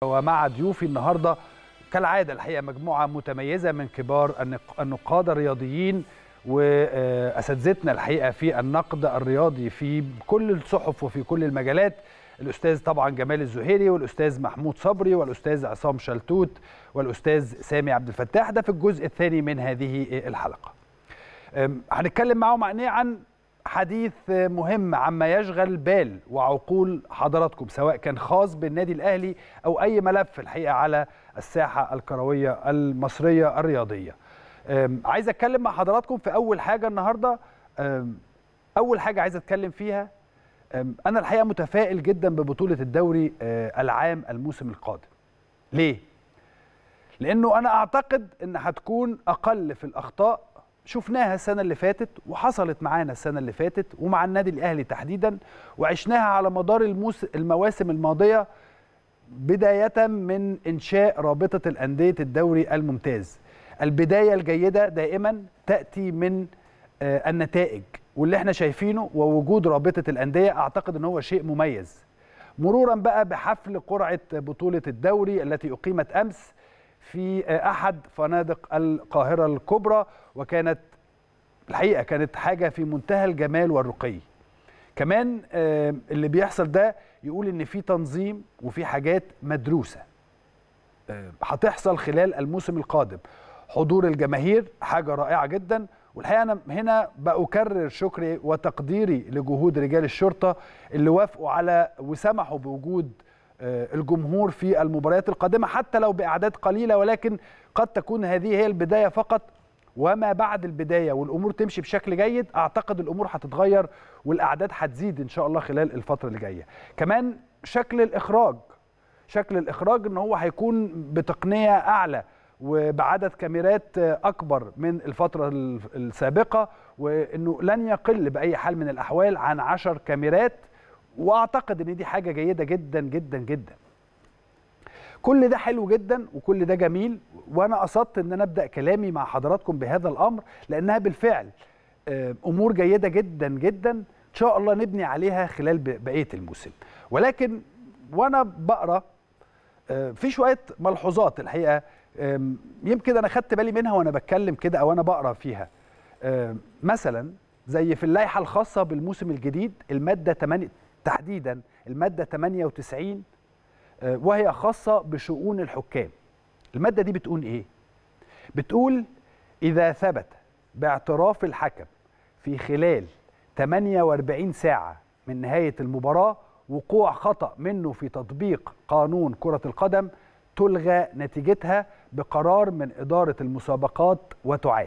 ومع ضيوفي النهارده كالعاده الحقيقه مجموعه متميزه من كبار النق- النقاد الرياضيين واساتذتنا الحقيقه في النقد الرياضي في كل الصحف وفي كل المجالات الاستاذ طبعا جمال الزهيري والاستاذ محمود صبري والاستاذ عصام شلتوت والاستاذ سامي عبد الفتاح ده في الجزء الثاني من هذه الحلقه. أم، هنتكلم معاهم عن ايه عن حديث مهم عما يشغل بال وعقول حضراتكم سواء كان خاص بالنادي الاهلي او اي ملف الحقيقه على الساحه الكرويه المصريه الرياضيه. أم، عايز اتكلم مع حضراتكم في اول حاجه النهارده أم، اول حاجه عايز اتكلم فيها أم، انا الحقيقه متفائل جدا ببطوله الدوري أه، العام الموسم القادم. ليه؟ لانه انا اعتقد ان هتكون اقل في الاخطاء شفناها السنه اللي فاتت وحصلت معانا السنه اللي فاتت ومع النادي الاهلي تحديدا وعشناها على مدار الموس... المواسم الماضيه بدايه من انشاء رابطه الانديه الدوري الممتاز البدايه الجيده دائما تاتي من آه، النتائج واللي احنا شايفينه ووجود رابطه الانديه اعتقد ان هو شيء مميز مرورا بقى بحفل قرعه بطوله الدوري التي اقيمت امس في احد فنادق القاهره الكبرى وكانت الحقيقه كانت حاجه في منتهى الجمال والرقي كمان آه، اللي بيحصل ده يقول ان في تنظيم وفي حاجات مدروسه آه، هتحصل خلال الموسم القادم حضور الجماهير حاجه رائعه جدا والحقيقه انا هنا بأكرر شكري وتقديري لجهود رجال الشرطه اللي وافقوا على وسمحوا بوجود آه، الجمهور في المباريات القادمه حتى لو باعداد قليله ولكن قد تكون هذه هي البدايه فقط وما بعد البدايه والامور تمشي بشكل جيد اعتقد الامور هتتغير والاعداد هتزيد ان شاء الله خلال الفتره اللي جايه كمان شكل الاخراج شكل الاخراج ان هو هيكون بتقنيه اعلى وبعدد كاميرات اكبر من الفتره السابقه وانه لن يقل باي حال من الاحوال عن عشر كاميرات واعتقد ان دي حاجه جيده جدا جدا جدا كل ده حلو جدا وكل ده جميل وانا قصدت ان انا ابدا كلامي مع حضراتكم بهذا الامر لانها بالفعل آه، امور جيده جدا جدا ان شاء الله نبني عليها خلال ب- بقيه الموسم ولكن وانا بقرا آه، في شويه ملحوظات الحقيقه آم، يمكن انا خدت بالي منها وانا بتكلم كده او انا بقرا فيها آم، مثلا زي في اللائحه الخاصه بالموسم الجديد الماده 8 تحديدا الماده 98 آه، وهي خاصه بشؤون الحكام الماده دي بتقول ايه بتقول اذا ثبت باعتراف الحكم في خلال 48 ساعه من نهايه المباراه وقوع خطا منه في تطبيق قانون كره القدم تلغى نتيجتها بقرار من اداره المسابقات وتعاد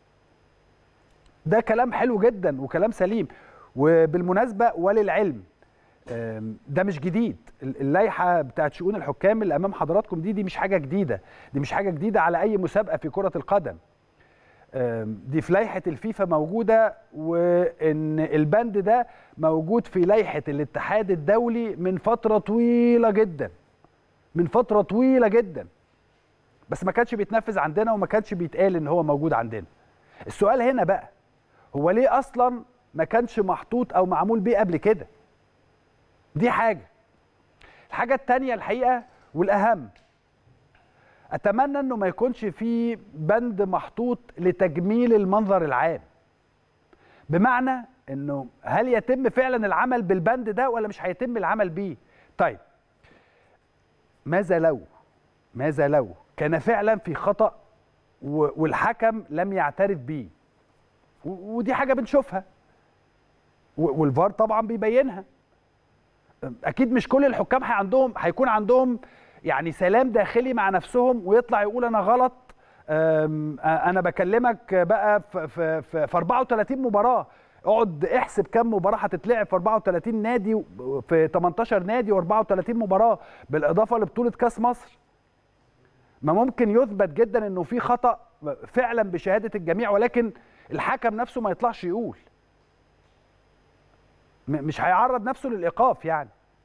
ده كلام حلو جدا وكلام سليم وبالمناسبه وللعلم آم، ده مش جديد ال- اللائحه بتاعت شؤون الحكام اللي امام حضراتكم دي دي مش حاجه جديده دي مش حاجه جديده على اي مسابقه في كره القدم آم، دي في لائحه الفيفا موجوده وان البند ده موجود في لائحه الاتحاد الدولي من فتره طويله جدا من فتره طويله جدا بس ما كانش بيتنفذ عندنا وما كانش بيتقال ان هو موجود عندنا السؤال هنا بقى هو ليه اصلا ما كانش محطوط او معمول بيه قبل كده دي حاجه الحاجه التانية الحقيقه والاهم اتمنى انه ما يكونش في بند محطوط لتجميل المنظر العام بمعنى انه هل يتم فعلا العمل بالبند ده ولا مش هيتم العمل بيه طيب ماذا لو ماذا لو كان فعلا في خطأ و- والحكم لم يعترف بيه و- ودي حاجة بنشوفها و- والفار طبعا بيبينها اكيد مش كل الحكام هي عندهم هيكون عندهم يعني سلام داخلي مع نفسهم ويطلع يقول انا غلط أم، انا بكلمك بقى في في في في 34 مباراه اقعد احسب كم مباراه هتتلعب في 34 نادي و- في 18 نادي و34 مباراه بالاضافه لبطوله كاس مصر ما ممكن يثبت جدا انه في خطا فعلا بشهاده الجميع ولكن الحكم نفسه ما يطلعش يقول م- مش هيعرض نفسه للايقاف يعني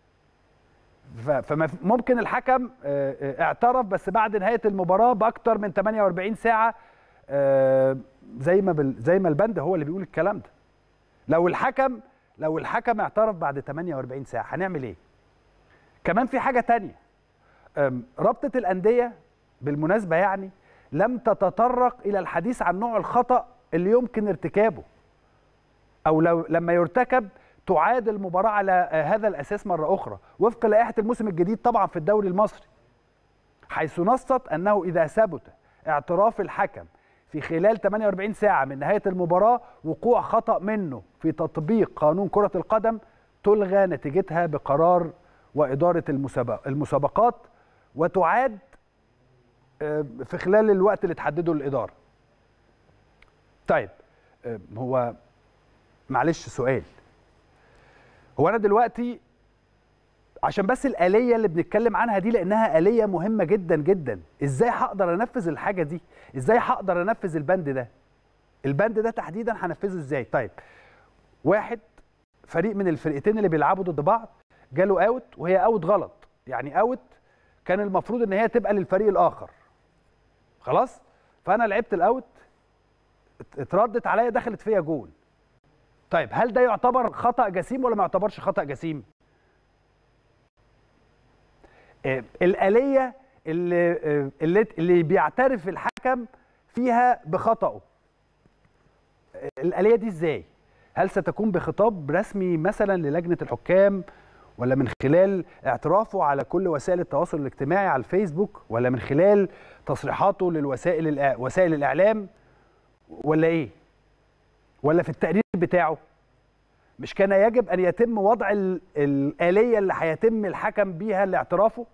فممكن الحكم آه، آه، اعترف بس بعد نهايه المباراه باكتر من 48 ساعه آه، زي ما بال- زي ما البند هو اللي بيقول الكلام ده لو الحكم لو الحكم اعترف بعد 48 ساعه هنعمل ايه كمان في حاجه تانية أم، رابطه الانديه بالمناسبه يعني لم تتطرق الى الحديث عن نوع الخطا اللي يمكن ارتكابه او لو لما يرتكب تعاد المباراه على آه، هذا الاساس مره اخرى وفق لائحه الموسم الجديد طبعا في الدوري المصري حيث نصت انه اذا ثبت اعتراف الحكم في خلال 48 ساعه من نهايه المباراه وقوع خطا منه في تطبيق قانون كره القدم تلغى نتيجتها بقرار واداره المسابق- المسابقات وتعاد آه، في خلال الوقت اللي تحدده الاداره. طيب آه، هو معلش سؤال هو انا دلوقتي عشان بس الآلية اللي بنتكلم عنها دي لأنها آلية مهمة جدا جدا إزاي هقدر أنفذ الحاجة دي إزاي هقدر أنفذ البند ده البند ده تحديدا هنفذه إزاي طيب واحد فريق من الفرقتين اللي بيلعبوا ضد بعض جاله اوت وهي اوت غلط يعني اوت كان المفروض ان هي تبقى للفريق الاخر خلاص فانا لعبت الاوت ات- اتردت عليا دخلت فيا جول طيب هل ده يعتبر خطا جسيم ولا ما يعتبرش خطا جسيم آه، الآلية اللي آه، اللي اللي بيعترف الحكم فيها بخطأه آه، الآلية دي ازاي؟ هل ستكون بخطاب رسمي مثلا للجنة الحكام ولا من خلال اعترافه على كل وسائل التواصل الاجتماعي على الفيسبوك ولا من خلال تصريحاته للوسائل الإع- وسائل الإعلام ولا ايه؟ ولا في التقرير بتاعه؟ مش كان يجب ان يتم وضع ال- الآلية اللي هيتم الحكم بيها لاعترافه؟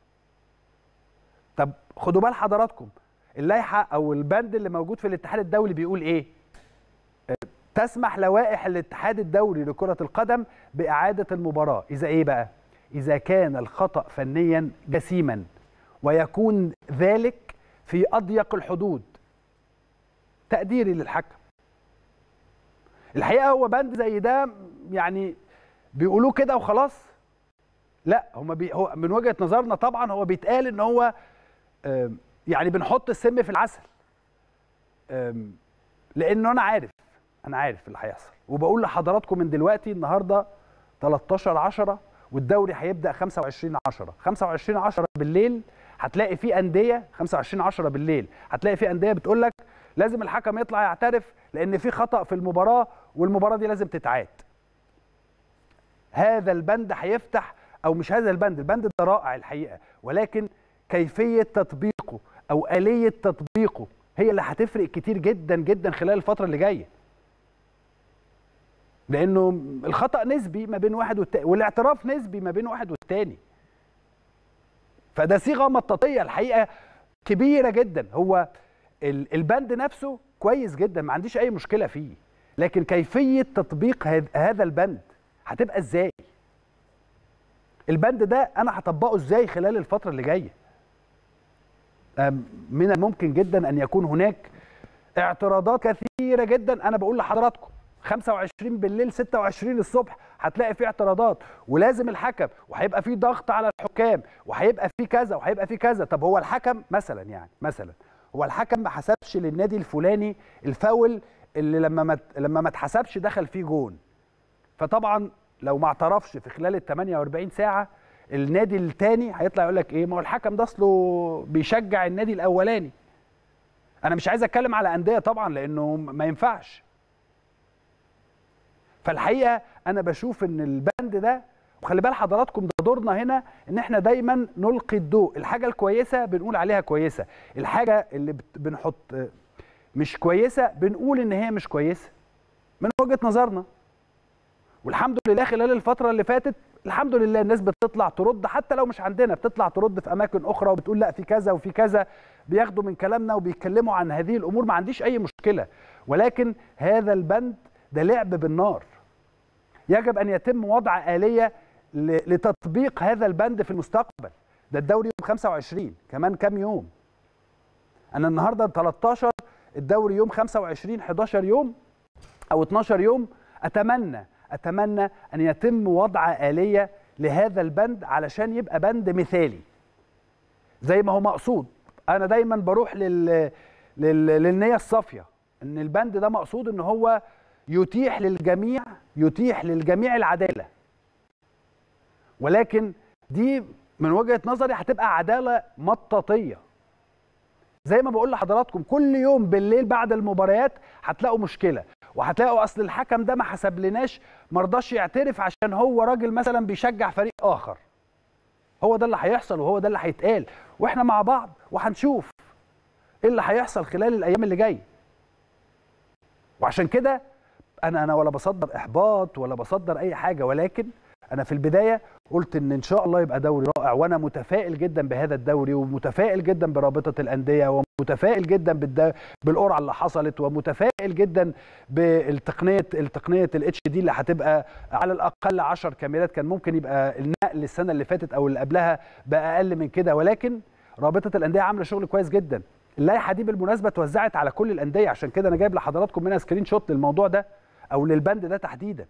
طب خدوا بال حضراتكم اللائحه او البند اللي موجود في الاتحاد الدولي بيقول ايه آه، تسمح لوائح الاتحاد الدولي لكره القدم باعاده المباراه اذا ايه بقى اذا كان الخطا فنيا جسيما ويكون ذلك في اضيق الحدود تقديري للحكم الحقيقه هو بند زي ده يعني بيقولوه كده وخلاص لا هم بي هو من وجهه نظرنا طبعا هو بيتقال ان هو آم، يعني بنحط السم في العسل آم، لانه انا عارف انا عارف اللي هيحصل وبقول لحضراتكم من دلوقتي النهارده 13 10 والدوري هيبدا 25 10 25 10 بالليل هتلاقي في انديه 25 10 بالليل هتلاقي في انديه بتقول لك لازم الحكم يطلع يعترف لان في خطا في المباراه والمباراه دي لازم تتعاد هذا البند هيفتح او مش هذا البند البند ده رائع الحقيقه ولكن كيفيه تطبيقه او اليه تطبيقه هي اللي هتفرق كتير جدا جدا خلال الفتره اللي جايه لانه الخطا نسبي ما بين واحد والتاني والاعتراف نسبي ما بين واحد والتاني فده صيغه مطاطيه الحقيقه كبيره جدا هو ال- البند نفسه كويس جدا ما عنديش اي مشكله فيه لكن كيفيه تطبيق هذ- هذا البند هتبقى ازاي البند ده انا هطبقه ازاي خلال الفتره اللي جايه أم، من الممكن جدا ان يكون هناك اعتراضات كثيره جدا انا بقول لحضراتكم 25 بالليل 26 الصبح هتلاقي في اعتراضات ولازم الحكم وهيبقى في ضغط على الحكام وهيبقى في كذا وهيبقى في كذا طب هو الحكم مثلا يعني مثلا هو الحكم ما حسبش للنادي الفلاني الفاول اللي لما ما لما ما اتحسبش دخل فيه جون فطبعا لو ما اعترفش في خلال ال 48 ساعه النادي الثاني هيطلع يقول لك ايه ما هو الحكم ده اصله بيشجع النادي الاولاني انا مش عايز اتكلم على انديه طبعا لانه ما ينفعش فالحقيقه انا بشوف ان البند ده وخلي بال حضراتكم ده دورنا هنا ان احنا دايما نلقي الضوء الحاجه الكويسه بنقول عليها كويسه الحاجه اللي بت- بنحط آه، مش كويسه بنقول ان هي مش كويسه من وجهه نظرنا والحمد لله خلال الفترة اللي فاتت الحمد لله الناس بتطلع ترد حتى لو مش عندنا بتطلع ترد في أماكن أخرى وبتقول لا في كذا وفي كذا بياخدوا من كلامنا وبيتكلموا عن هذه الأمور ما عنديش أي مشكلة ولكن هذا البند ده لعب بالنار يجب أن يتم وضع آلية ل- لتطبيق هذا البند في المستقبل ده الدوري يوم 25 كمان كام يوم أنا النهاردة 13 الدوري يوم 25 11 يوم او 12 يوم اتمنى اتمنى ان يتم وضع اليه لهذا البند علشان يبقى بند مثالي زي ما هو مقصود انا دايما بروح لل... لل... للنيه الصافيه ان البند ده مقصود ان هو يتيح للجميع يتيح للجميع العداله ولكن دي من وجهه نظري هتبقى عداله مطاطيه زي ما بقول لحضراتكم كل يوم بالليل بعد المباريات هتلاقوا مشكله وهتلاقوا اصل الحكم ده ما حسبلناش ما رضاش يعترف عشان هو راجل مثلا بيشجع فريق اخر هو ده اللي هيحصل وهو ده اللي هيتقال واحنا مع بعض وهنشوف ايه اللي هيحصل خلال الايام اللي جايه وعشان كده انا انا ولا بصدر احباط ولا بصدر اي حاجه ولكن انا في البدايه قلت ان ان شاء الله يبقى دوري رائع وانا متفائل جدا بهذا الدوري ومتفائل جدا برابطه الانديه ومتفائل جدا بالد... بالقرعه اللي حصلت ومتفائل جدا بالتقنيه التقنيه الاتش دي اللي هتبقى على الاقل 10 كاميرات كان ممكن يبقى النقل السنه اللي فاتت او اللي قبلها بقى اقل من كده ولكن رابطه الانديه عامله شغل كويس جدا اللائحه دي بالمناسبه اتوزعت على كل الانديه عشان كده انا جايب لحضراتكم منها سكرين شوت للموضوع ده او للبند ده تحديدا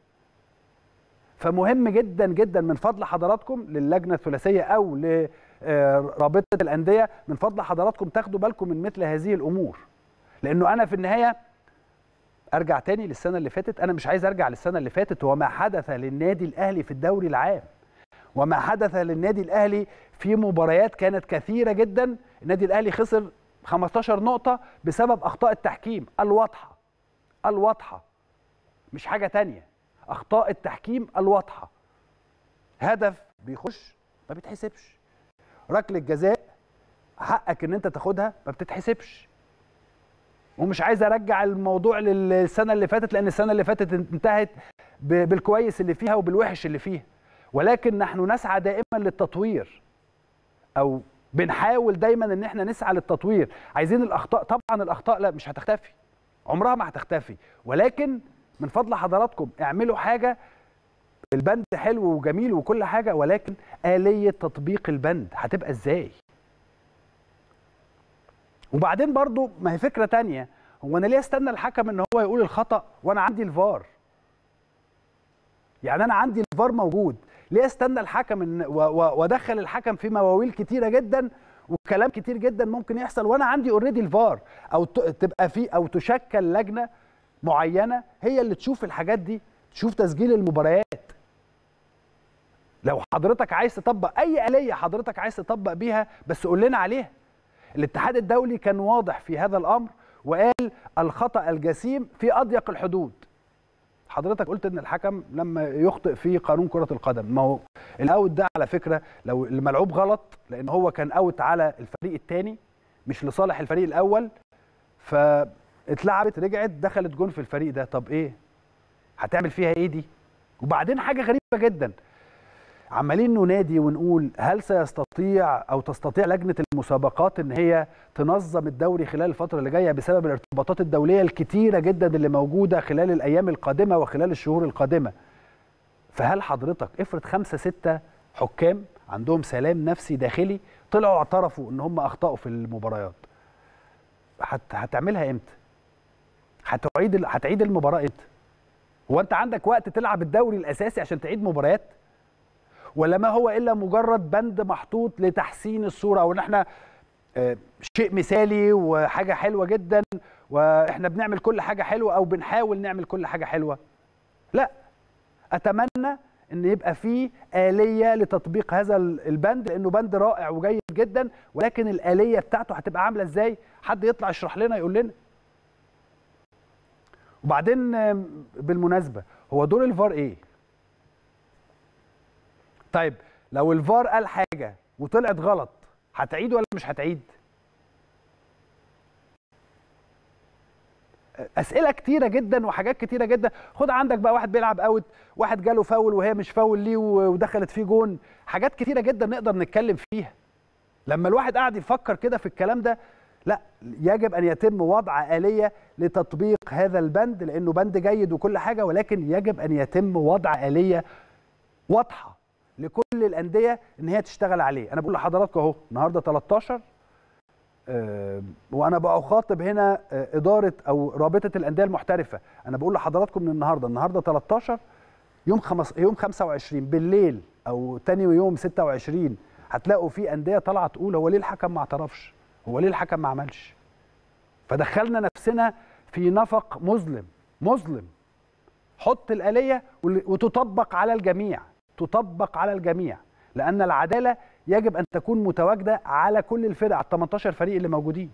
فمهم جدا جدا من فضل حضراتكم للجنه الثلاثيه او لرابطه الانديه من فضل حضراتكم تاخدوا بالكم من مثل هذه الامور لانه انا في النهايه ارجع تاني للسنه اللي فاتت انا مش عايز ارجع للسنه اللي فاتت وما حدث للنادي الاهلي في الدوري العام وما حدث للنادي الاهلي في مباريات كانت كثيره جدا النادي الاهلي خسر 15 نقطه بسبب اخطاء التحكيم الواضحه الواضحه مش حاجه تانية اخطاء التحكيم الواضحه هدف بيخش ما بيتحسبش ركله جزاء حقك ان انت تاخدها ما بتتحسبش ومش عايز ارجع الموضوع للسنه اللي فاتت لان السنه اللي فاتت انتهت بالكويس اللي فيها وبالوحش اللي فيها ولكن نحن نسعى دائما للتطوير او بنحاول دايما ان احنا نسعى للتطوير عايزين الاخطاء طبعا الاخطاء لا مش هتختفي عمرها ما هتختفي ولكن من فضل حضراتكم اعملوا حاجه البند حلو وجميل وكل حاجه ولكن آلية تطبيق البند هتبقى ازاي وبعدين برضو ما هي فكره تانية هو انا ليه استنى الحكم ان هو يقول الخطا وانا عندي الفار يعني انا عندي الفار موجود ليه استنى الحكم ان وادخل الحكم في مواويل كتيره جدا وكلام كتير جدا ممكن يحصل وانا عندي اوريدي الفار او تبقى في او تشكل لجنه معينه هي اللي تشوف الحاجات دي تشوف تسجيل المباريات لو حضرتك عايز تطبق اي آلية حضرتك عايز تطبق بيها بس قول لنا عليها الاتحاد الدولي كان واضح في هذا الامر وقال الخطا الجسيم في اضيق الحدود حضرتك قلت ان الحكم لما يخطئ في قانون كره القدم ما هو الاوت ده على فكره لو الملعوب غلط لان هو كان اوت على الفريق الثاني مش لصالح الفريق الاول فاتلعبت رجعت دخلت جون في الفريق ده طب ايه هتعمل فيها ايه دي وبعدين حاجه غريبه جدا عمالين ننادي ونقول هل سيستطيع او تستطيع لجنه المسابقات ان هي تنظم الدوري خلال الفتره اللي جايه بسبب الارتباطات الدوليه الكتيره جدا اللي موجوده خلال الايام القادمه وخلال الشهور القادمه فهل حضرتك افرض خمسة ستة حكام عندهم سلام نفسي داخلي طلعوا اعترفوا ان هم اخطاوا في المباريات هت... هتعملها امتى هتعيد ال... هتعيد المباراه امتى هو انت عندك وقت تلعب الدوري الاساسي عشان تعيد مباريات ولا ما هو الا مجرد بند محطوط لتحسين الصوره او ان احنا شيء مثالي وحاجه حلوه جدا واحنا بنعمل كل حاجه حلوه او بنحاول نعمل كل حاجه حلوه لا اتمنى ان يبقى في اليه لتطبيق هذا البند لانه بند رائع وجيد جدا ولكن الاليه بتاعته هتبقى عامله ازاي حد يطلع يشرح لنا يقول لنا وبعدين بالمناسبه هو دور الفار ايه طيب لو الفار قال حاجه وطلعت غلط هتعيد ولا مش هتعيد اسئله كتيره جدا وحاجات كتيره جدا خد عندك بقى واحد بيلعب اوت واحد جاله فاول وهي مش فاول ليه ودخلت فيه جون حاجات كتيره جدا نقدر نتكلم فيها لما الواحد قاعد يفكر كده في الكلام ده لا يجب ان يتم وضع اليه لتطبيق هذا البند لانه بند جيد وكل حاجه ولكن يجب ان يتم وضع اليه واضحه لكل الانديه ان هي تشتغل عليه انا بقول لحضراتكم اهو النهارده 13 أه وانا بخاطب هنا اداره او رابطه الانديه المحترفه انا بقول لحضراتكم من النهارده النهارده 13 يوم خمس يوم 25 بالليل او تاني يوم 26 هتلاقوا في انديه طالعه تقول هو ليه الحكم ما اعترفش هو ليه الحكم ما عملش فدخلنا نفسنا في نفق مظلم مظلم حط الآلية وتطبق على الجميع تطبق على الجميع لأن العدالة يجب ان تكون متواجده على كل الفرق على 18 فريق اللي موجودين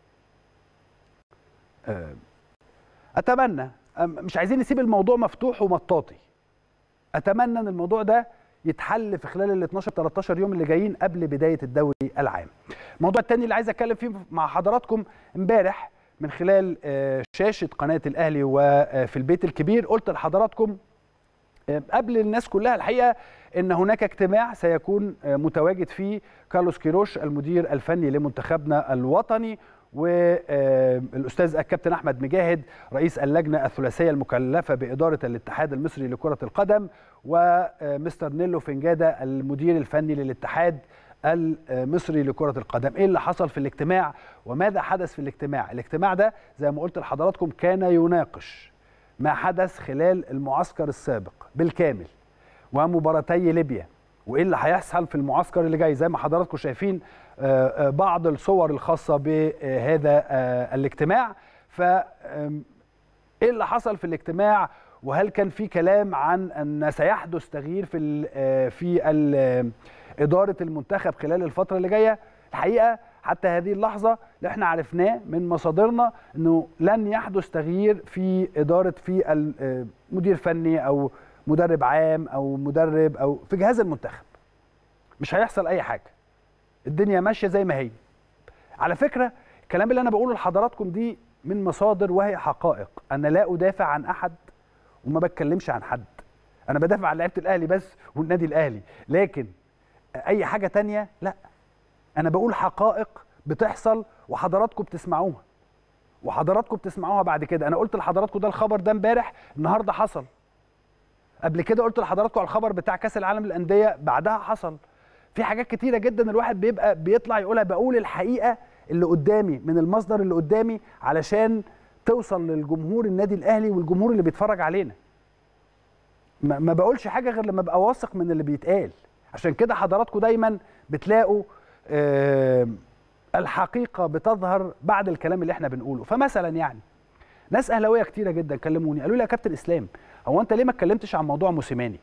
آه، اتمنى أم- مش عايزين نسيب الموضوع مفتوح ومطاطي اتمنى ان الموضوع ده يتحل في خلال ال 12 13 يوم اللي جايين قبل بدايه الدوري العام. الموضوع الثاني اللي عايز اتكلم فيه مع حضراتكم امبارح من خلال آه، شاشه قناه الاهلي وفي البيت الكبير قلت لحضراتكم آه، قبل الناس كلها الحقيقه ان هناك اجتماع سيكون آه، متواجد فيه كارلوس كيروش المدير الفني لمنتخبنا الوطني والاستاذ الكابتن احمد مجاهد رئيس اللجنه الثلاثيه المكلفه باداره الاتحاد المصري لكره القدم ومستر نيلو فنجاده المدير الفني للاتحاد المصري لكرة القدم ايه اللي حصل في الاجتماع وماذا حدث في الاجتماع الاجتماع ده زي ما قلت لحضراتكم كان يناقش ما حدث خلال المعسكر السابق بالكامل ومباراتي ليبيا وايه اللي هيحصل في المعسكر اللي جاي زي ما حضراتكم شايفين آه، آه، بعض الصور الخاصه بهذا آه، الاجتماع ف آم، ايه اللي حصل في الاجتماع وهل كان في كلام عن ان سيحدث تغيير في ال في ال اداره المنتخب خلال الفتره اللي جايه الحقيقه حتى هذه اللحظه اللي احنا عرفناه من مصادرنا انه لن يحدث تغيير في اداره في ال- مدير فني او مدرب عام او مدرب او في جهاز المنتخب مش هيحصل اي حاجه الدنيا ماشيه زي ما هي على فكره الكلام اللي انا بقوله لحضراتكم دي من مصادر وهي حقائق انا لا ادافع عن احد وما بتكلمش عن حد انا بدافع عن لعيبه الاهلي بس والنادي الاهلي لكن اي حاجه تانية لا انا بقول حقائق بتحصل وحضراتكم بتسمعوها وحضراتكم بتسمعوها بعد كده انا قلت لحضراتكم ده الخبر ده امبارح النهارده حصل قبل كده قلت لحضراتكم على الخبر بتاع كاس العالم للانديه بعدها حصل في حاجات كتيره جدا الواحد بيبقى بيطلع يقولها بقول الحقيقه اللي قدامي من المصدر اللي قدامي علشان توصل للجمهور النادي الاهلي والجمهور اللي بيتفرج علينا ما ما بقولش حاجه غير لما ابقى واثق من اللي بيتقال عشان كده حضراتكم دايما بتلاقوا آه، الحقيقه بتظهر بعد الكلام اللي احنا بنقوله فمثلا يعني ناس اهلاويه كتيره جدا كلموني قالوا لي يا كابتن اسلام هو انت ليه ما اتكلمتش عن موضوع موسيماني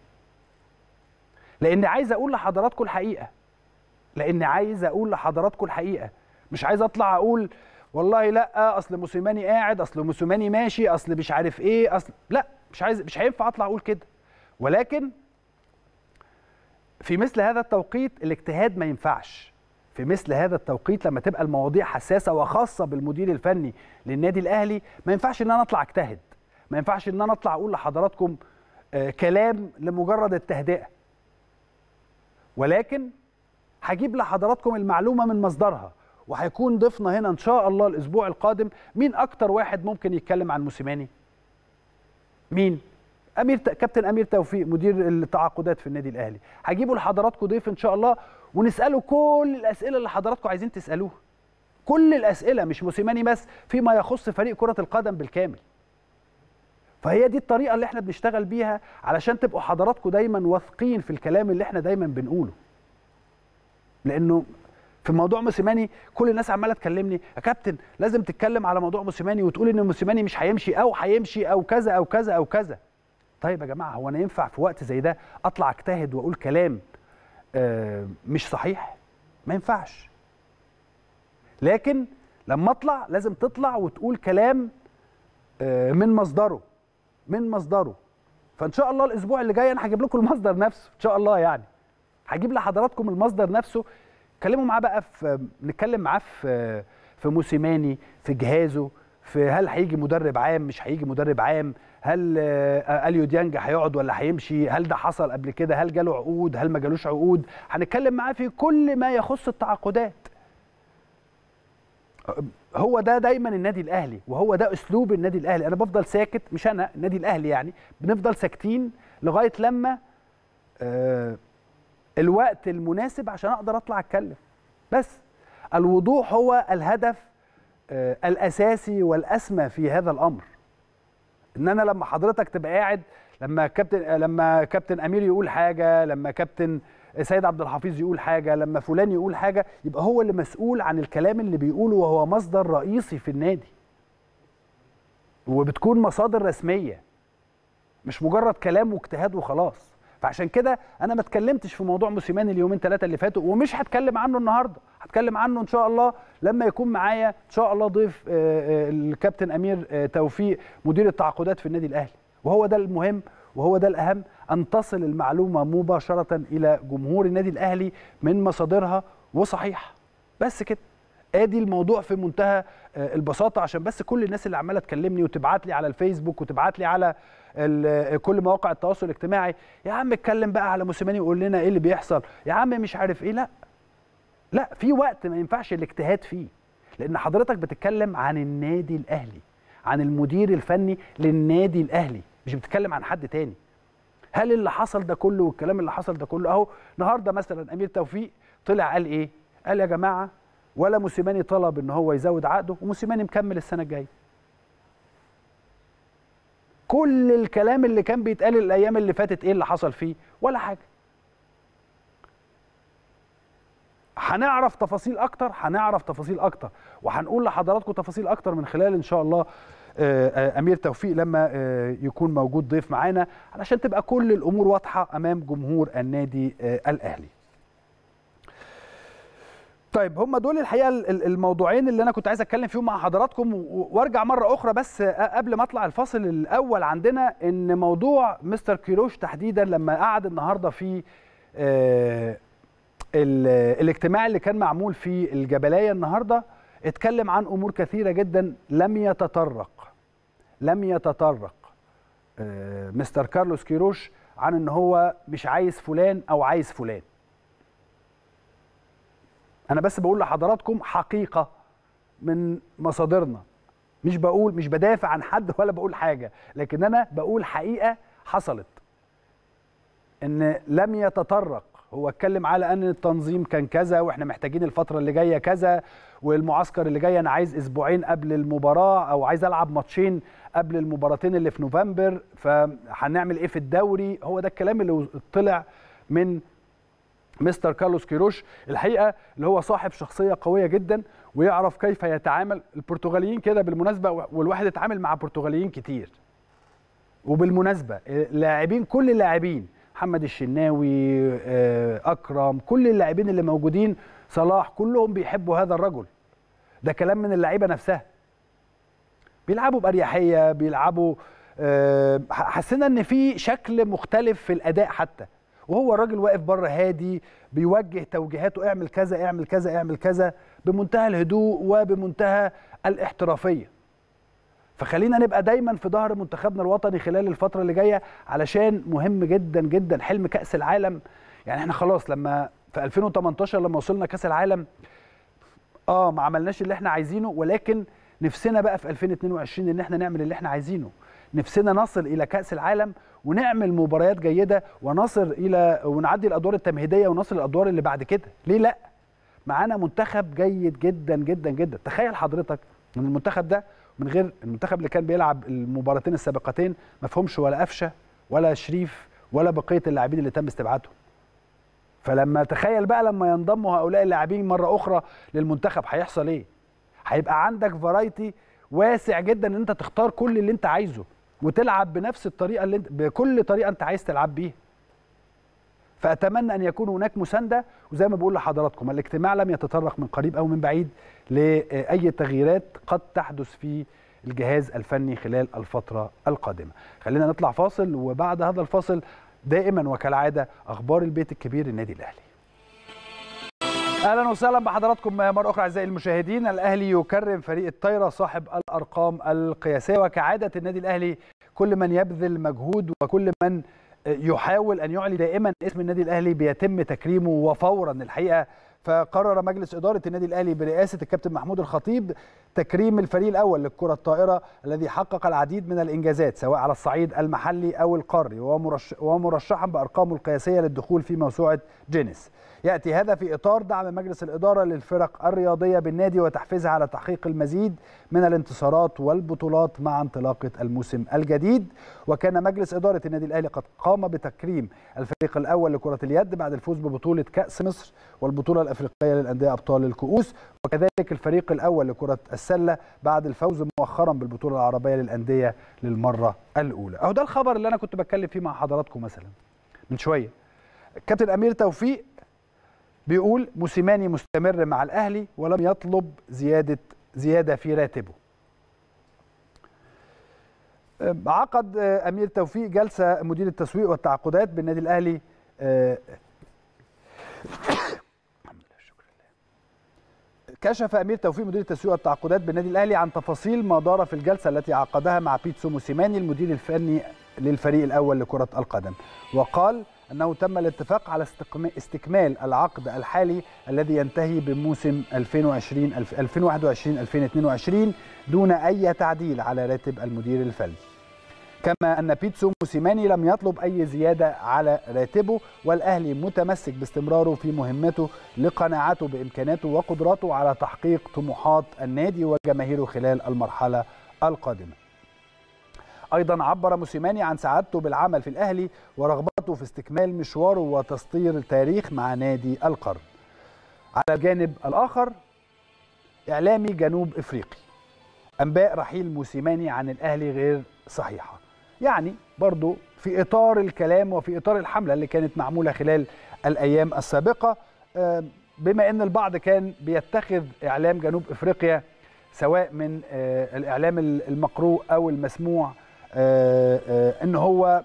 لان عايز اقول لحضراتكم الحقيقه لان عايز اقول لحضراتكم الحقيقه مش عايز اطلع اقول والله لا اصل موسيماني قاعد اصل موسيماني ماشي اصل مش عارف ايه اصل لا مش عايز مش هينفع اطلع اقول كده ولكن في مثل هذا التوقيت الاجتهاد ما ينفعش في مثل هذا التوقيت لما تبقى المواضيع حساسه وخاصه بالمدير الفني للنادي الاهلي ما ينفعش ان انا اطلع اجتهد ما ينفعش ان انا اطلع اقول لحضراتكم آه، كلام لمجرد التهدئه ولكن هجيب لحضراتكم المعلومه من مصدرها وهيكون ضيفنا هنا ان شاء الله الاسبوع القادم مين اكتر واحد ممكن يتكلم عن موسيماني مين امير ت... كابتن امير توفيق مدير التعاقدات في النادي الاهلي هجيبه لحضراتكم ضيف ان شاء الله ونساله كل الاسئله اللي حضراتكم عايزين تسالوها كل الاسئله مش موسيماني بس فيما يخص فريق كره القدم بالكامل فهي دي الطريقه اللي احنا بنشتغل بيها علشان تبقوا حضراتكم دايما واثقين في الكلام اللي احنا دايما بنقوله لانه في موضوع موسيماني كل الناس عماله تكلمني يا كابتن لازم تتكلم على موضوع موسيماني وتقول ان موسيماني مش هيمشي او هيمشي او كذا او كذا او كذا طيب يا جماعه هو انا ينفع في وقت زي ده اطلع اجتهد واقول كلام آه، مش صحيح ما ينفعش لكن لما اطلع لازم تطلع وتقول كلام آه، من مصدره من مصدره فان شاء الله الاسبوع اللي جاي انا هجيب لكم المصدر نفسه ان شاء الله يعني هجيب لحضراتكم المصدر نفسه اتكلموا معاه بقى في نتكلم معاه في في موسيماني في جهازه في هل هيجي مدرب عام مش هيجي مدرب عام هل آه، اليو ديانج هيقعد ولا هيمشي هل ده حصل قبل كده هل جاله عقود هل ما جالوش عقود هنتكلم معاه في كل ما يخص التعاقدات هو ده دايما النادي الاهلي وهو ده اسلوب النادي الاهلي انا بفضل ساكت مش انا النادي الاهلي يعني بنفضل ساكتين لغايه لما آه الوقت المناسب عشان اقدر اطلع اتكلم بس الوضوح هو الهدف آه الاساسي والاسمى في هذا الامر ان انا لما حضرتك تبقى قاعد لما كابتن لما كابتن امير يقول حاجه لما كابتن سيد عبد الحفيظ يقول حاجه لما فلان يقول حاجه يبقى هو اللي مسؤول عن الكلام اللي بيقوله وهو مصدر رئيسي في النادي وبتكون مصادر رسميه مش مجرد كلام واجتهاد وخلاص فعشان كده انا ما اتكلمتش في موضوع موسيماني اليومين ثلاثه اللي فاتوا ومش هتكلم عنه النهارده هتكلم عنه ان شاء الله لما يكون معايا ان شاء الله ضيف الكابتن امير توفيق مدير التعاقدات في النادي الاهلي وهو ده المهم وهو ده الاهم ان تصل المعلومه مباشره الى جمهور النادي الاهلي من مصادرها وصحيحه بس كده ادي الموضوع في منتهى البساطه عشان بس كل الناس اللي عماله تكلمني وتبعت لي على الفيسبوك وتبعت لي على كل مواقع التواصل الاجتماعي يا عم اتكلم بقى على موسيماني وقول لنا ايه اللي بيحصل يا عم مش عارف ايه لا لا في وقت ما ينفعش الاجتهاد فيه لان حضرتك بتتكلم عن النادي الاهلي عن المدير الفني للنادي الاهلي مش بتتكلم عن حد تاني هل اللي حصل ده كله والكلام اللي حصل ده كله اهو النهارده مثلا امير توفيق طلع قال ايه قال يا جماعه ولا موسيماني طلب ان هو يزود عقده وموسيماني مكمل السنه الجايه كل الكلام اللي كان بيتقال الايام اللي فاتت ايه اللي حصل فيه ولا حاجه هنعرف تفاصيل اكتر هنعرف تفاصيل اكتر وهنقول لحضراتكم تفاصيل اكتر من خلال ان شاء الله امير توفيق لما يكون موجود ضيف معانا علشان تبقى كل الامور واضحه امام جمهور النادي الاهلي طيب هم دول الحقيقه الموضوعين اللي انا كنت عايز اتكلم فيهم مع حضراتكم وارجع مره اخرى بس قبل ما اطلع الفاصل الاول عندنا ان موضوع مستر كيروش تحديدا لما قعد النهارده في الاجتماع اللي كان معمول في الجبلايه النهارده اتكلم عن امور كثيره جدا لم يتطرق لم يتطرق مستر كارلوس كيروش عن ان هو مش عايز فلان او عايز فلان انا بس بقول لحضراتكم حقيقه من مصادرنا مش بقول مش بدافع عن حد ولا بقول حاجه لكن انا بقول حقيقه حصلت ان لم يتطرق هو اتكلم على ان التنظيم كان كذا واحنا محتاجين الفتره اللي جايه كذا والمعسكر اللي جاي انا عايز اسبوعين قبل المباراه او عايز العب ماتشين قبل المباراتين اللي في نوفمبر فهنعمل ايه في الدوري هو ده الكلام اللي طلع من مستر كارلوس كيروش الحقيقه اللي هو صاحب شخصيه قويه جدا ويعرف كيف يتعامل البرتغاليين كده بالمناسبه والواحد اتعامل مع برتغاليين كتير وبالمناسبه لاعبين كل اللاعبين محمد الشناوي اكرم كل اللاعبين اللي موجودين صلاح كلهم بيحبوا هذا الرجل ده كلام من اللعيبه نفسها بيلعبوا باريحيه بيلعبوا حسينا ان في شكل مختلف في الاداء حتى وهو الراجل واقف بره هادي بيوجه توجيهاته اعمل كذا اعمل كذا اعمل كذا بمنتهى الهدوء وبمنتهى الاحترافيه فخلينا نبقى دايما في ظهر منتخبنا الوطني خلال الفتره اللي جايه علشان مهم جدا جدا حلم كاس العالم يعني احنا خلاص لما في 2018 لما وصلنا كاس العالم اه ما عملناش اللي احنا عايزينه ولكن نفسنا بقى في 2022 ان احنا نعمل اللي احنا عايزينه نفسنا نصل الى كاس العالم ونعمل مباريات جيده ونصل الى ونعدي الادوار التمهيديه ونصل الادوار اللي بعد كده ليه لا معانا منتخب جيد جدا جدا جدا تخيل حضرتك ان المنتخب ده من غير المنتخب اللي كان بيلعب المباراتين السابقتين ما فيهمش ولا قفشه ولا شريف ولا بقيه اللاعبين اللي تم استبعادهم فلما تخيل بقى لما ينضموا هؤلاء اللاعبين مره اخرى للمنتخب هيحصل ايه هيبقى عندك فرايتي واسع جدا ان انت تختار كل اللي انت عايزه وتلعب بنفس الطريقه اللي انت بكل طريقه انت عايز تلعب بيها فاتمنى ان يكون هناك مسانده وزي ما بقول لحضراتكم الاجتماع لم يتطرق من قريب او من بعيد لاي تغييرات قد تحدث في الجهاز الفني خلال الفتره القادمه خلينا نطلع فاصل وبعد هذا الفاصل دائما وكالعاده اخبار البيت الكبير النادي الاهلي اهلا وسهلا بحضراتكم مره اخرى اعزائي المشاهدين الاهلي يكرم فريق الطايره صاحب الارقام القياسيه وكعاده النادي الاهلي كل من يبذل مجهود وكل من يحاول ان يعلي دائما اسم النادي الاهلي بيتم تكريمه وفورا الحقيقه فقرر مجلس اداره النادي الاهلي برئاسه الكابتن محمود الخطيب تكريم الفريق الاول للكره الطائره الذي حقق العديد من الانجازات سواء على الصعيد المحلي او القاري ومرشحا بارقامه القياسيه للدخول في موسوعه جينيس ياتي هذا في اطار دعم مجلس الاداره للفرق الرياضيه بالنادي وتحفيزها على تحقيق المزيد من الانتصارات والبطولات مع انطلاقه الموسم الجديد وكان مجلس اداره النادي الاهلي قد قام بتكريم الفريق الاول لكره اليد بعد الفوز ببطوله كاس مصر والبطوله الافريقيه للانديه ابطال الكؤوس وكذلك الفريق الاول لكره السله بعد الفوز مؤخرا بالبطوله العربيه للانديه للمره الاولى اهو ده الخبر اللي انا كنت بتكلم فيه مع حضراتكم مثلا من شويه كابتن امير توفيق بيقول موسيماني مستمر مع الاهلي ولم يطلب زياده زياده في راتبه عقد امير توفيق جلسه مدير التسويق والتعاقدات بالنادي الاهلي كشف امير توفيق مدير التسويق والتعاقدات بالنادي الاهلي عن تفاصيل ما دار في الجلسه التي عقدها مع بيتسو موسيماني المدير الفني للفريق الاول لكره القدم وقال انه تم الاتفاق على استكمال العقد الحالي الذي ينتهي بموسم 2020 2021 2022 دون اي تعديل على راتب المدير الفني كما أن بيتسو موسيماني لم يطلب أي زيادة على راتبه والأهلي متمسك باستمراره في مهمته لقناعته بإمكاناته وقدراته على تحقيق طموحات النادي وجماهيره خلال المرحلة القادمة أيضا عبر موسيماني عن سعادته بالعمل في الأهلي ورغبته في استكمال مشواره وتسطير التاريخ مع نادي القرن على الجانب الآخر إعلامي جنوب إفريقي أنباء رحيل موسيماني عن الأهلي غير صحيحة يعني برضو في إطار الكلام وفي إطار الحملة اللي كانت معمولة خلال الأيام السابقة بما أن البعض كان بيتخذ إعلام جنوب إفريقيا سواء من الإعلام المقروء أو المسموع أن هو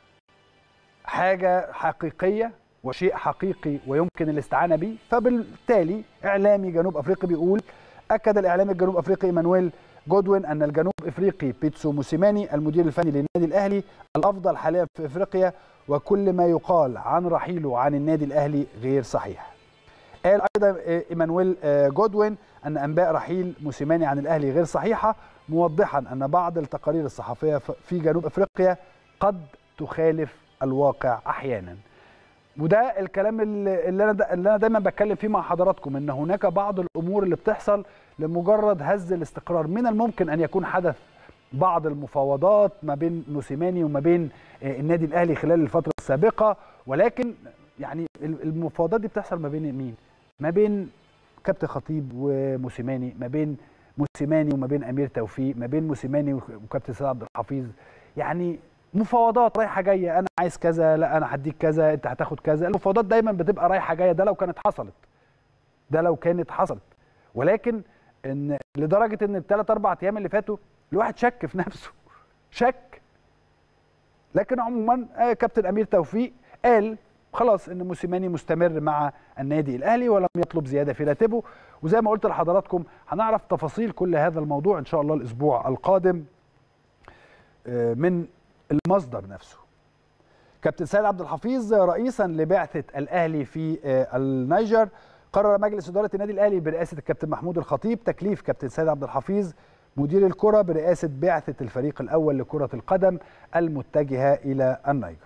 حاجة حقيقية وشيء حقيقي ويمكن الاستعانة به فبالتالي إعلامي جنوب أفريقي بيقول أكد الإعلامي الجنوب أفريقي مانويل جودوين أن الجنوب إفريقي بيتسو موسيماني المدير الفني للنادي الأهلي الأفضل حاليا في إفريقيا وكل ما يقال عن رحيله عن النادي الأهلي غير صحيح قال أيضا إيمانويل جودوين أن أنباء رحيل موسيماني عن الأهلي غير صحيحة موضحا أن بعض التقارير الصحفية في جنوب أفريقيا قد تخالف الواقع أحيانا وده الكلام اللي انا اللي انا دايما بتكلم فيه مع حضراتكم ان هناك بعض الامور اللي بتحصل لمجرد هز الاستقرار من الممكن ان يكون حدث بعض المفاوضات ما بين موسيماني وما بين النادي الاهلي خلال الفتره السابقه ولكن يعني المفاوضات دي بتحصل ما بين مين؟ ما بين كابتن خطيب وموسيماني ما بين موسيماني وما بين امير توفيق ما بين موسيماني وكابتن سيد عبد الحفيظ يعني مفاوضات رايحه جايه انا عايز كذا لا انا هديك كذا انت هتاخد كذا المفاوضات دايما بتبقى رايحه جايه ده لو كانت حصلت ده لو كانت حصلت ولكن ان لدرجه ان الثلاث اربع ايام اللي فاتوا الواحد شك في نفسه شك لكن عموما كابتن امير توفيق قال خلاص ان موسيماني مستمر مع النادي الاهلي ولم يطلب زياده في راتبه وزي ما قلت لحضراتكم هنعرف تفاصيل كل هذا الموضوع ان شاء الله الاسبوع القادم من المصدر نفسه كابتن سيد عبد الحفيظ رئيسا لبعثه الاهلي في النيجر قرر مجلس اداره النادي الاهلي برئاسه الكابتن محمود الخطيب تكليف كابتن سيد عبد الحفيظ مدير الكره برئاسه بعثه الفريق الاول لكره القدم المتجهه الى النيجر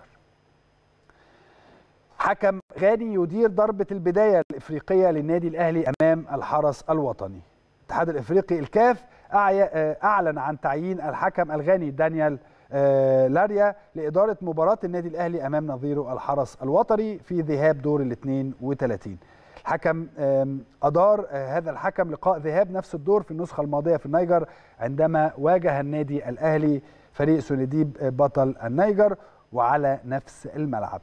حكم غاني يدير ضربه البدايه الافريقيه للنادي الاهلي امام الحرس الوطني الاتحاد الافريقي الكاف اعلن عن تعيين الحكم الغاني دانيال لاريا لإدارة مباراة النادي الأهلي أمام نظيره الحرس الوطني في ذهاب دور ال 32 الحكم أدار هذا الحكم لقاء ذهاب نفس الدور في النسخة الماضية في النيجر عندما واجه النادي الأهلي فريق سونديب بطل النيجر وعلى نفس الملعب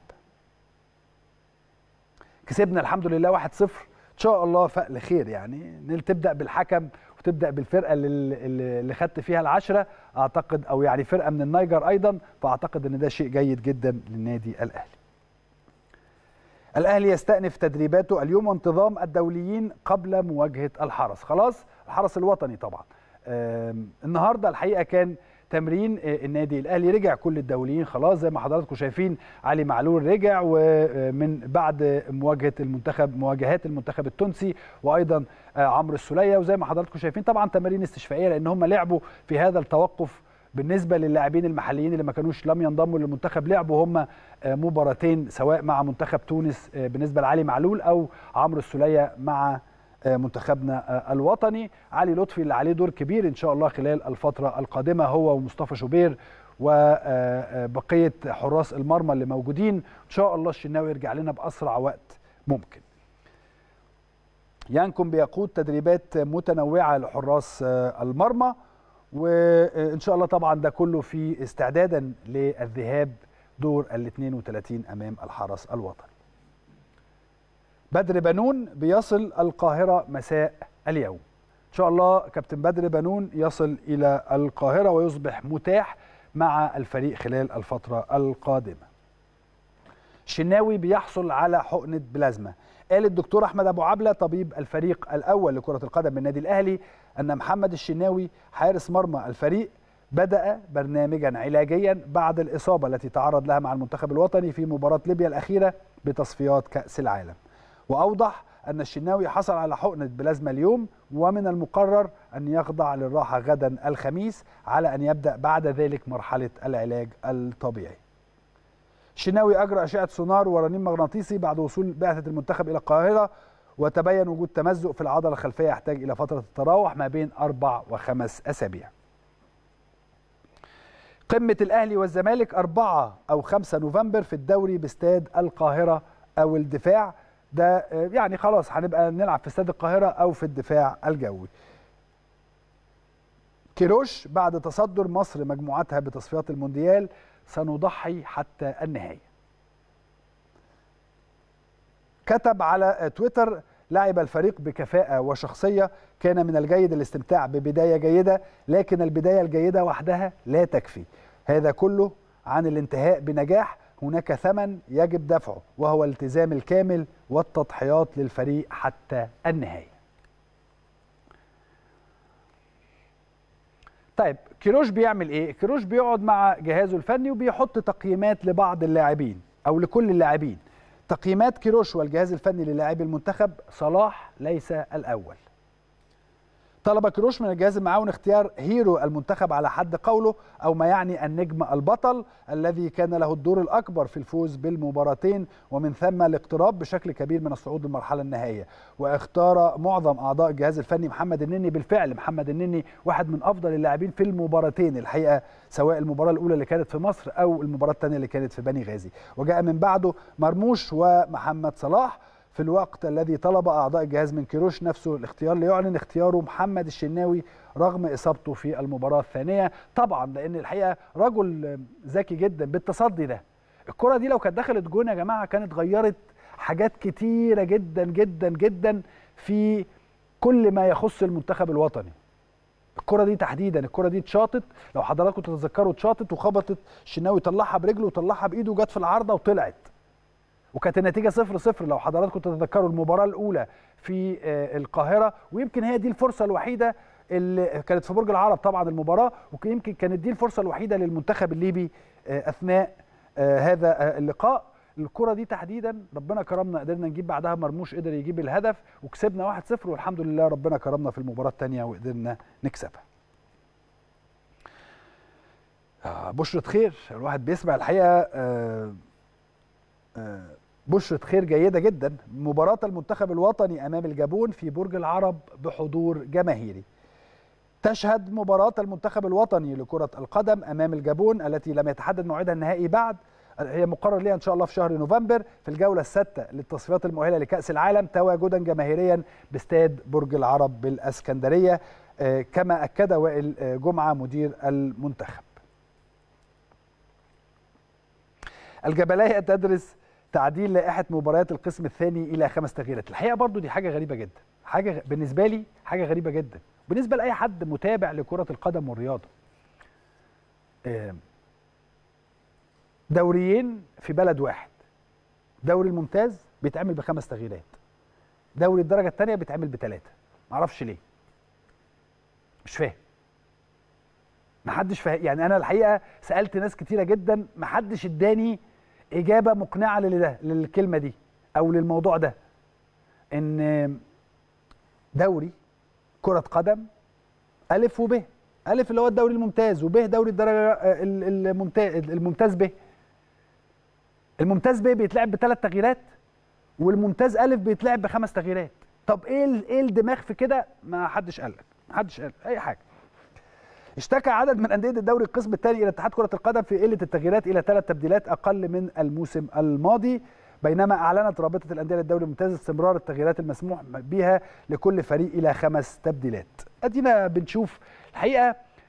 كسبنا الحمد لله 1-0 ان شاء الله فأل خير يعني تبدا بالحكم وتبدا بالفرقه اللي, اللي خدت فيها العشره اعتقد او يعني فرقه من النيجر ايضا فاعتقد ان ده شيء جيد جدا للنادي الاهلي. الاهلي يستأنف تدريباته اليوم وانتظام الدوليين قبل مواجهه الحرس، خلاص الحرس الوطني طبعا. النهارده الحقيقه كان تمرين النادي الاهلي رجع كل الدوليين خلاص زي ما حضراتكم شايفين علي معلول رجع ومن بعد مواجهه المنتخب مواجهات المنتخب التونسي وايضا عمرو السوليه وزي ما حضراتكم شايفين طبعا تمارين استشفائيه لان هم لعبوا في هذا التوقف بالنسبه للاعبين المحليين اللي ما كانوش لم ينضموا للمنتخب لعبوا هم مباراتين سواء مع منتخب تونس بالنسبه لعلي معلول او عمرو السوليه مع منتخبنا الوطني علي لطفي اللي عليه دور كبير ان شاء الله خلال الفتره القادمه هو ومصطفى شوبير وبقيه حراس المرمى اللي موجودين ان شاء الله الشناوي يرجع لنا باسرع وقت ممكن يانكم بيقود تدريبات متنوعه لحراس المرمى وان شاء الله طبعا ده كله في استعدادا للذهاب دور ال 32 امام الحرس الوطني. بدر بنون بيصل القاهره مساء اليوم. ان شاء الله كابتن بدر بنون يصل الى القاهره ويصبح متاح مع الفريق خلال الفتره القادمه. شناوي بيحصل على حقنه بلازما. قال الدكتور احمد ابو عبله طبيب الفريق الاول لكره القدم بالنادي الاهلي ان محمد الشناوي حارس مرمى الفريق بدأ برنامجا علاجيا بعد الإصابة التي تعرض لها مع المنتخب الوطني في مباراة ليبيا الأخيرة بتصفيات كأس العالم وأوضح أن الشناوي حصل على حقنة بلازما اليوم ومن المقرر أن يخضع للراحة غدا الخميس على أن يبدأ بعد ذلك مرحلة العلاج الطبيعي الشناوي أجرى أشعة سونار ورنين مغناطيسي بعد وصول بعثة المنتخب إلى القاهرة وتبين وجود تمزق في العضلة الخلفية يحتاج إلى فترة التراوح ما بين أربع وخمس أسابيع قمة الأهلي والزمالك أربعة أو خمسة نوفمبر في الدوري باستاد القاهرة أو الدفاع ده يعني خلاص هنبقى نلعب في استاد القاهرة أو في الدفاع الجوي كيروش بعد تصدر مصر مجموعتها بتصفيات المونديال سنضحي حتى النهاية كتب على تويتر لعب الفريق بكفاءة وشخصية كان من الجيد الاستمتاع ببداية جيدة لكن البداية الجيدة وحدها لا تكفي هذا كله عن الانتهاء بنجاح هناك ثمن يجب دفعه وهو الالتزام الكامل والتضحيات للفريق حتى النهاية طيب كيروش بيعمل ايه كيروش بيقعد مع جهازه الفني وبيحط تقييمات لبعض اللاعبين او لكل اللاعبين تقييمات كيروش والجهاز الفني للاعبي المنتخب صلاح ليس الاول طلب كيروش من الجهاز المعاون اختيار هيرو المنتخب على حد قوله او ما يعني النجم البطل الذي كان له الدور الاكبر في الفوز بالمباراتين ومن ثم الاقتراب بشكل كبير من الصعود للمرحله النهائيه واختار معظم اعضاء الجهاز الفني محمد النني بالفعل محمد النني واحد من افضل اللاعبين في المباراتين الحقيقه سواء المباراه الاولى اللي كانت في مصر او المباراه الثانيه اللي كانت في بني غازي وجاء من بعده مرموش ومحمد صلاح في الوقت الذي طلب اعضاء الجهاز من كيروش نفسه الاختيار ليعلن اختياره محمد الشناوي رغم اصابته في المباراه الثانيه طبعا لان الحقيقه رجل ذكي جدا بالتصدي ده الكره دي لو كانت دخلت جون يا جماعه كانت غيرت حاجات كتيره جدا جدا جدا في كل ما يخص المنتخب الوطني الكره دي تحديدا الكره دي اتشاطت لو حضراتكم تتذكروا اتشاطت وخبطت الشناوي طلعها برجله وطلعها بايده وجت في العارضه وطلعت وكانت النتيجه صفر صفر لو حضراتكم تتذكروا المباراه الاولى في القاهره ويمكن هي دي الفرصه الوحيده اللي كانت في برج العرب طبعا المباراه ويمكن كانت دي الفرصه الوحيده للمنتخب الليبي اثناء هذا اللقاء الكره دي تحديدا ربنا كرمنا قدرنا نجيب بعدها مرموش قدر يجيب الهدف وكسبنا 1-0 والحمد لله ربنا كرمنا في المباراه الثانيه وقدرنا نكسبها بشرة خير الواحد بيسمع الحقيقه بشرة خير جيدة جدا مباراة المنتخب الوطني أمام الجابون في برج العرب بحضور جماهيري تشهد مباراة المنتخب الوطني لكرة القدم أمام الجابون التي لم يتحدد موعدها النهائي بعد هي مقرر ليها إن شاء الله في شهر نوفمبر في الجولة السادسة للتصفيات المؤهلة لكأس العالم تواجدا جماهيريا باستاد برج العرب بالأسكندرية كما أكد وائل جمعة مدير المنتخب الجبلية تدرس تعديل لائحة مباريات القسم الثاني إلى خمس تغييرات الحقيقة برضو دي حاجة غريبة جدا حاجة بالنسبة لي حاجة غريبة جدا بالنسبة لأي حد متابع لكرة القدم والرياضة دوريين في بلد واحد دوري الممتاز بيتعمل بخمس تغييرات دوري الدرجة الثانية بيتعمل بثلاثة معرفش ليه مش فاهم محدش فاهم يعني انا الحقيقه سالت ناس كتيره جدا محدش اداني اجابه مقنعه لده للكلمه دي او للموضوع ده ان دوري كره قدم الف وب الف اللي هو الدوري الممتاز وب دوري الدرجه الممتاز الممتاز ب الممتاز ب بيتلعب بثلاث تغييرات والممتاز الف بيتلعب بخمس تغييرات طب ايه ايه الدماغ في كده ما حدش قال لك ما حدش قال اي حاجه اشتكى عدد من انديه الدوري القسم الثاني الى اتحاد كره القدم في قله التغييرات الى ثلاث تبديلات اقل من الموسم الماضي بينما اعلنت رابطه الانديه للدوري الممتاز استمرار التغييرات المسموح بها لكل فريق الى خمس تبديلات ادينا بنشوف الحقيقه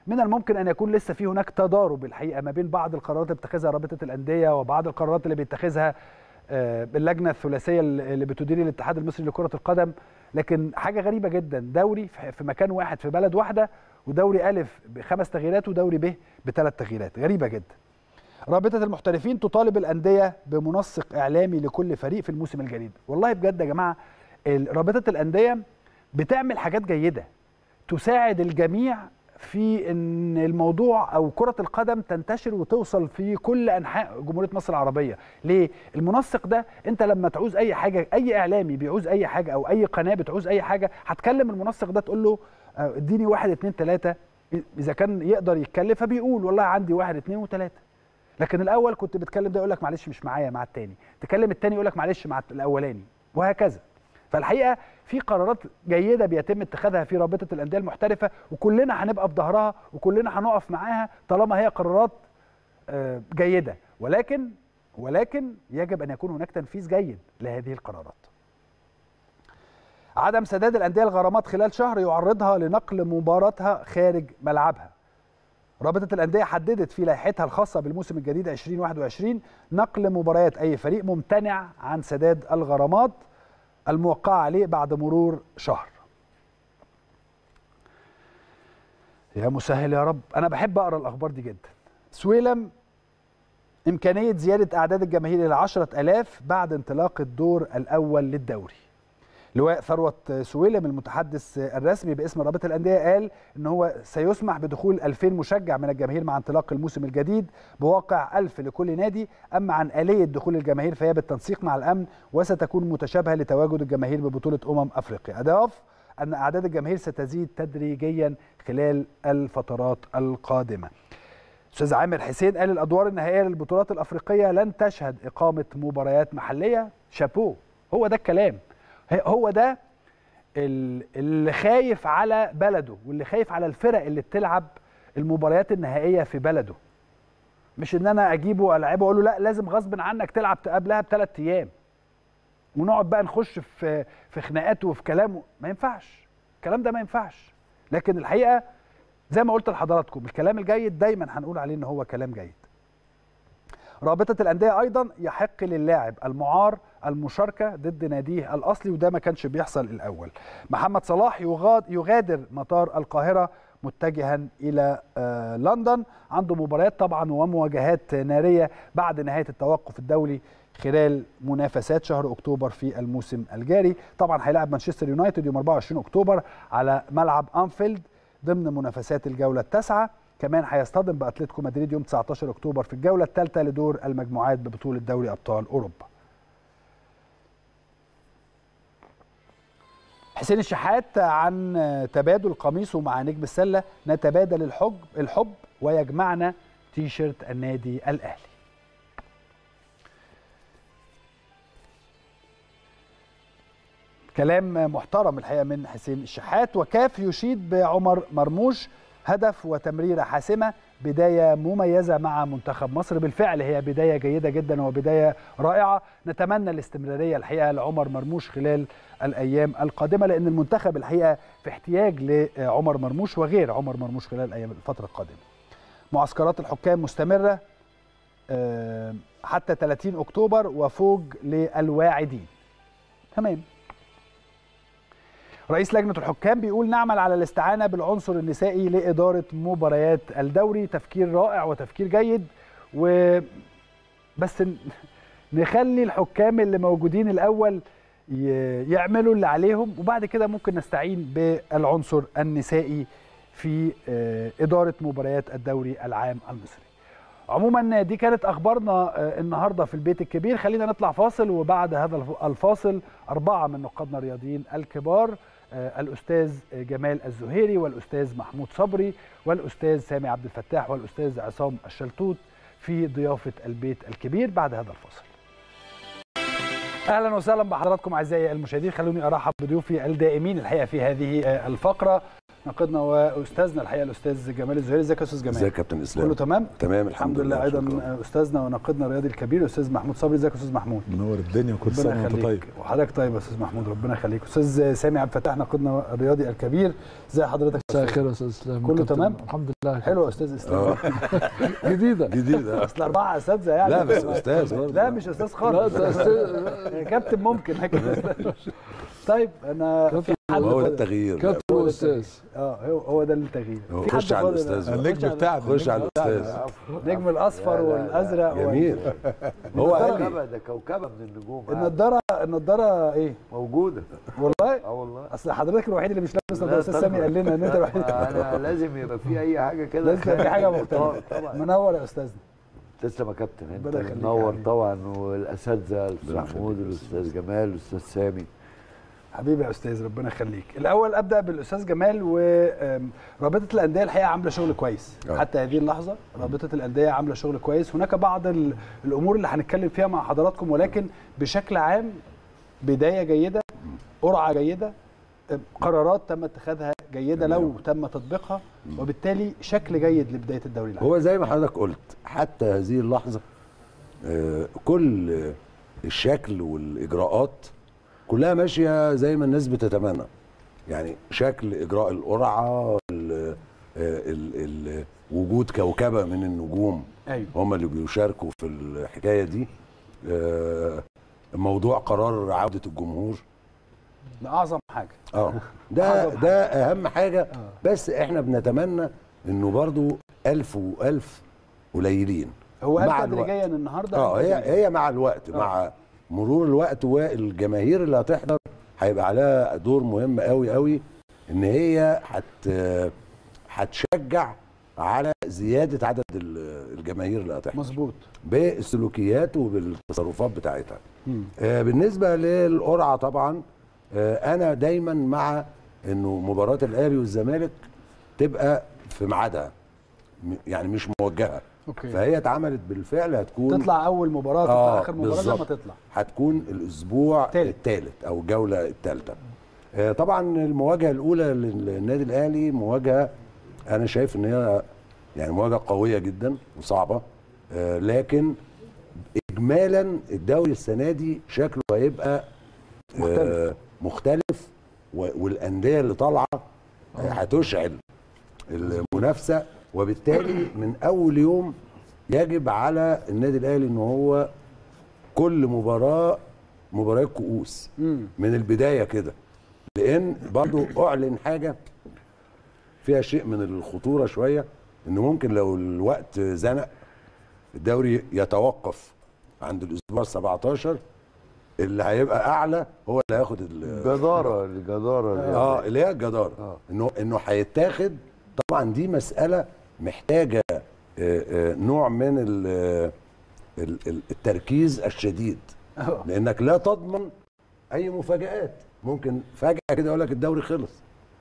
من الممكن ان يكون لسه في هناك تضارب الحقيقه ما بين بعض القرارات اللي بتتخذها رابطه الانديه وبعض القرارات اللي بيتخذها اللجنه الثلاثيه اللي بتدير الاتحاد المصري لكره القدم لكن حاجه غريبه جدا دوري في مكان واحد في بلد واحده ودوري الف بخمس تغييرات ودوري ب بثلاث تغييرات غريبه جدا رابطه المحترفين تطالب الانديه بمنسق اعلامي لكل فريق في الموسم الجديد والله بجد يا جماعه رابطه الانديه بتعمل حاجات جيده تساعد الجميع في ان الموضوع او كره القدم تنتشر وتوصل في كل انحاء جمهوريه مصر العربيه ليه المنسق ده انت لما تعوز اي حاجه اي اعلامي بيعوز اي حاجه او اي قناه بتعوز اي حاجه هتكلم المنسق ده تقول له اديني واحد اتنين تلاته اذا كان يقدر يتكلم فبيقول والله عندي واحد اتنين وتلاته لكن الاول كنت بتكلم ده يقول لك معلش مش معايا مع التاني تكلم التاني يقول لك معلش مع الاولاني وهكذا فالحقيقه في قرارات جيده بيتم اتخاذها في رابطه الانديه المحترفه وكلنا هنبقى في ظهرها وكلنا هنقف معاها طالما هي قرارات جيده ولكن ولكن يجب ان يكون هناك تنفيذ جيد لهذه القرارات. عدم سداد الانديه الغرامات خلال شهر يعرضها لنقل مباراتها خارج ملعبها. رابطه الانديه حددت في لائحتها الخاصه بالموسم الجديد 2021 نقل مباريات اي فريق ممتنع عن سداد الغرامات الموقعة عليه بعد مرور شهر يا مسهل يا رب أنا بحب أقرأ الأخبار دي جدا سويلم إمكانية زيادة أعداد الجماهير إلى 10000 بعد انطلاق الدور الأول للدوري لواء ثروت سويلم المتحدث الرسمي باسم رابطه الانديه قال ان هو سيسمح بدخول 2000 مشجع من الجماهير مع انطلاق الموسم الجديد بواقع 1000 لكل نادي اما عن اليه دخول الجماهير فهي بالتنسيق مع الامن وستكون متشابهه لتواجد الجماهير ببطوله امم افريقيا اضاف ان اعداد الجماهير ستزيد تدريجيا خلال الفترات القادمه استاذ عامر حسين قال الادوار النهائيه للبطولات الافريقيه لن تشهد اقامه مباريات محليه شابو هو ده الكلام هو ده اللي خايف على بلده واللي خايف على الفرق اللي بتلعب المباريات النهائيه في بلده مش ان انا اجيبه العبه واقول له لا لازم غصب عنك تلعب قبلها بثلاث ايام ونقعد بقى نخش في في خناقات وفي كلام ما ينفعش الكلام ده ما ينفعش لكن الحقيقه زي ما قلت لحضراتكم الكلام الجيد دايما هنقول عليه ان هو كلام جيد رابطه الانديه ايضا يحق للاعب المعار المشاركه ضد ناديه الاصلي وده ما كانش بيحصل الاول محمد صلاح يغادر مطار القاهره متجها الى لندن عنده مباريات طبعا ومواجهات ناريه بعد نهايه التوقف الدولي خلال منافسات شهر اكتوبر في الموسم الجاري طبعا هيلاعب مانشستر يونايتد يوم 24 اكتوبر على ملعب انفيلد ضمن منافسات الجوله التاسعه كمان هيصطدم باتلتيكو مدريد يوم 19 اكتوبر في الجوله الثالثه لدور المجموعات ببطوله دوري ابطال اوروبا حسين الشحات عن تبادل قميصه مع نجم السله نتبادل الحب الحب ويجمعنا تيشيرت النادي الاهلي كلام محترم الحقيقه من حسين الشحات وكاف يشيد بعمر مرموش هدف وتمريره حاسمه بدايه مميزه مع منتخب مصر بالفعل هي بدايه جيده جدا وبدايه رائعه نتمنى الاستمراريه الحقيقه لعمر مرموش خلال الايام القادمه لان المنتخب الحقيقه في احتياج لعمر مرموش وغير عمر مرموش خلال الايام الفتره القادمه معسكرات الحكام مستمره حتى 30 اكتوبر وفوج للواعدين تمام رئيس لجنة الحكام بيقول نعمل على الاستعانة بالعنصر النسائي لإدارة مباريات الدوري تفكير رائع وتفكير جيد و بس نخلي الحكام اللي موجودين الأول يعملوا اللي عليهم وبعد كده ممكن نستعين بالعنصر النسائي في إدارة مباريات الدوري العام المصري عموما دي كانت اخبارنا النهارده في البيت الكبير خلينا نطلع فاصل وبعد هذا الفاصل اربعه من نقادنا الرياضيين الكبار الاستاذ جمال الزهيري والاستاذ محمود صبري والاستاذ سامي عبد الفتاح والاستاذ عصام الشلتوت في ضيافه البيت الكبير بعد هذا الفاصل اهلا وسهلا بحضراتكم اعزائي المشاهدين خلوني ارحب بضيوفي الدائمين الحقيقه في هذه الفقره ناقدنا واستاذنا الحقيقه الاستاذ جمال الزهيري ازيك يا استاذ جمال ازيك يا كابتن اسلام كله تمام تمام الحمد لله ايضا شكراً. استاذنا وناقدنا الرياضي الكبير الاستاذ محمود صبري ازيك يا استاذ محمود منور الدنيا وكل ربنا سنه وانت طيب يخليك وحضرتك طيب يا استاذ محمود ربنا يخليك استاذ سامي عبد الفتاح ناقدنا الرياضي الكبير ازي حضرتك مساء الخير يا استاذ اسلام كله كابتن. تمام؟ الحمد لله حلو يا استاذ اسلام اه جديده جديد آه. اصل اربعه اساتذه يعني لا بس استاذ برضه. لا مش استاذ لا خالص ده أستاذ- كابتن ممكن لكن أستاذ- طيب انا في حد هو ده فاضل؟ التغيير كابتن هو ده واستاذ اه هو هو ده التغيير هو في خش حد على فاضل؟ الأستاذ بقى. خش النجم على- بتاعنا خش على النجم الاستاذ نجم الاصفر والازرق وال- جميل هو قال لي كوكبه ده كوكبه من النجوم النضاره النضاره ايه موجوده والله اه والله اصل حضرتك الوحيد اللي مش لابس نضاره لا استاذ سامي طبعاً. قال لنا ان انت الوحيد انا لازم يبقى في اي حاجه كده لازم يبقى في حاجه مختلفه طبعا منور يا استاذنا تسلم يا كابتن انت ربنا يخليك يا منور حبيبي. طبعا والاساتذه الاستاذ ربنا محمود يخليك. والاستاذ جمال والاستاذ سامي حبيبي يا استاذ ربنا يخليك الاول ابدا بالاستاذ جمال ورابطه الانديه الحقيقه عامله شغل كويس آه. حتى هذه اللحظه رابطه الانديه عامله شغل كويس هناك بعض ال- الامور اللي هنتكلم فيها مع حضراتكم ولكن بشكل عام بدايه جيده قرعه جيده قرارات تم اتخاذها جيده لو تم تطبيقها وبالتالي شكل جيد لبدايه الدوري العام هو زي ما حضرتك قلت حتى هذه اللحظه آه، كل آه، الشكل والاجراءات كلها ماشيه زي ما الناس بتتمنى يعني شكل اجراء القرعه ال- آه، ال- ال- وجود كوكبه من النجوم ايوه هم اللي بيشاركوا في الحكايه دي آه، موضوع قرار عوده الجمهور ده اعظم حاجه اه ده أعظم ده اهم حاجه بس احنا بنتمنى انه برضو ألف وألف قليلين هو قال مع الوقت. تدريجيا النهارده اه قال هي تدريجياً. هي مع الوقت مع مرور الوقت والجماهير اللي هتحضر هيبقى عليها دور مهم قوي قوي ان هي هت هتشجع على زياده عدد ال- الجماهير اللي هتحضر مظبوط بالسلوكيات وبالتصرفات بتاعتها مم. آه، بالنسبه للقرعه طبعا آه، انا دايما مع انه مباراه الاهلي والزمالك تبقى في ميعادها م- يعني مش موجهه اوكي فهي اتعملت بالفعل هتكون تطلع اول مباراه تطلع آه، اخر مباراه لما بالظبط. تطلع هتكون الاسبوع تالت. الثالث او الجوله الثالثه طبعا المواجهه الاولى للنادي الاهلي مواجهه انا شايف ان هي يعني مواجهه قويه جدا وصعبه آه، لكن اجمالا الدوري السنه دي شكله هيبقى مختلف. آه، مختلف و- والانديه اللي طالعه آه، هتشعل المنافسه وبالتالي من اول يوم يجب على النادي الاهلي ان هو كل مباراه مباريات كؤوس امم من البدايه كده لان برضو اعلن حاجه فيها شيء من الخطوره شويه انه ممكن لو الوقت زنق الدوري يتوقف عند الاسبوع 17 اللي هيبقى اعلى هو اللي هياخد ال- جداره الجداره اه اللي هي الجداره آه. انه انه هيتاخد طبعا دي مساله محتاجه آه، آه، نوع من ال- ال- ال- التركيز الشديد آه. لانك لا تضمن اي مفاجات ممكن فجاه كده يقول لك الدوري خلص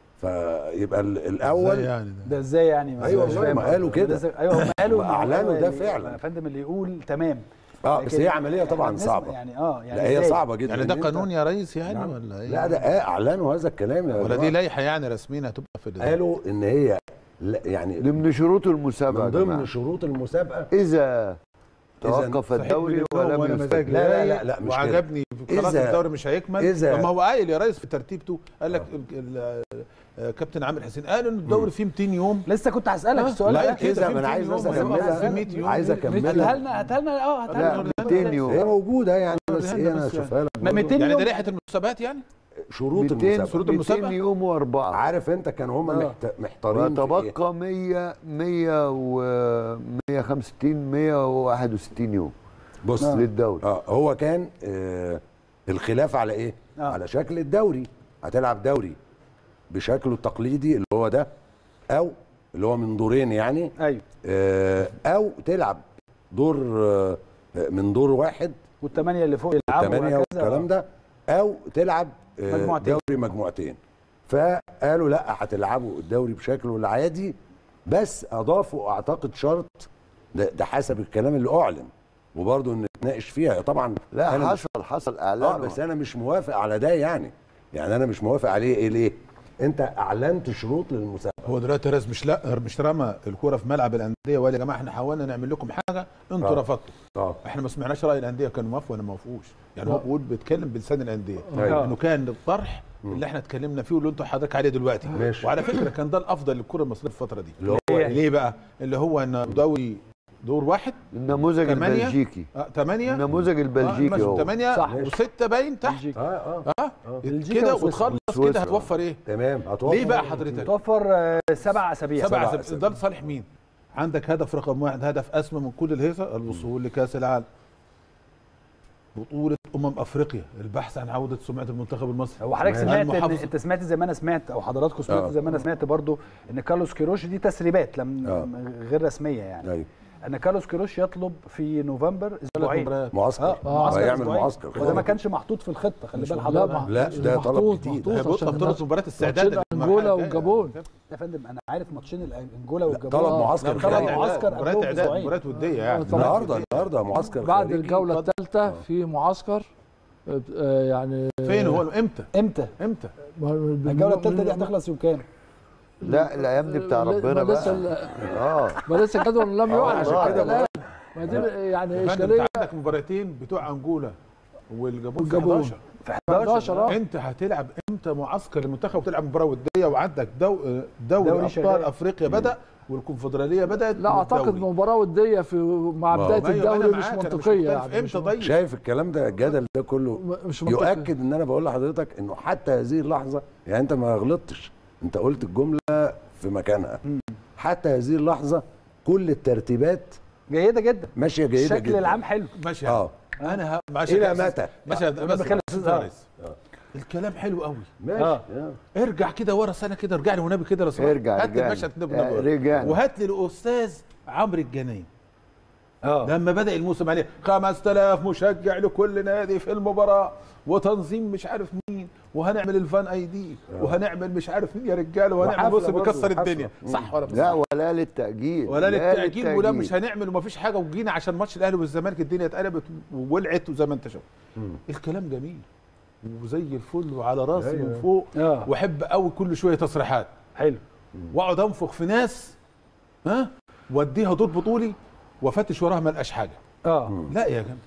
فيبقى ال- ازاي الاول يعني ده ده ازاي يعني أيوة مش والله فاهم ما قالوا برضه. كده. ده إزاي- ايوه هم قالوا هم إن هو أعلنوا قالوا ده اللي- فعلا. يا فندم اللي يقول تمام اه بس لكن هي عمليه إحنا طبعا بنسمع صعبه يعني اه يعني لا هي إزاي؟ صعبه جدا يعني ده إن أنت- قانون يا ريس يعني نعم. ولا ايه؟ لا ده آه اعلنوا هذا الكلام يا ولا جماعة. دي لائحه يعني رسميا هتبقى في ال- قالوا ان هي لا يعني ضمن شروط المسابقه من يا ضمن جماعة. شروط المسابقه اذا توقف صحيح الدوري باليوم ولم وأنا يستجب مزاج لا، لا، رايق لا، لا، مش كده. وعجبني خلاص إذا- الدوري مش هيكمل إذا- طب ما هو قايل يا ريس في ترتيبته قال لك ال- ال- آه، كابتن عامر حسين قال ان الدوري فيه 200 يوم لسه كنت هسالك آه، السؤال لا، ده كده اذا في ما انا 200 عايز يوم بس ولا اكملها في 100 يوم. عايز هاتها اكملها لنا هاتها لنا اه هاتها لا لنا 200 يوم هي موجوده يعني بس وريها ايه لنا انا بس اشوفها لك ما برضه. 200 يعني يوم ده لائحه المسابقات يعني شروط 200 المسابقه شروط المسابقة. 200 يوم واربعه عارف انت كانوا هم آه. محت... محتارين في إيه؟ وتبقى 100 100 و 165 161 يوم بص آه. للدوري اه هو كان آه الخلاف على ايه آه. على شكل الدوري هتلعب دوري بشكله التقليدي اللي هو ده او اللي هو من دورين يعني ايوه آه او تلعب دور آه من دور واحد والثمانيه اللي فوق يلعبوا ثمانية وهكذا. والكلام ده او تلعب آه، مجموعتين. دوري مجموعتين فقالوا لا هتلعبوا الدوري بشكله العادي بس اضافوا اعتقد شرط ده, ده حسب الكلام اللي اعلن وبرضه ان نتناقش فيها طبعا لا أنا مش- حصل حصل اه اعلان بس انا مش موافق على ده يعني يعني انا مش موافق عليه ايه ليه انت اعلنت شروط للمسابقه هو دلوقتي راس مش لا مش رمى الكوره في ملعب الانديه وقال يا جماعه احنا حاولنا نعمل لكم حاجه انتوا آه. رفضتوا اه احنا ما سمعناش راي الانديه كانوا موافقوا ولا ما موافقوش يعني هو لا. بيقول بيتكلم بلسان الانديه أيوة. انه كان الطرح اللي احنا اتكلمنا فيه واللي انتوا حضرتك عليه دلوقتي ماشي. وعلى فكره كان ده الافضل للكره المصريه في الفتره دي اللي هو ليه؟ ليه بقى اللي هو ان دوري دور واحد النموذج تمانية. البلجيكي آه، ثمانية النموذج البلجيكي هو ثمانية صح. وستة باين تحت بلجيكا. اه اه اه بلجيكا كده وسويسرا. وتخلص وسويسرا. كده هتوفر ايه؟ تمام هتوفر ليه بقى حضرتك؟ توفر آه، سبع اسابيع سبع سبع أسابيع أسابيع. ده لصالح مين؟ عندك هدف رقم واحد هدف اسمى من كل الهيصه الوصول لكاس العالم بطولة أمم أفريقيا البحث عن عودة سمعة المنتخب المصري هو حضرتك ماشي. سمعت ان المحافظة. انت سمعت زي ما انا سمعت او حضراتكم سمعتوا آه. زي ما انا سمعت برضو ان كارلوس كيروش دي تسريبات لم آه. غير رسميه يعني ايوه ان كارلوس كيروش يطلب في نوفمبر ثلاث اسبوعين مباريات. معسكر اه معسكر هيعمل أسبوعين. معسكر وده ما كانش محطوط في الخطه خلي مش- بال لا حضرتك ما- لا، ده طلب محطوط- جديد. محطوط هيبقى عشان بطولة الناس- مباراة استعداد ماتشين انجولا والجابون يا فندم انا عارف ماتشين ال- انجولا والجابون طلب آه. معسكر طلب خارجي. معسكر مباراة قبلهم إعداد بأسبوعين. مباراة ودية يعني طبعاً. النهارده النهارده معسكر بعد خارجي. الجوله اتفضل. الثالثه في معسكر آه، يعني فين هو امتى؟ امتى؟ امتى؟ الجوله الثالثه دي هتخلص يوم كام؟ لا الايام دي بتاع ما ربنا لسه بقى ال- اه ما لسه الجدول لم يعلن عشان حتى كده الآن. ما دي يعني يا فندم، اشكاليه انت عندك مباراتين بتوع انجولا والجابون في والجابون. 11 في 11 اه انت هتلعب امتى معسكر المنتخب وتلعب مباراه وديه وعندك دو دوري, دوري ابطال شغال. افريقيا بدا والكونفدراليه بدات لا اعتقد والدوري. مباراه وديه في مع ما هو- بدايه أيوة، أنا الدوري مش معاك، أنا منطقيه مختلف. يعني مش امتى طيب؟ شايف الكلام ده الجدل ده كله م- مش منطقي يؤكد ان انا بقول لحضرتك انه حتى هذه اللحظه يعني انت ما غلطتش انت قلت الجمله في مكانها حتى هذه اللحظه كل الترتيبات جيده جدا ماشيه جيده الشكل جدا العام حلو ماشي اه انا ه... ماشي الى يا أستاذ- متى ماشي يا- بس بخلي بس الأستاذ- يا ريس. الكلام حلو قوي ماشي آه. آه. ارجع كده ورا سنه كده ارجع لي والنبي كده لو سمحت ارجع هات لي رجعنا. المشهد ده آه، بالنبي. رجعنا. وهات لي الاستاذ عمرو الجنايم اه لما بدا الموسم عليه 5000 مشجع لكل نادي في المباراه وتنظيم مش عارف مين وهنعمل الفان اي دي وهنعمل مش عارف مين يا رجاله وهنعمل وحفلة موسم برضه، يكسر وحفلة. الدنيا صح ولا مش لا صح؟ ولا للتأجيل ولا للتأجيل ولا مش هنعمل ومفيش حاجه وجينا عشان ماتش الاهلي والزمالك الدنيا اتقلبت وولعت وزي ما انت شفت الكلام جميل وزي الفل وعلى راسي أيوة. من فوق اه واحب قوي كل شويه تصريحات حلو واقعد انفخ في ناس ها واديها دور بطولي وافتش وراها ما القاش حاجه اه لا يا جماعه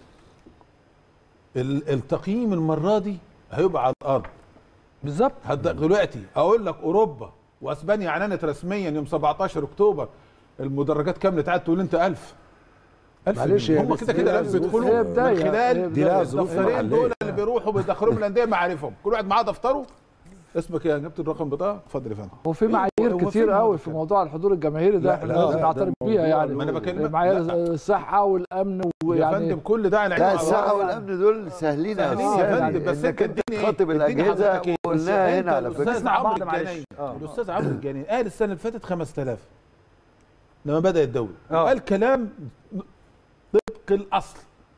ال- التقييم المره دي هيبقى على الارض بالظبط هد- دلوقتي اقول لك اوروبا واسبانيا اعلنت رسميا يوم 17 اكتوبر المدرجات كامله تعاد تقول انت 1000 1000 معلش مين؟ هي هم لسه كده دي كده لها لازم ظروف. يدخلوا هي من بداية. هي خلال دي لها ظروف الدفترين محلية. دول اللي بيروحوا بيدخلوا من الانديه معارفهم كل واحد معاه دفتره اسمك ايه جبت الرقم بتاعه اتفضل يا فندم هو في إيه؟ معايير هو فين كتير هو قوي ده في كده؟ موضوع الحضور الجماهيري ده لا، احنا لا، لازم ده- نعترف ده بيها موضوع يعني ما انا بكلمك معايير لا. الصحه والامن يا ويعني فندم كل ده على لا عيني الصحة وعلى والأمن دول سهلين سهلين أوي. يا يعني فندم بس إنك انت أنت اديني تخاطب اديني الأجهزة حضرتك إيه؟ وقلناها أنت هنا على الأستاذ فكرة نسمع عمرو بعض معلش. الجنايني آه. الاستاذ عمرو الجنايني قال السنه اللي فاتت 5000 لما بدا الدوري آه. قال كلام طبق الاصل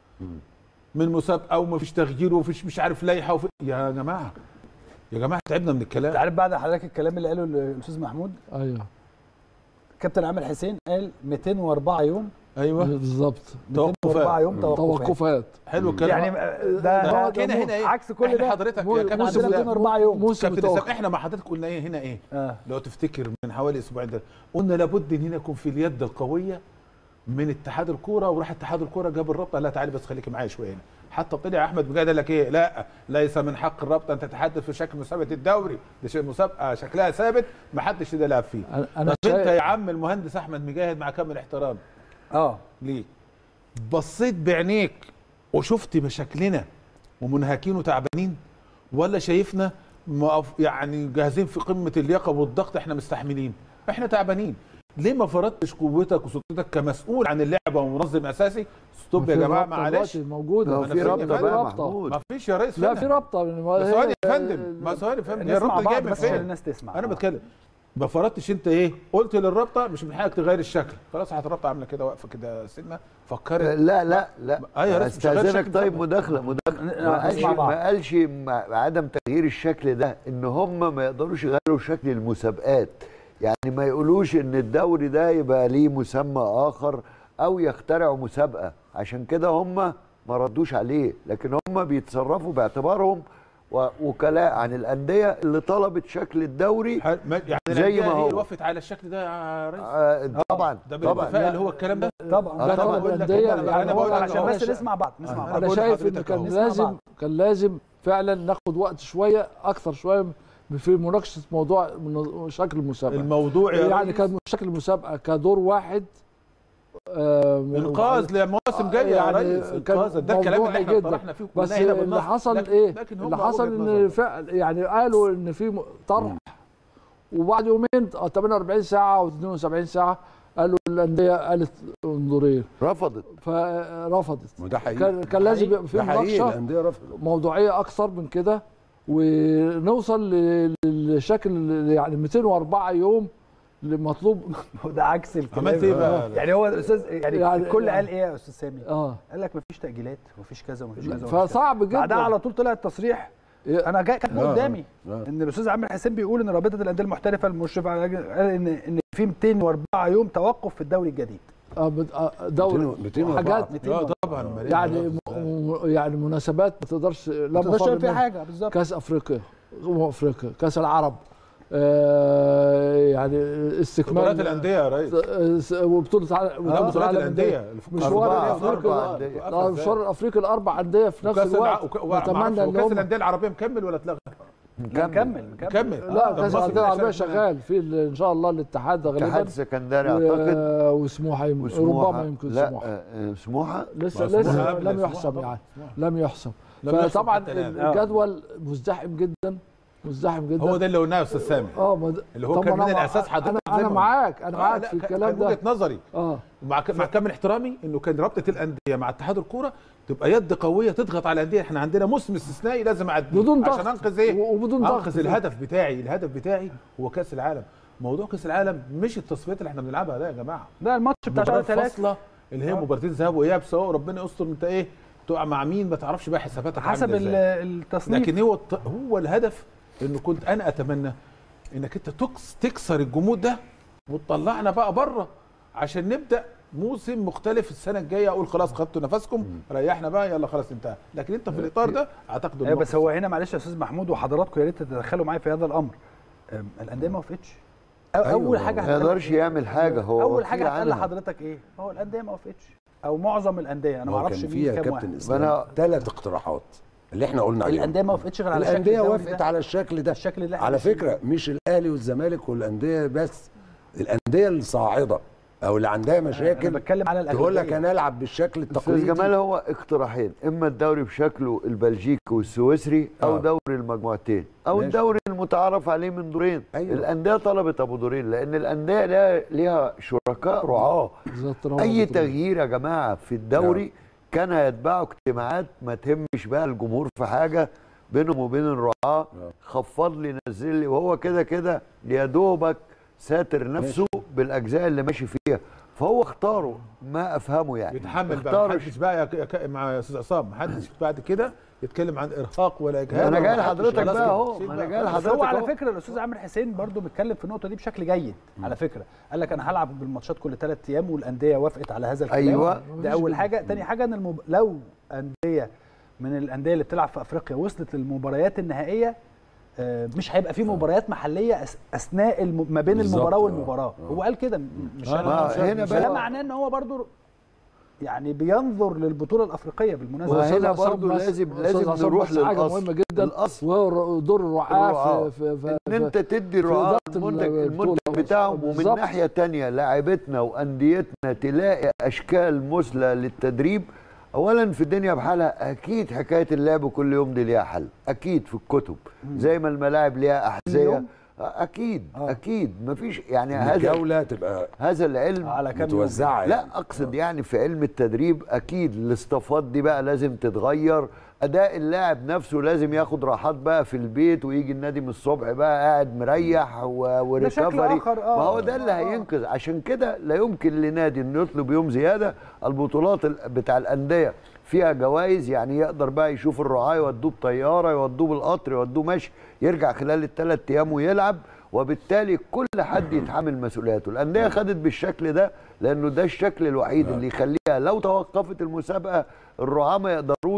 من مسابقه وما فيش تغيير ومفيش مش عارف لائحه وفي... يا جماعه يا جماعه تعبنا من انت الكلام عارف بعد حضرتك الكلام اللي قاله الاستاذ محمود ايوه كابتن عامر حسين قال 204 يوم ايوه بالظبط 204 يوم توقفات توقفات حلو الكلام يعني ده, ده ده هنا هنا ايه عكس كل احنا ده حضرتك مو- يا كابتن عندنا اسلام 204 يوم موسم كابتن اسلام توقف احنا مع حضرتك قلنا ايه هنا ايه اه لو تفتكر من حوالي اسبوعين ده قلنا لابد ان هنا يكون في اليد القويه من اتحاد الكوره وراح اتحاد الكوره جاب الرابطه لا تعالي بس خليكي معايا شويه هنا حتى طلع احمد مجاهد قال لك ايه لا ليس من حق الرابطه ان تتحدث في شكل مسابقه الدوري دي شيء مسابقه شكلها ثابت ما حدش ده لعب فيه انا انا طب انت شايف يا عم المهندس احمد مجاهد مع كامل احترام اه ليك بصيت بعينيك وشفت مشاكلنا ومنهكين وتعبانين ولا شايفنا مقف- يعني جاهزين في قمه اللياقه والضغط احنا مستحملين احنا تعبانين ليه ما فرضتش قوتك وسلطتك كمسؤول عن اللعبه ومنظم اساسي ستوب يا في جماعه رابطة معلش دلوقتي موجوده هو أنا في فاهم رابطة يا بقى فندم. محمود ما فيش يا ريس لا فينها. في رابطه ما ثواني يا فندم ما ثواني يا فندم هي نسمع الرابطه جايه بعض من بس عشان فين الناس تسمع انا آه. بتكلم ما فرضتش انت ايه قلت للرابطه مش من حقك تغير الشكل خلاص هت الرابطه عامله كده واقفه كده سنه فكرت لا لا لا آه يا ريس، مش هغير استاذنك شكل طيب مسابقة. مداخله مداخله ن- ما قالش نسمع بعض. ما قالش مع عدم تغيير الشكل ده ان هم ما يقدروش يغيروا شكل المسابقات يعني ما يقولوش ان الدوري ده يبقى ليه مسمى اخر او يخترعوا مسابقه عشان كده هم ما ردوش عليه لكن هم بيتصرفوا باعتبارهم ووكلاء عن الانديه اللي طلبت شكل الدوري حل- ما- يعني زي الأندية ما هي هو. اللي وافقت على الشكل ده يا ريس آه طبعا ده طبعا بالاتفاق اللي هو الكلام ده طبعا آه، ده طبعاً. طلب بقول لك الانديه إن أنا- يعني أنا هو بقول لك عشان أنا بس شا- نسمع بعض نسمع أنا بعض انا بقول شايف ان لحضرتك كان أهو. نسمع لازم بعض. كان لازم فعلا ناخد وقت شويه اكثر شويه في مناقشه موضوع من- شكل المسابقه الموضوع يا يعني ريس كان شكل المسابقه كدور واحد آه، انقاذ لمواسم آه، جايه يا يعني ريس كان انقاذ ده الكلام اللي موضوعي احنا جداً. طرحنا فيه بس وقلنا هنا اللي بالنص. حصل لكن- ايه لكن هم اللي حصل وجهة ان نظر. فعلا يعني قالوا ان في م- طرح وبعد يومين آه، 48 ساعه او 72 ساعه قالوا الانديه قالت انظرين رفضت فرفضت وده حقيقي كان كان لازم يبقى في ده حقيقي مناقشه الانديه رفضت موضوعيه اكثر من كده ونوصل ل- للشكل اللي يعني 204 يوم اللي مطلوب ده عكس الكلام عملت إيه بقى؟ يعني هو الاستاذ يعني, يعني- الكل يعني- قال ايه يا استاذ سامي اه قال لك مفيش تاجيلات ومفيش كذا ومفيش كذا ومفيش فصعب كذا. جدا بعدها على طول طلع التصريح إيه. انا جاي كاتبه آه، قدامي آه. ان الاستاذ عامر حسين بيقول ان رابطه الانديه المحترفه المشرفه على قال ان ان في 204 يوم توقف في الدوري الجديد آه، بت- آه، دوري 204. حاجات اه طبعا أمال إيه؟ يعني م- م- يعني مناسبات ما تقدرش لا ما تقدرش مفر تعمل فيها منها. حاجه بالظبط كاس افريقيا امم افريقيا كاس العرب آه يعني استكمال بطولات الانديه يا ريس آه، س- وبطوله الع- لا وبطولة بطولات العالم الانديه للأندية. اللي في مشوار أربعة- الافريقي أربعة أندية. لا، مشوار الافريقي الاربع انديه في نفس وكاس الع... الوقت وك... وكاس نتمنى ان وكاس هم الانديه العربيه مكمل ولا اتلغى؟ نكمل نكمل كمل لا طب كاس مصر الانديه فيها العربيه شرط شغال في ال- ان شاء الله الاتحاد اتحاد غالبا سكندري و- اعتقد وسموحه يم- وسموحه ربما يمكن لا سموحه آه، آه، سموحه لسه سموحة لسه قبل لم سموحة يحسم طبعا. يعني لم يحسم لم يحسم فطبعا حتى الآن. الجدول مزدحم جدا مزدحم جدا هو ده اللي قلناه يا استاذ سامي اه ما ده- اللي هو طب كان أنا من مع- الأساس حضرتك انا زي انا ما معاك انا آه، معاك لا، في كان- الكلام كان ده وجهه نظري اه مع ك- مع كامل احترامي انه كان رابطه الانديه مع اتحاد الكوره تبقى يد قويه تضغط على الانديه احنا عندنا موسم استثنائي لازم اعديه بدون ضغط عشان انقذ ايه و- وبدون ضغط انقذ الهدف بتاعي الهدف بتاعي هو كاس العالم موضوع كاس العالم مش التصفيات اللي احنا بنلعبها ده يا جماعه ده الماتش بتاع شهر مباراه ثلاثة فاصله اللي هي مباراتين ذهاب واياب سواء ربنا يستر انت ايه تقع مع مين ما تعرفش بقى حساباتك حسب عاملة ال- إزاي. التصنيف لكن هو الت- هو الهدف انه كنت انا اتمنى انك انت تكس تكسر الجمود ده وتطلعنا بقى بره عشان نبدا موسم مختلف السنه الجايه اقول خلاص خدتوا نفسكم ريحنا بقى يلا خلاص انتهى لكن انت في الاطار ده اعتقد ايوه إنه بس هو هنا معلش يا استاذ محمود وحضراتكم يا ريت تتدخلوا معايا في هذا الامر أم، الانديه ما وافقتش أو- اول حاجه ما هتقال- يقدرش يعمل حاجه هو اول وكيل حاجه هتقال عنها. لحضرتك ايه هو الانديه ما وافقتش او معظم الانديه انا ما هو اعرفش كان مين فيها كام كابتن واحد اسلام أنا- ثلاث اقتراحات اللي احنا قلنا عليهم الانديه ما وافقتش غير على شكل الانديه الدوري وافقت ده. على الشكل ده الشكل اللي احنا على فيه. فكره مش الاهلي والزمالك والانديه بس الانديه الصاعده او اللي عندها انا مشاكل بتكلم على الاغلبيه تقول لك انا العب بالشكل استاذ التقليدي جمال هو اقتراحين اما الدوري بشكله البلجيكي والسويسري او آه. دوري المجموعتين او ماشي. الدوري المتعارف عليه من دورين أيوة. الانديه طلبت ابو دورين لان الانديه لها ليها شركاء رعاه بالظبط رابط اي الدوري. تغيير يا جماعه في الدوري كان هيتبعوا اجتماعات ما تهمش بقى الجمهور في حاجه بينهم وبين الرعاه خفض لي نزل لي وهو كده كده يا دوبك ساتر نفسه بالاجزاء اللي ماشي فيها فهو اختاره ما افهمه يعني يتحمل بقى اختار محدش بقى يا ك- يا ك- مع يا استاذ عصام محدش بعد كده يتكلم عن ارهاق ولا اجهاد انا ولا جاي محدش لحضرتك خلاص بقى كده. اهو شيل ما بقى. انا جاي بس لحضرتك هو على أهو. فكره الاستاذ عامر حسين برضو بيتكلم في النقطه دي بشكل جيد على فكره قال لك انا هلعب بالماتشات كل ثلاث ايام والانديه وافقت على هذا الكلام أيوة. ده اول حاجه تاني حاجه ان المب... لو انديه من الانديه اللي بتلعب في افريقيا وصلت للمباريات النهائيه آه، مش هيبقى في مباريات محليه أس- اثناء الم... ما بين بالظبط، المباراه آه، والمباراه هو قال كده م- مش آه، أنا ما مش هنا مش ده بقى- معناه ان هو برضو يعني بينظر للبطوله الافريقيه بالمناسبه وهنا أستاذ عصام برضو بس- لازم- أستاذ لازم عصام نروح بس حاجه للأصل. مهمه جدا الأصل. وهو دور الرعاه الرعاة. في, في, في, ان انت تدي الرعاة إدارة المنتج البطولة. المنتج بتاعهم ومن بالظبط. ناحيه تانية لاعبتنا وانديتنا تلاقي اشكال مثلى للتدريب اولا في الدنيا بحالها اكيد حكايه اللعب كل يوم دي ليها حل اكيد في الكتب زي ما الملاعب ليها احذيه يوم؟ اكيد آه. اكيد مفيش يعني هذا الجوله تبقى هذا العلم على كام يوم متوزعه لا يعني. اقصد يعني في علم التدريب اكيد الاصطفات دي بقى لازم تتغير اداء اللاعب نفسه لازم ياخد راحات بقى في البيت ويجي النادي من الصبح بقى قاعد مريح و- ده شكل وريكفري آخر، آه. ما هو ده اللي آه. هينقذ عشان كده لا يمكن لنادي انه يطلب يوم زياده البطولات ال- بتاع الانديه فيها جوائز يعني يقدر بقى يشوف الرعاة يودوه بطياره يودوه بالقطر يودوه ماشي يرجع خلال الثلاث ايام ويلعب وبالتالي كل حد يتحمل مسؤولياته الانديه خدت بالشكل ده لانه ده الشكل الوحيد اللي يخليها لو توقفت المسابقه الرعاة ما يقدروش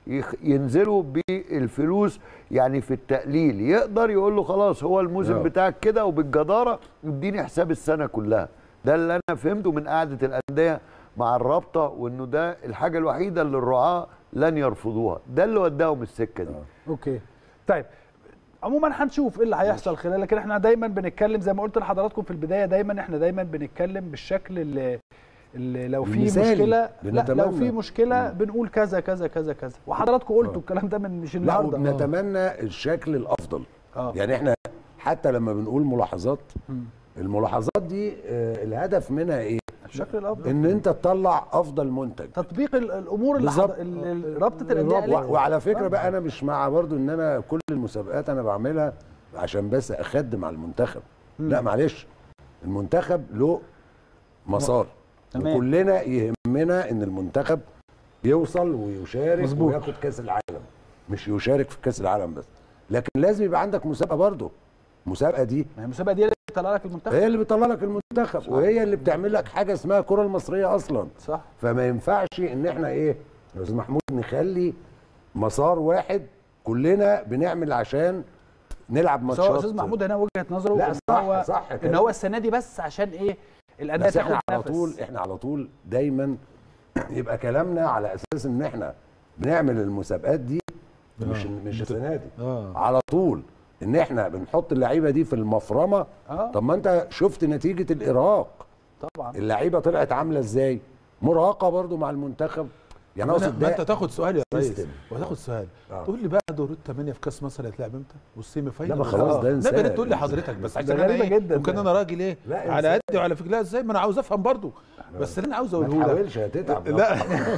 يخ- ينزلوا بالفلوس يعني في التقليل يقدر يقول له خلاص هو الموسم آه. بتاعك كده وبالجداره اديني حساب السنه كلها ده اللي انا فهمته من قعده الانديه مع الرابطه وانه ده الحاجه الوحيده اللي الرعاه لن يرفضوها ده اللي وداهم السكه دي اوكي طيب عموما هنشوف ايه اللي هيحصل خلال لكن احنا دايما بنتكلم زي ما قلت لحضراتكم في البدايه دايما احنا دايما بنتكلم بالشكل اللي, اللي لو في المثالي. مشكله لا لو بنتمنى. في مشكله بنقول كذا كذا كذا كذا وحضراتكم قلتوا الكلام ده من مش لا النهارده وبنتمنى الشكل الافضل آه. يعني احنا حتى لما بنقول ملاحظات الملاحظات دي آه، الهدف منها ايه الشكل الافضل ان انت تطلع افضل منتج تطبيق ال- الامور اللي بالظبط. حض... ال- ال- رابطه الانديه و- قالتها. وعلى فكره بقى انا مش مع برضو ان انا كل المسابقات انا بعملها عشان بس اخدم على المنتخب لا معلش المنتخب له مسار تمام. وكلنا يهمنا ان المنتخب يوصل ويشارك مظبوط. وياخد كاس العالم مش يشارك في كاس العالم بس لكن لازم يبقى عندك مسابقه برضو المسابقه دي ما هي المسابقه دي اللي بتطلع لك المنتخب هي اللي بتطلع لك المنتخب وهي اللي بتعمل لك حاجه اسمها الكره المصريه اصلا صح فما ينفعش ان احنا ايه يا استاذ محمود نخلي مسار واحد كلنا بنعمل عشان نلعب بس ماتشات هو استاذ محمود هنا وجهه نظره لا ان صح هو صح ان كده. هو السنه دي بس عشان ايه الانديه بس احنا تاخد على نفس طول احنا على طول دايما يبقى كلامنا على اساس ان احنا بنعمل المسابقات دي مش مش السنه دي آه. على طول ان احنا بنحط اللعيبه دي في المفرمه آه. طب ما انت شفت نتيجه الارهاق طبعا اللعيبه طلعت عامله ازاي مرهقه برضو مع المنتخب يعني ما اقصد ما انت ده تاخد سؤال يا ريس سيستم. وتاخد سؤال آه. تقول لي بقى دور الثمانيه في كاس مصر هيتلعب امتى والسيمي فاينل لا، ما خلاص ده لا انساه. بقى تقول لي حضرتك بس عشان ده انا غريبة ايه جدا ممكن ده. انا راجل ايه لا، على إنسان. قدي وعلى فكره لا ازاي ما انا عاوز افهم برضو بس اللي انا عاوز ما اقوله لك تحاولش هتتعب لا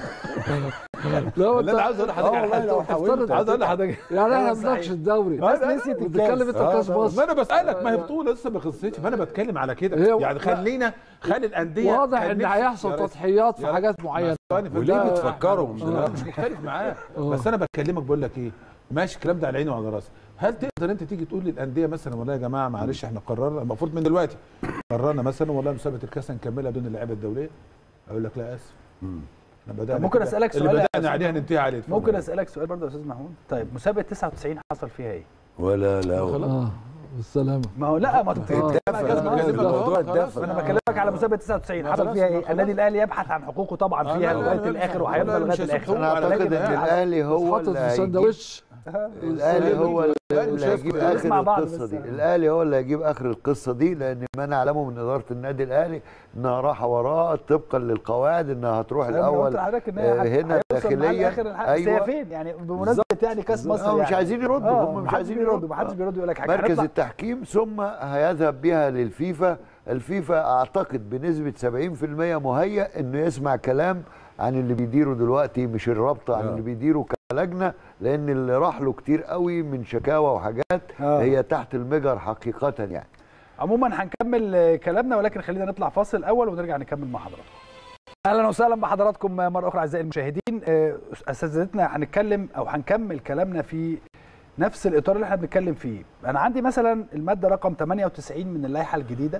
لو اللي انا عاوز اقول لحضرتك آه على والله حاجه لو حاولت عاوز اقول لحضرتك يعني احنا أيوة بنناقش صحيح. الدوري الناس نسيت بنتكلم انت آه، كاس طبعا. مصر ما انا بسالك ما هي بطوله لسه ما خلصتش فانا بتكلم على كده هي- يعني خلينا خلي الانديه واضح كان ان نفسي- هيحصل يا ريس- تضحيات في يا حاجات معينه ثواني في وليه ده- بتفكروا من أنا دلوقتي؟ مش مختلف معاه بس انا بكلمك بقول لك ايه ماشي الكلام ده على عيني وعلى راسي هل تقدر انت تيجي تقول للانديه مثلا والله يا جماعه معلش احنا قررنا المفروض من دلوقتي قررنا مثلا والله مسابقه الكاس هنكملها بدون اللعيبه الدوليه اقول لك لا اسف احنا بدانا ممكن كده. أسألك اللي سؤال يا بدانا أستاذ عليها محمود؟ ننتهي عليه اتفضل. ممكن اسالك سؤال برضه يا استاذ محمود طيب مسابقه 99 حصل فيها ايه ولا لا والله. اه بالسلامه ما هو لا ما انت آه. بكلمك الموضوع أهو، اتدفن. خلاص. انا بكلمك على مسابقه 99 ما حصل خلاص، فيها ما ايه خلاص. النادي الاهلي يبحث عن حقوقه طبعا آه، فيها لا، لا، لغايه لا، الاخر لا، وهيفضل لا، لغايه مش الاخر هيسيبوه. انا اعتقد لكن ان إحنا- الاهلي هو اتحطت اللي في هيجيب سندوتش الاهلي هو لا، مش اللي هيجيب هيسكت. نسمع اخر بعض القصه بس. دي الاهلي هو اللي هيجيب اخر القصه دي لان ما نعلمه من اداره النادي الاهلي انها راحه وراه طبقا للقواعد انها هتروح أنا قلت الاول لحضرتك ان آه، هي هنا هيوصل معاه داخليا لاخر الحلقه بس هي ايوه فين يعني بمناسبه يعني كاس مصر آه، مش يعني. عايزين يردوا آه، هم مش محدش عايزين بيردوا يردوا محدش آه. بيرد يقول لك حاجه مركز هنطلع- التحكيم ثم هيذهب بها للفيفا الفيفا اعتقد بنسبه 70% مهيأ انه يسمع كلام عن اللي بيديره دلوقتي مش الرابطه عن آه. اللي بيديره كلجنه لان اللي راح له كتير قوي من شكاوى وحاجات آه. هي تحت المجر حقيقه يعني عموما هنكمل آه، كلامنا ولكن خلينا نطلع فاصل الاول ونرجع نكمل مع حضراتكم اهلا وسهلا بحضراتكم مره اخرى اعزائي المشاهدين آه، اساتذتنا هنتكلم او هنكمل كلامنا في نفس الاطار اللي احنا بنتكلم فيه انا عندي مثلا الماده رقم 98 من اللائحه الجديده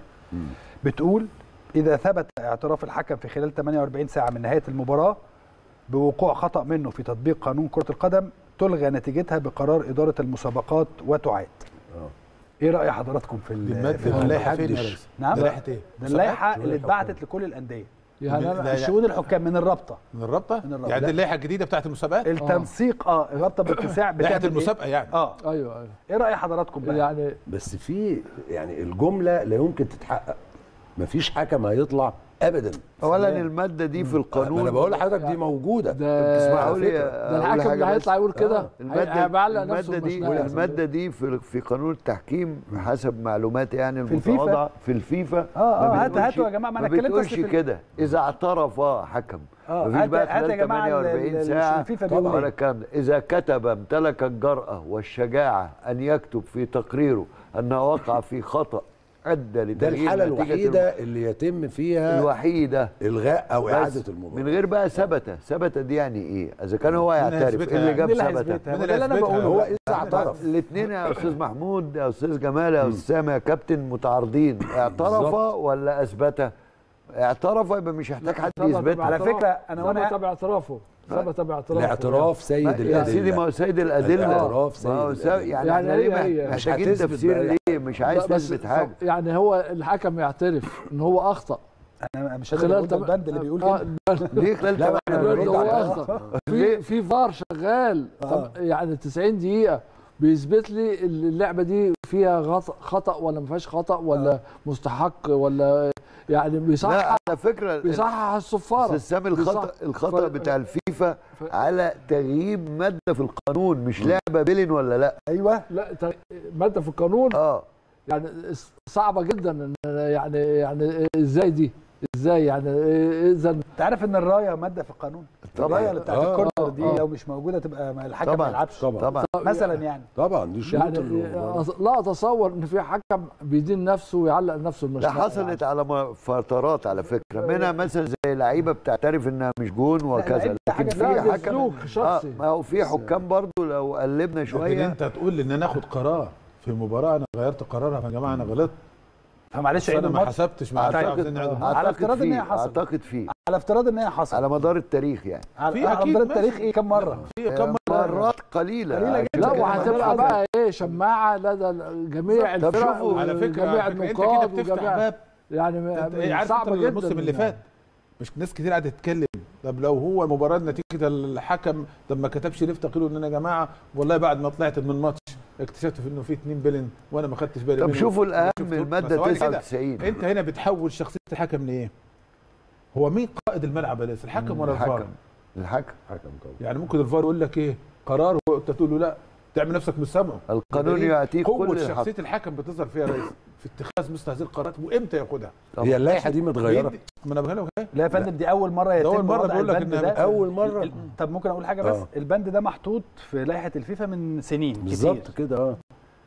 بتقول اذا ثبت اعتراف الحكم في خلال 48 ساعه من نهايه المباراه بوقوع خطا منه في تطبيق قانون كره القدم تلغى نتيجتها بقرار اداره المسابقات وتعاد ايه راي حضراتكم في دي ال- المادة في دي اللائحه فين يا محدش. ريس؟ نعم ده لائحه ايه؟ ده اللائحه شؤون اللي الحكام. اتبعتت لكل الانديه يعني لا، انا لا. شؤون الحكام من الرابطه من الرابطه؟ من الرابطة. يعني لا. دي اللائحه الجديده بتاعت المسابقات؟ التنسيق اه الرابطه باتساع لائحه بتعمل إيه؟ المسابقه يعني اه ايوه ايوه ايه راي حضراتكم بقى يعني بس في يعني الجمله لا يمكن تتحقق مفيش حكم هيطلع ابدا اولا الماده دي في ما القانون انا بقول لحضرتك دي موجوده ده اسمحوا لي ده أقول الحكم حاجة اللي بس. هيطلع يقول كده آه، الماده هيعلق نفسه الماده دي بمشنقة. الماده دي في في قانون التحكيم حسب معلوماتي يعني في الفيفا؟ المتواضعه في الفيفا آه، آه، ما هاتوا- بتقولش- هاتوا يا جماعة، ما أنا ما اتكلمت بس بتقولش في ال- كده اذا اعترف حكم آه، مفيش هات- بقى هات يا خلال جماعة ال- 48 ال- ساعه الفيفا بيقول ولا إيه؟ الكلام ده اذا كتب امتلك الجرأه والشجاعه ان يكتب في تقريره انه وقع في خطأ ادى ده لتغيير الحاله نتيجة الوحيده اللي يتم فيها الوحيده الغاء او بس اعاده المباراه من غير بقى ثبت ثبت دي يعني ايه اذا كان هو مين يعترف هيثبتها ايه اللي يعني؟ جاب مين اللي ثبت هيثبتها؟ مين ده اللي انا اللي بقوله هو بقى. اذا اعترف الاثنين يا استاذ محمود يا استاذ جمال يا استاذ سامي يا كابتن متعارضين اعترف بالظبط. ولا اثبت اعترف يبقى مش هيحتاج حد طبعا يثبتها على اعتراف. فكرة أنا طبعا وأنا- تبع اعترافه ثبت باعتراف الاعتراف سيد ما- يا سيدي ما الادله هو سيد الادله الاعتراف ما هو سيد سا- الأدلة. يعني, يعني احنا ليه هي- هي. مح- مش محتاجين هتثبت تفسير بقى. ليه مش عايز بس تثبت حاجه يعني هو الحكم يعترف ان هو اخطا انا مش قادر اقول تم- البند اللي بيقول آه، كده البند- ليه خلال لا، تمانية احنا البند بنرد هو على اخطا ليه؟ في في فار شغال طب يعني 90 دقيقه بيثبت لي اللعبه دي فيها غط- خطا ولا ما فيهاش خطا ولا مستحق ولا يعني لا بيصحح على فكره بيصحح الصفاره سام الخطا بيصحح. الخطا ف- بتاع الفيفا ف- على تغييب ماده في القانون مش لعبه بيلين ولا لا ايوه لا ت- ماده في القانون اه يعني صعبه جدا ان يعني يعني ازاي دي ازاي يعني اذا انت عارف ان الرايه ماده في القانون طبعاً. الرايه اللي بتاعت آه، الكورنر دي آه. لو مش موجوده تبقى ما الحكم ما طبعا يلعبش طبعا طبعا مثلا يعني طبعا دي شروط يعني المباراة. أص- لا اتصور ان في حكم بيدين نفسه ويعلق نفسه ده المشهد حصلت على م- فترات على فكره منها مثلا زي لعيبه بتعترف انها مش جون وكذا لعيبة لكن حاجة في لا دي حكم سلوك اه شخصي ما هو في حكام برضو لو قلبنا لكن شويه انت تقول ان انا اخد قرار في مباراه انا غيرت قرارها يا جماعه انا غلطت فمعلش بس عيد انا ما الماتش حسبتش مع أعتقد- عايزين نعيد الماتش. على اعتقد افتراض ان هي فيه حصلت. اعتقد فيه على افتراض ان هي حصلت على مدار التاريخ يعني على في على أكيد مدار ماشي. التاريخ ايه كم مره في كم مره مرات قليله قليلة عشان جدا. لا كده وهتبقى ما- بقى ايه شماعه لدى جميع طب الفرق شوفوا، على فكره وجميع على فكره انت كده النقاد بتفتح وجميع باب يعني انت م- ايه عارف انت صعبه جدا الموسم اللي فات مش ناس كتير قاعده تتكلم طب لو هو المباراه نتيجه الحكم طب ما كتبش ليه تقرير ان انا يا جماعه والله بعد ما طلعت من الماتش اكتشفت في انه في اتنين بلن وانا ما خدتش بالي طب منهم. شوفوا الاهم شفت- الماده بس ثواني كده. 99 انت هنا بتحول شخصيه الحكم لايه؟ هو مين قائد الملعب يا ليس الحكم ولا الفار؟ الحكم الحكم حكم طبعا يعني ممكن الفار يقول لك ايه قرار وانت تقول له لا تعمل نفسك مش سامعه القانون يبقى إيه؟ يعطيك قوه كل شخصيه الحق الحكم بتظهر فيها يا ريس في اتخاذ مثل هذه القرارات وامتى ياخدها هي اللائحه دي متغيره بيدي- ما انا بقول لك ايه لا يا فندم دي اول مره يتم أول مرة وضع بقول لك البند إنها ده بت- اول مره ال- طب ممكن اقول حاجه بس آه. البند ده محطوط في لائحه الفيفا من سنين بالظبط كتير كده اه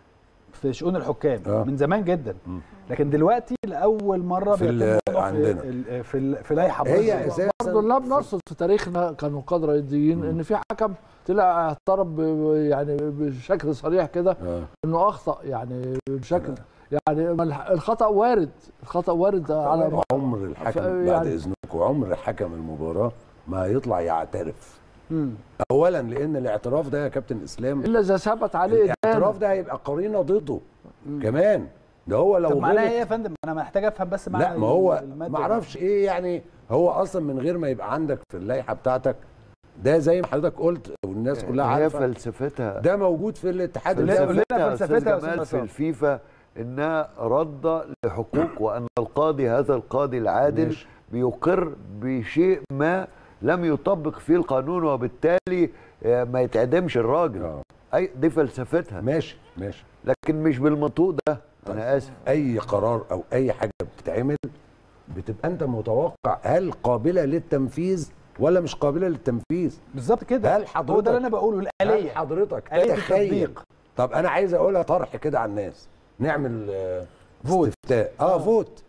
في شؤون الحكام آه. من زمان جدا مم. لكن دلوقتي لاول مره في ال- بيتم وضعه عندنا. في ال- في ال- في لائحه هي مصر. اساسا برضه لا بنرصد في تاريخنا كنقاد رياضيين ان في حكم طلع اعترف ب- يعني بشكل صريح كده آه. انه اخطا يعني بشكل يعني ما الح- الخطا وارد الخطا وارد على عمر الحكم ف- بعد يعني- اذنكم عمر حكم المباراه ما يطلع يعترف مم. اولا لان الاعتراف ده يا كابتن اسلام الا اذا ثبت عليه الاعتراف إدانة. ده هيبقى قرينه ضده كمان ده هو لو طب معناها غلط ايه يا فندم انا محتاج افهم بس معنى لا ما هو المادة ما دي. اعرفش ايه يعني هو اصلا من غير ما يبقى عندك في اللائحه بتاعتك ده زي ما حضرتك قلت والناس كلها هي عارفه فلسفتها ده موجود في الاتحاد لا، الدولي قول لنا فلسفتها فلسفتها يا استاذ أستاذ جمال في عصام. الفيفا انها رد لحقوق وان القاضي هذا القاضي العادل ماشي. بيقر بشيء ما لم يطبق فيه القانون وبالتالي آه، ما يتعدمش الراجل آه. اي دي فلسفتها ماشي ماشي لكن مش بالمنطوق ده انا اسف اي قرار او اي حاجه بتتعمل بتبقى انت متوقع هل قابله للتنفيذ ولا مش قابله للتنفيذ بالظبط كده هل هو حضرتك ده اللي انا بقوله هل الاليه حضرتك آلية تتخيل التطبيق. طب انا عايز اقولها طرح كده على الناس نعمل آه، فوت. استفتاء اه فوت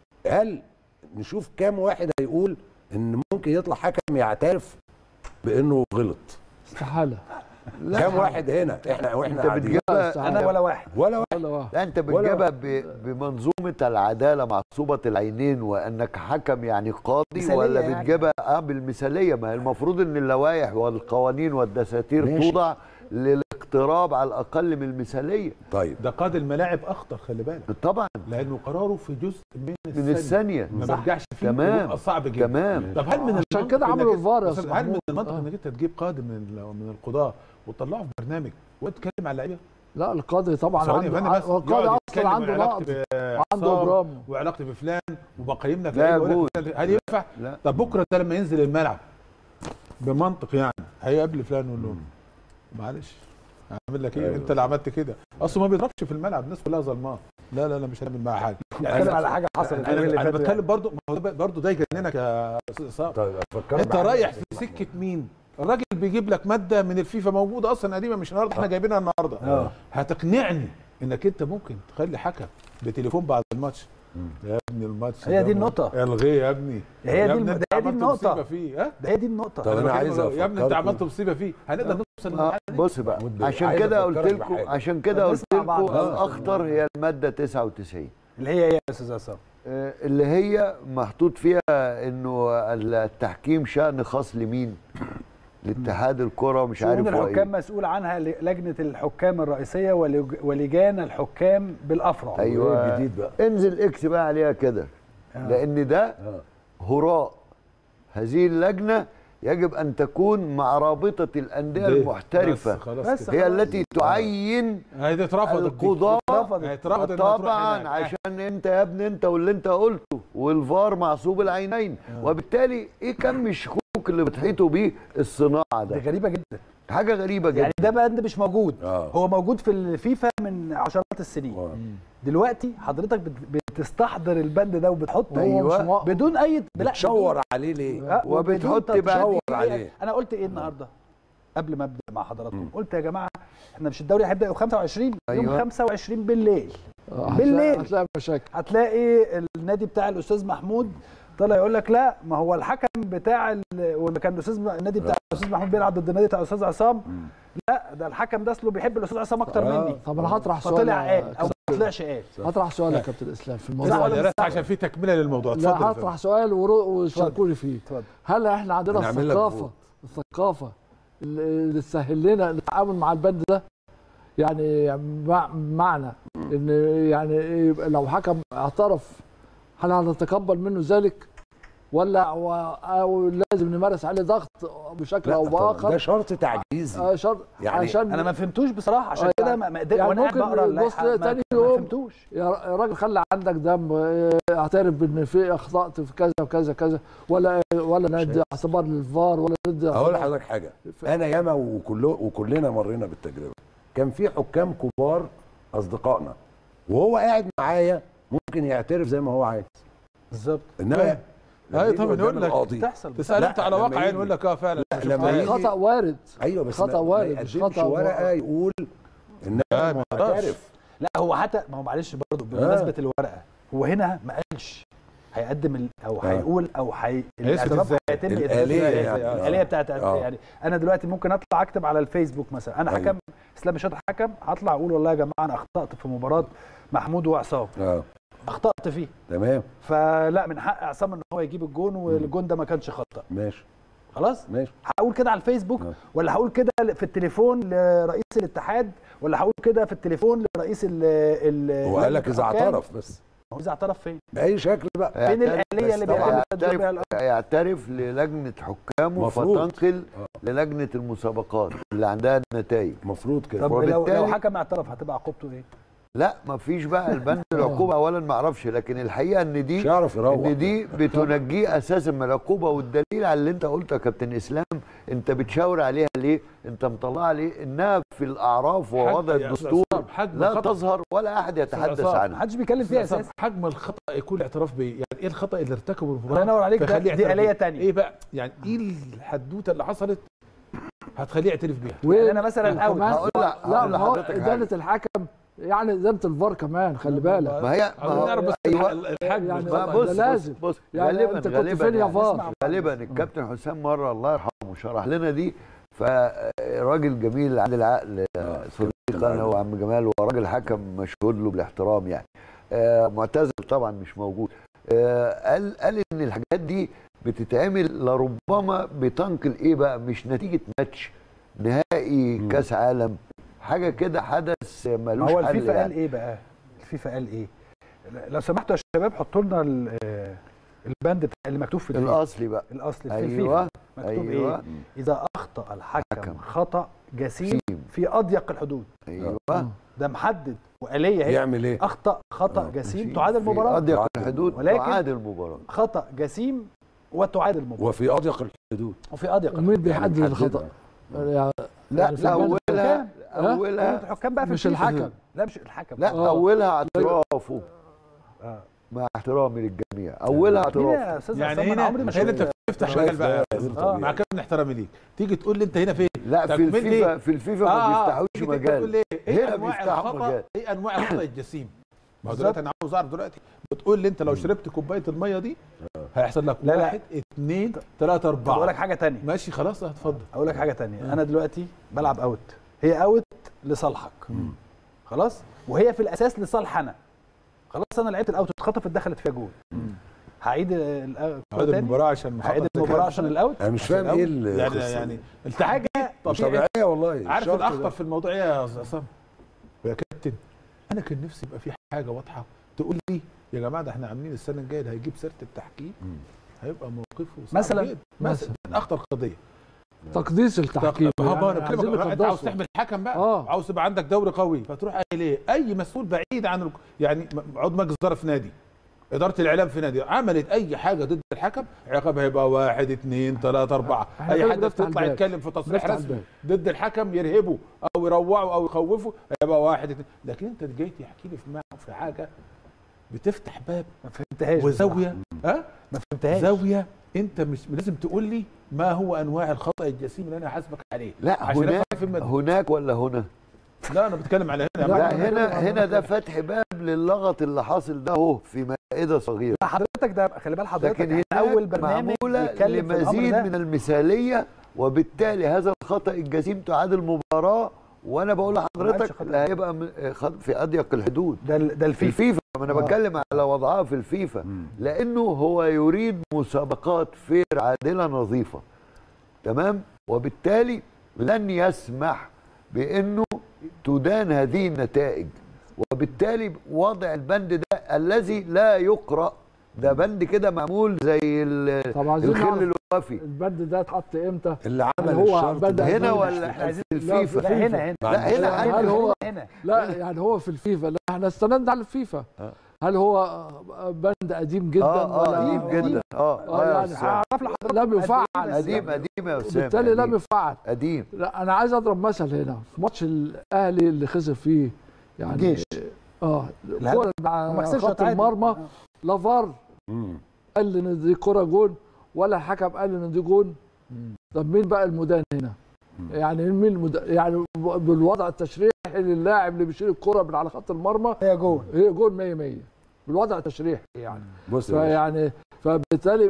هل نشوف كام واحد هيقول ان ممكن يطلع حكم يعترف بانه غلط استحاله كام واحد هنا احنا واحنا انت قاعدين بتجيبها انا ولا واحد ولا واحد ولا واحد لا انت بتجيبها ب- بمنظومه العداله معصوبه العينين وانك حكم يعني قاضي مثالية ولا يعني. بتجيبها اه بالمثاليه ما هي المفروض ان اللوائح والقوانين والدساتير ماشي. توضع للاقتراب على الاقل من المثاليه طيب ده قاضي الملاعب اخطر خلي بالك طبعا لانه قراره في جزء من من الثانيه ما صح. برجعش فيه تمام. ويبقى صعب جدا تمام طب هل من عشان المنطق كده إنك عملوا أنت- الفار يا بس أستاذ هل من محمود؟ المنطق آه. انك انت تجيب قاضي من ال- من القضاه وتطلعه في برنامج وتتكلم على اللعيبه لا القاضي طبعا ثواني يا عنده فندم بس هو القاضي يقعد اصلا يتكلم عنده عن نقد علاقتي وعنده بعصام ابرام وعلاقتي بفلان وبقيم لك لا لعيبة ويقول يجوز. لك هل ينفع؟ لا. طب بكره ده لما ينزل الملعب بمنطق يعني هيقابل فلان ويقول له معلش هعمل لك ايه أيوة. انت اللي عملت كده اصله ما بيضربش في الملعب الناس كلها ظلماه لا لا لا مش هعمل معاه حاجه بتكلم على حاجه حصلت انا اليوم اللي انا فات بتكلم برضو ما هو ده برضو ده يجننك يا استاذ عصام طيب افكر انت رايح في سكه مين؟ الراجل بيجيب لك ماده من الفيفا موجوده اصلا قديمه مش النهارده احنا جايبينها النهارده آه. هتقنعني انك انت ممكن تخلي حكم بتليفون بعد الماتش يا ابني الماتش هي ده دي م- النقطة. الغيه يا ابني هي دي يا الم- ابني ده انت هي دي عملت النقطة. مصيبه فيه ها ده هي دي النقطه طب أنا بكلمك عايز يا ابني انت أفكركم. عملت مصيبه فيه هنقدر نوصل آه للمرحله دي بص بقى محمود بيه، عشان عايز كده قلت أفكرك لكم بحاجة. عشان كده طب قلت نسمع لكم بعض. آه. الاخطر هي الماده 99 اللي هي ايه يا استاذ عصام آه، اللي هي محطوط فيها انه التحكيم شأن خاص لمين لاتحاد الكره ومش شؤون عارف هو الحكام ايه مسؤول عنها ل- لجنه الحكام الرئيسيه ولج- ولجان الحكام بالافرع ايه ايوه الجديد بقى انزل اكس بقى عليها كده لان ده آه. هراء هذه اللجنه يجب ان تكون مع رابطه الانديه ليه؟ المحترفه بس خلاص بس كده. هي التي تعين هذه اترفضت دي. القضاة هي اترفضت إنها تروح طبعا هناك. عشان انت يا ابني انت واللي انت قلته والفار معصوب العينين وبالتالي ايه كم الشكوك اللي بتحيطوا بيه الصناعه دي ده غريبه جدا حاجه غريبه جدا يعني ده بند مش موجود آه. هو موجود في الفيفا من عشرات السنين آه. دلوقتي حضرتك بت- بتستحضر البند ده وبتحطه أيوة. مش مو- بدون اي لا بتشور عليه ليه آه، وبتحط وبدون بقى تشويق. دي- عليه. انا قلت ايه النهارده قبل ما ابدا مع حضراتكم قلت يا جماعه احنا مش الدوري هيبدا يوم 25 يوم أيوة. 25 بالليل آه، هتلاقي- بالليل. هتلاقي مشاكل هتلاقي النادي بتاع الاستاذ محمود طلع يقول لك لا ما هو الحكم بتاع ال... وما كان الاستاذ النادي بتاع الاستاذ محمود بيلعب ضد النادي بتاع الاستاذ عصام لا ده الحكم ده اصله بيحب الاستاذ عصام اكتر آه. مني طب انا هطرح سؤال فطلع يا قال او كابتن- ما طلعش قال هطرح سؤال يا كابتن اسلام في الموضوع لا، لا ولا لا عشان في تكمله للموضوع اتفضل لا يا هطرح فندم. سؤال ورو- وشاركوني فيه اتفضل هل احنا عندنا نعمل لك الثقافه فوت. الثقافه اللي اللي تسهل لنا التعامل مع البند ده يعني مع- معنى ان يعني يبقى لو حكم اعترف هل هنتقبل منه ذلك ولا أو, أو لازم نمارس عليه ضغط بشكل لا او طبعاً، ده باخر شرط تعجيزي آه، شرط يعني عشان انا ما فهمتوش بصراحه عشان آه، كده يعني- ما ما قدرت يعني وانا قاعد ممكن بقرا نبص اللائحه ما تاني ما يوم فهمتوش يا راجل خلي عندك دم آه، اعترف بان في اخطات في كذا وكذا كذا ولا ولا ندي اعتبار للفار ولا ندي هقول اعتبار- لحضرتك حاجه انا ياما وكله وكلنا مرينا بالتجربه كان في حكام كبار اصدقائنا وهو قاعد معايا ممكن يعترف زي ما هو عايز بالظبط انما لما أيوة يجي طبعاً قدام يقول لك القاضي تحصل تسال لا، انت على لما واقع يجي- يقول لك اه فعلا لا، شفنا لما إيه. يجي- خطا وارد ايوه بس خطأ ما- وارد، ما مش يقدمش خطأ ورقه وارد. يقول ان لا، انا ما يقدرش. معترف لا هو حتى ما هو معلش برضه بمناسبه الورقه هو هنا ما قالش هيقدم ال... او آه. هيقول او هي هيثبت الاعتراف إزاي؟ هيتم الآلية إثباته يعني. إزاي؟ آه. الاليه بتاعت آه. يعني انا دلوقتي ممكن اطلع اكتب على الفيسبوك مثلا انا أيوة. حكم اسلام الشاطر حكم هطلع اقول والله يا جماعه انا اخطات في مباراه محمود وعصام اه اخطات فيه تمام فلا من حق عصام ان هو يجيب الجون والجون ده ما كانش خطا ماشي خلاص ماشي هقول كده على الفيسبوك آه. ولا هقول كده في التليفون لرئيس الاتحاد ولا هقول كده في التليفون لرئيس ال ال هو قال لك اذا الحكام؟ اعترف بس هو اذا اعترف فين؟ باي شكل بقى فين يعترف- الآلية اللي بس طبعاً بيتم تطبيق بيها يعترف, الأمر؟ يعترف للجنه حكامه مفروض. فتنقل للجنه المسابقات اللي عندها النتائج المفروض كده طب لو لو وبالتالي- حكم اعترف هتبقى عقوبته ايه؟ لا ما فيش بقى البند العقوبه اولا ما اعرفش لكن الحقيقه ان دي مش هيعرف يروح ان دي بتنجيه اساسا من العقوبه والدليل على اللي انت قلته يا كابتن اسلام انت بتشاور عليها ليه؟ انت مطلع ليه؟ انها في الاعراف ووضع حجم- يا أستاذ الدستور عصام، حجم لا الخطأ. تظهر ولا احد يتحدث عصام، ما عنها حدش بيتكلم فيها أساساً اساسا حجم الخطا يكون الاعتراف بيه يعني ايه الخطا اللي ارتكبه المباراه الله ينور عليك، ده- فيخليه دي يعترف آلية بيه؟ تانية. ايه بقى يعني ايه الحدوته اللي حصلت هتخليه يعترف بيها و- يعني أنا مثلاً كمان- أوت. هقول لك- لا هقول ما هو لحضرتك اداره الحكم يعني اداره الفار كمان خلي بالك ما هي ما عاوزين هو نعرف بس أيوة. الحجم يعني الخطأ. ما ده بص لازم. بص, بص يعني غالبا أنت كنت غالبا فين يا يعني فار؟ اسمع، غالبا الكابتن حسام مره الله يرحمه شرح لنا دي فراجل جميل عند العقل صديقنا هو عم جمال وراجل حكم مشهود له بالاحترام يعني آه، معتزل طبعا مش موجود آه، قال قال ان الحاجات دي بتتعمل لربما بتنقل ايه بقى مش نتيجه ماتش نهائي كاس عالم حاجه كده حدث ما ملوش هو حل الفيفا قال يعني. ايه بقى؟ الفيفا قال ايه؟ لو سمحتوا يا شباب حطوا لنا ال- آه، البند بتاع اللي مكتوب في الفيفا الاصلي بقى الاصل في ايوه الفيفا مكتوب ايوه ايه؟ اذا اخطا الحكم حكم. خطا جسيم جسيم. في اضيق الحدود ايوه ده محدد واليه هي يعمل ايه؟ اخطا خطا آه، جسيم في- تعاد في المباراه اضيق تعاد الحدود ولكن- تعاد المباراه خطا جسيم وتعاد المباراه وفي اضيق الحدود وفي اضيق ومين بيحدد يعني الخطا؟ محددها. يعني لا يعني في لا البند اولها كلمة اولها الحكام بقى في مش الفيفا. الحكم. لا مش الحكم لا آه. اولها اعترافه آه. مع احترامي للجميع اولها مين اعترافه يا استاذ يعني عصام انا هنا عمري ما هنا شفت انت بتفتح شايف مجال بقى ده غير آه، طبيعي. مع كامل احترامي ليك تيجي تقول لي انت هنا فين لا في تكمل الفيفا ليه؟ في الفيفا ما بيفتحوش تيجي تقول مجال لي ايه هنا انواع بيفتحوا الخطا مجال. ايه انواع الخطا الجسيم ما هو دلوقتي انا عاوز اعرف دلوقتي بتقول لي انت لو شربت كوبايه الميه دي هيحصل لك لا، لا. واحد اثنين ثلاثة طب اقول لك أربعة حاجه تانية ماشي خلاص اتفضل اقول لك حاجه تانية انا دلوقتي بلعب اوت هي اوت لصالحك خلاص وهي في الاساس لصالح انا خلاص انا لعبت الاوت اتخطفت دخلت فيها جول هعيد ال- هذه تاني؟ المباراه عشان هعيد محمد المباراه تكلم. عشان الاوت انا مش فاهم ايه ال- يعني القصة يعني دي. الحاجه مش طبيعي طبيعيه والله عارف الشرط الاخطر ده. في الموضوع ايه يا أستاذ عصام يا كابتن انا كان نفسي يبقى في حاجه واضحه تقول لي يا جماعه ده احنا عاملين السنه الجايه اللي هيجيب سيره التحكيم هيبقى موقفه صعب مثلاً- جداً. مثلا من اخطر قضيه تقديس التحكيم ها يعني بقى انا عايزين بكلمك انت عاوز نقدسه. تحمل حكم بقى آه. عاوز تبقى عندك دوري قوي فتروح قايل ايه اي مسؤول بعيد عن ال... يعني م- عضو مجلس اداره في نادي اداره الاعلام في نادي عملت اي حاجه ضد الحكم عقابها هيبقى واحد اثنين ثلاثه اربعه إحنا اي كده حد بنفتح تطلع الباب. يتكلم في تصريح بنفتح رسمي الباب. ضد الحكم يرهبه او يروعه او يخوفه هيبقى واحد اتنين لكن انت جاي تحكي لي في مع- في حاجه بتفتح باب ما فهمتهاش وزاويه ها ما فهمتهاش زاويه انت مش لازم تقول لي ما هو انواع الخطا الجسيم اللي انا حاسبك عليه لا عشان هناك أفهم في المد- هناك ولا هنا لا انا بتكلم على هنا لا أنا هنا بتكلم هنا عن- ده فتح باب للغط اللي حاصل ده اهو في مائده صغيره لا، حضرتك ده خلي بال حضرتك لكن إحنا هناك اول برنامج معموله يتكلم في الأمر لمزيد ده. من المثاليه وبالتالي هذا الخطا الجسيم تعاد المباراه وانا بقول عملش لحضرتك خطأ. لا هيبقى م- خط- في اضيق الحدود ده ال- ده في الفيفا الفيفا ما انا آه. بتكلم على وضعها في الفيفا لانه هو يريد مسابقات فير عادله نظيفه تمام وبالتالي لن يسمح بانه تدان هذه النتائج وبالتالي وضع البند ده الذي لا يقرا ده بند كده معمول زي ال- طب عايزين الخل نعرف الوفي البند ده اتحط امتى؟ اللي عمل هو الشرط بدأ ده هنا مش ولا إحنا عايزين- في الفيفا لا هنا هنا لا، هنا هل هنا هو- هنا لا يعني هو في الفيفا لا احنا استندنا على الفيفا هل هو بند قديم جدا اه ولا اه قديم جدا اه اه آه، يعني يا هعرف لحضرتك لم يفعل قديم قديم يا اسامه بالتالي لم قديم. يفعل قديم لا انا عايز اضرب مثل هنا في ماتش الاهلي اللي خسر فيه يعني الجيش. اه الهدف. الكوره مع وما خسرش خط وتعادل. المرمى آه. لا فار مم. قال ان دي كوره جون ولا الحكم قال ان دي جون طب مين بقى المدان هنا؟ يعني مين المدان يعني بالوضع التشريحي للاعب اللي بيشيل الكوره من على خط المرمى هي جول هي جون 100 100 بالوضع التشريحي يعني بص يا باشا. فيعني فبالتالي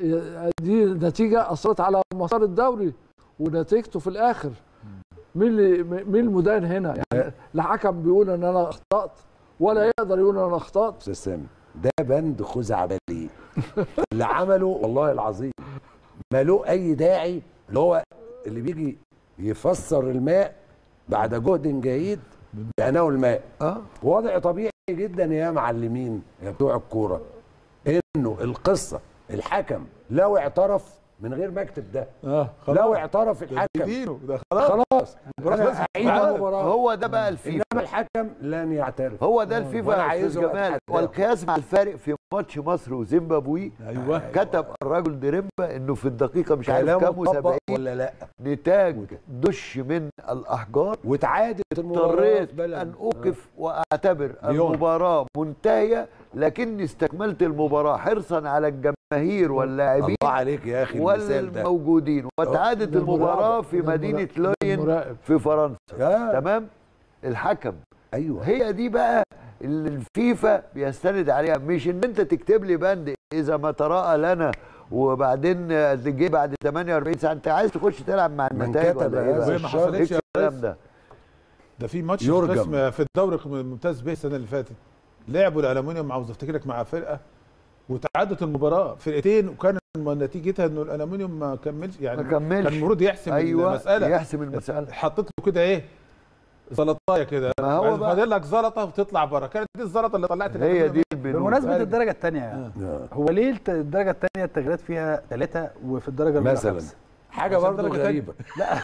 دي نتيجه اثرت على مسار الدوري ونتيجته في الاخر مين اللي مين المدان هنا يعني الحكم بيقول ان انا اخطات ولا يقدر يقول ان انا اخطات استاذ سامي ده بند خزعبلي اللي عمله والله العظيم ما له اي داعي اللي هو اللي بيجي يفسر الماء بعد جهد جيد بانه الماء اه وضع طبيعي جدا يا معلمين يا بتوع الكوره انه القصه الحكم لو اعترف من غير ما اكتب ده اه لو اعترف الحكم دينه ده خلاص خلاص انا هعيد المباراه هو ده بقى الفيفا انما الحكم لن يعترف هو ده الفيفا وأنا يا عايزه استاذ جمال أتحداه. والقياس مع الفارق في ماتش مصر وزيمبابوي ايوه كتب الرجل ديريمبا انه في الدقيقه مش عارف كلامه كام طبق و70 ولا لا نتاج دش من الاحجار واتعادت المباراه اضطريت في بلد. ان اوقف واعتبر ليون. المباراه منتهيه لكني استكملت المباراه حرصا على الجماهير واللاعبين الله عليك يا اخي المثال ده والموجودين وتعادت ده المباراه المراقب. في ده مدينه المراقب. ده لوين المراقب. في فرنسا آه. تمام الحكم ايوه هي دي بقى اللي الفيفا بيستند عليها مش ان انت تكتب لي بند اذا ما تراءى لنا وبعدين جه بعد 48 ساعه انت عايز تخش تلعب مع من النتائج كتب ولا ايه هذا بقى؟ وهي ما حصلتش إيه يا الكلام ريس. ده ده في ماتش يرجم. في قسم في الدوري الممتاز به السنه اللي فاتت لعبوا الالومنيوم عاوز افتكرك مع فرقه وتعادت المباراه فرقتين وكان نتيجتها انه الالومنيوم ما كملش يعني ما كملش. كان المفروض يحسم ايوه المساله يحسم المساله حطيت له كده ايه زلطايه كده ما هو بقى- فاضل لك زلطه وتطلع بره كانت دي الزلطه اللي طلعت هي الألومنيوم دي البنود بمناسبه خارج. الدرجه الثانيه آه. هو ليه الت- الدرجه الثانيه التغييرات فيها ثلاثه وفي الدرجه الاولى مثلا خمسة؟ حاجه عشان برضه درجة تانية. غريبه لا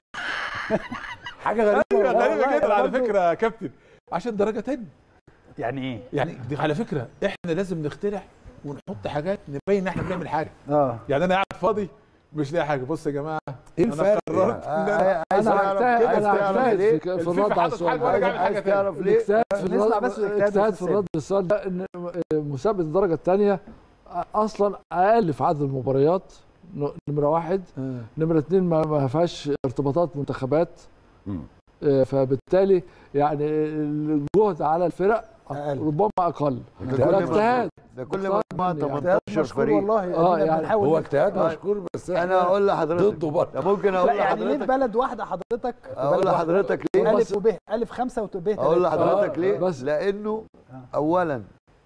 حاجه غريبه ايوه والله. غريبه جدا على برضو- فكره يا كابتن عشان درجه تانية يعني ايه؟ يعني دي على فكره احنا لازم نخترع ونحط حاجات نبين ان احنا بنعمل حاجه اه يعني انا قاعد فاضي مش لاقي حاجه بص يا جماعه ايه أنا الفرق قررت يعني؟ إن أنا- عايز انا تعرف هجتهد كده انا عايز تعرف هجتهد ليه في- في الفيفا الرد على حاطط السؤال حاجة ده. وأنا جاي- عايز حاجة تانية. تعرف ليه الاجتهاد في نسمع الرد بس الاجتهاد الاجتهاد في في الرد السؤال ده ان مسابقه الدرجه الثانيه اصلا اقل في عدد المباريات ن- نمره واحد نمره اثنين ما ما فيهاش ارتباطات منتخبات مم. آه، فبالتالي يعني الجهد على الفرق أقل. ربما اقل ده ده كل اجتهاد ده كل اختار مجموعه مني يعني. اجتهاد 18 مشكور فريق والله آه، ادينا يعني بنحاول هو نك- اجتهاد آه. مشكور بس انا احنا اقول لحضرتك ضده برضه ده ممكن لا اقول يعني ليه في لحضرتك بلد واحده حضرتك في اقول بلد واحدة؟ لحضرتك ليه الف وب الف خمسه وب اقول لحضرتك آه، ليه بس. لانه اولا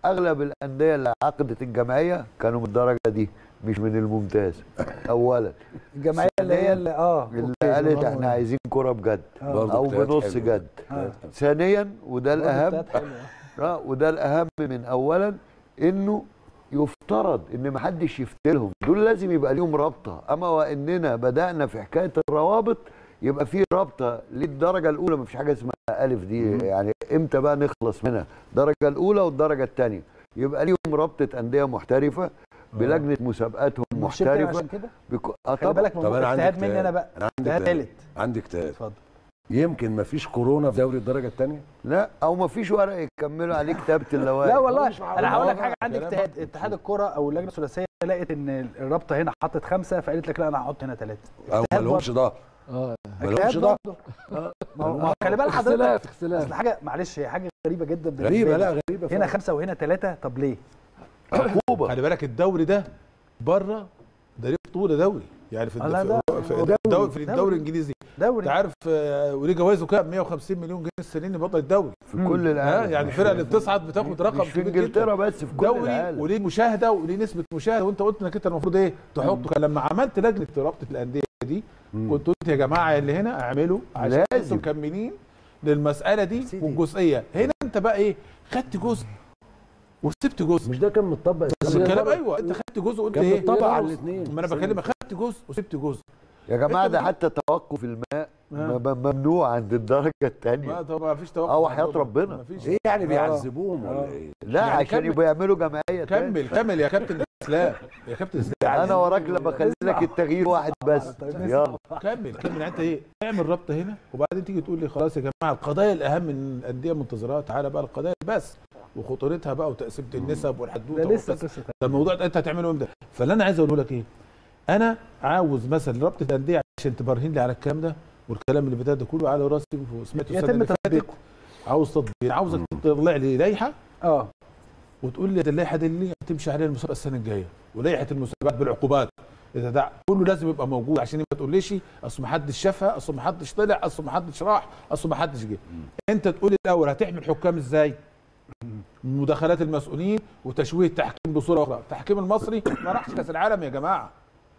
اغلب الانديه اللي عقدت الجمعيه كانوا من الدرجه دي مش من الممتاز اولا الجمعيه اللي هي اللي اه اللي أوكي. قالت احنا عايزين كوره بجد برضه او اجتهاد بنص حلو. جد آه. ثانيا وده برضه الاهم اجتهاد حلو. اه وده الاهم من اولا انه يفترض ان محدش يفتلهم دول لازم يبقى ليهم رابطه اما واننا بدانا في حكايه الروابط يبقى في رابطه للدرجه الاولى مفيش حاجه اسمها الف دي يعني امتى بقى نخلص منها الدرجه الاولى والدرجه الثانيه يبقى ليهم رابطه انديه محترفه بلجنه مسابقاتهم مش كده محترفه عشان كده بيكو... آه خلي طبعا بالك طب من انا عندي اجتهاد مني انا بقى انا عندي اجتهاد اجتهاد تالت عندي اجتهاد اتفضل يمكن ما فيش كورونا في دوري الدرجه الثانيه لا او مفيش ورق يكملوا عليه كتابه اللوائح لا والله مش معقول. انا هقول لك آه، حاجه عندي كلام اجتهاد اتحاد الكره او اللجنه الثلاثيه لقت ان الرابطه هنا حطت خمسه فقالت لك لا انا هحط هنا ثلاثه او ما لهمش ظهر اه ما لهمش ظهر ما هو ما هو خلي بالك حضرتك اختلاف اصل اختلاف حاجه معلش هي حاجه غريبه جدا بالنسبة غريبه لي. لا غريبه هنا فعلا. خمسه وهنا ثلاثه طب ليه؟ عقوبه خلي بالك الدوري ده بره ده ليه بطوله دوري يعني في آه، لا، ده في- في دوري. الدوري في دوري. الدوري الانجليزي انت دوري عارف آه، وليه جوائزه كام 150 مليون جنيه السنين بطل الدوري في كل ها العالم يعني الفرقه اللي بتصعد بتاخد رقم مش في كبير جدا انجلترا بس في كل دوري العالم وليه مشاهده وليه نسبه مشاهده وانت قلت انك انت المفروض ايه تحطه كان لما عملت لجنه رابطه الانديه دي كنت قلت يا جماعه اللي هنا اعملوا عشان لازم. انتوا مكملين للمساله دي سيدي. والجزئيه هنا انت بقى ايه خدت جزء وسبت جزء مش ده كان متطبق بس الكلام ايوه انت خدت جزء وقلت كان ايه متطبق على الاثنين ما انا بكلمك خدت جزء وسبت جزء يا جماعه أنت ده بت- حتى توقف الماء آه. م- ممنوع عند الدرجه ما الثانيه طب ما فيش توقف اه وحياة عندهم. ربنا. ما فيش ايه يعني بيعذبوهم ولا ايه لا يعني عشان كمل. يبقوا يعملوا جمعيه تاني. كمل كمل يا كابتن اسلام يا كابتن اسلام انا وراك لما اخلي لك التغيير واحد بس يلا كمل كمل انت ايه اعمل رابطه هنا وبعدين تيجي تقول لي خلاص يا جماعه القضايا الاهم من الانديه منتظرها تعالى بقى القضايا بس وخطورتها بقى وتقسيمه النسب والحدوته ده لسه والقصة. قصه ده الموضوع ده انت هتعمله امتى فاللي انا عايز اقوله لك ايه انا عاوز مثلا رابطه الانديه عشان تبرهن لي على الكلام ده والكلام اللي بدا ده كله على راسي وسمعته السنه يتم اللي فاتت تطبيقه عاوز تطبيق عاوزك تطلع لي لائحه اه وتقول لي ده اللائحه دي اللي تمشي عليها المسابقه السنه الجايه ولائحه المسابقات بالعقوبات اذا ده كله لازم يبقى موجود عشان ما تقوليش اصل ما حدش شافها اصل ما حدش طلع اصل ما حدش راح اصل ما حدش جه انت تقول لي الاول هتحمي الحكام ازاي مداخلات المسؤولين وتشويه التحكيم بصوره اخرى التحكيم المصري ما راحش كاس العالم يا جماعه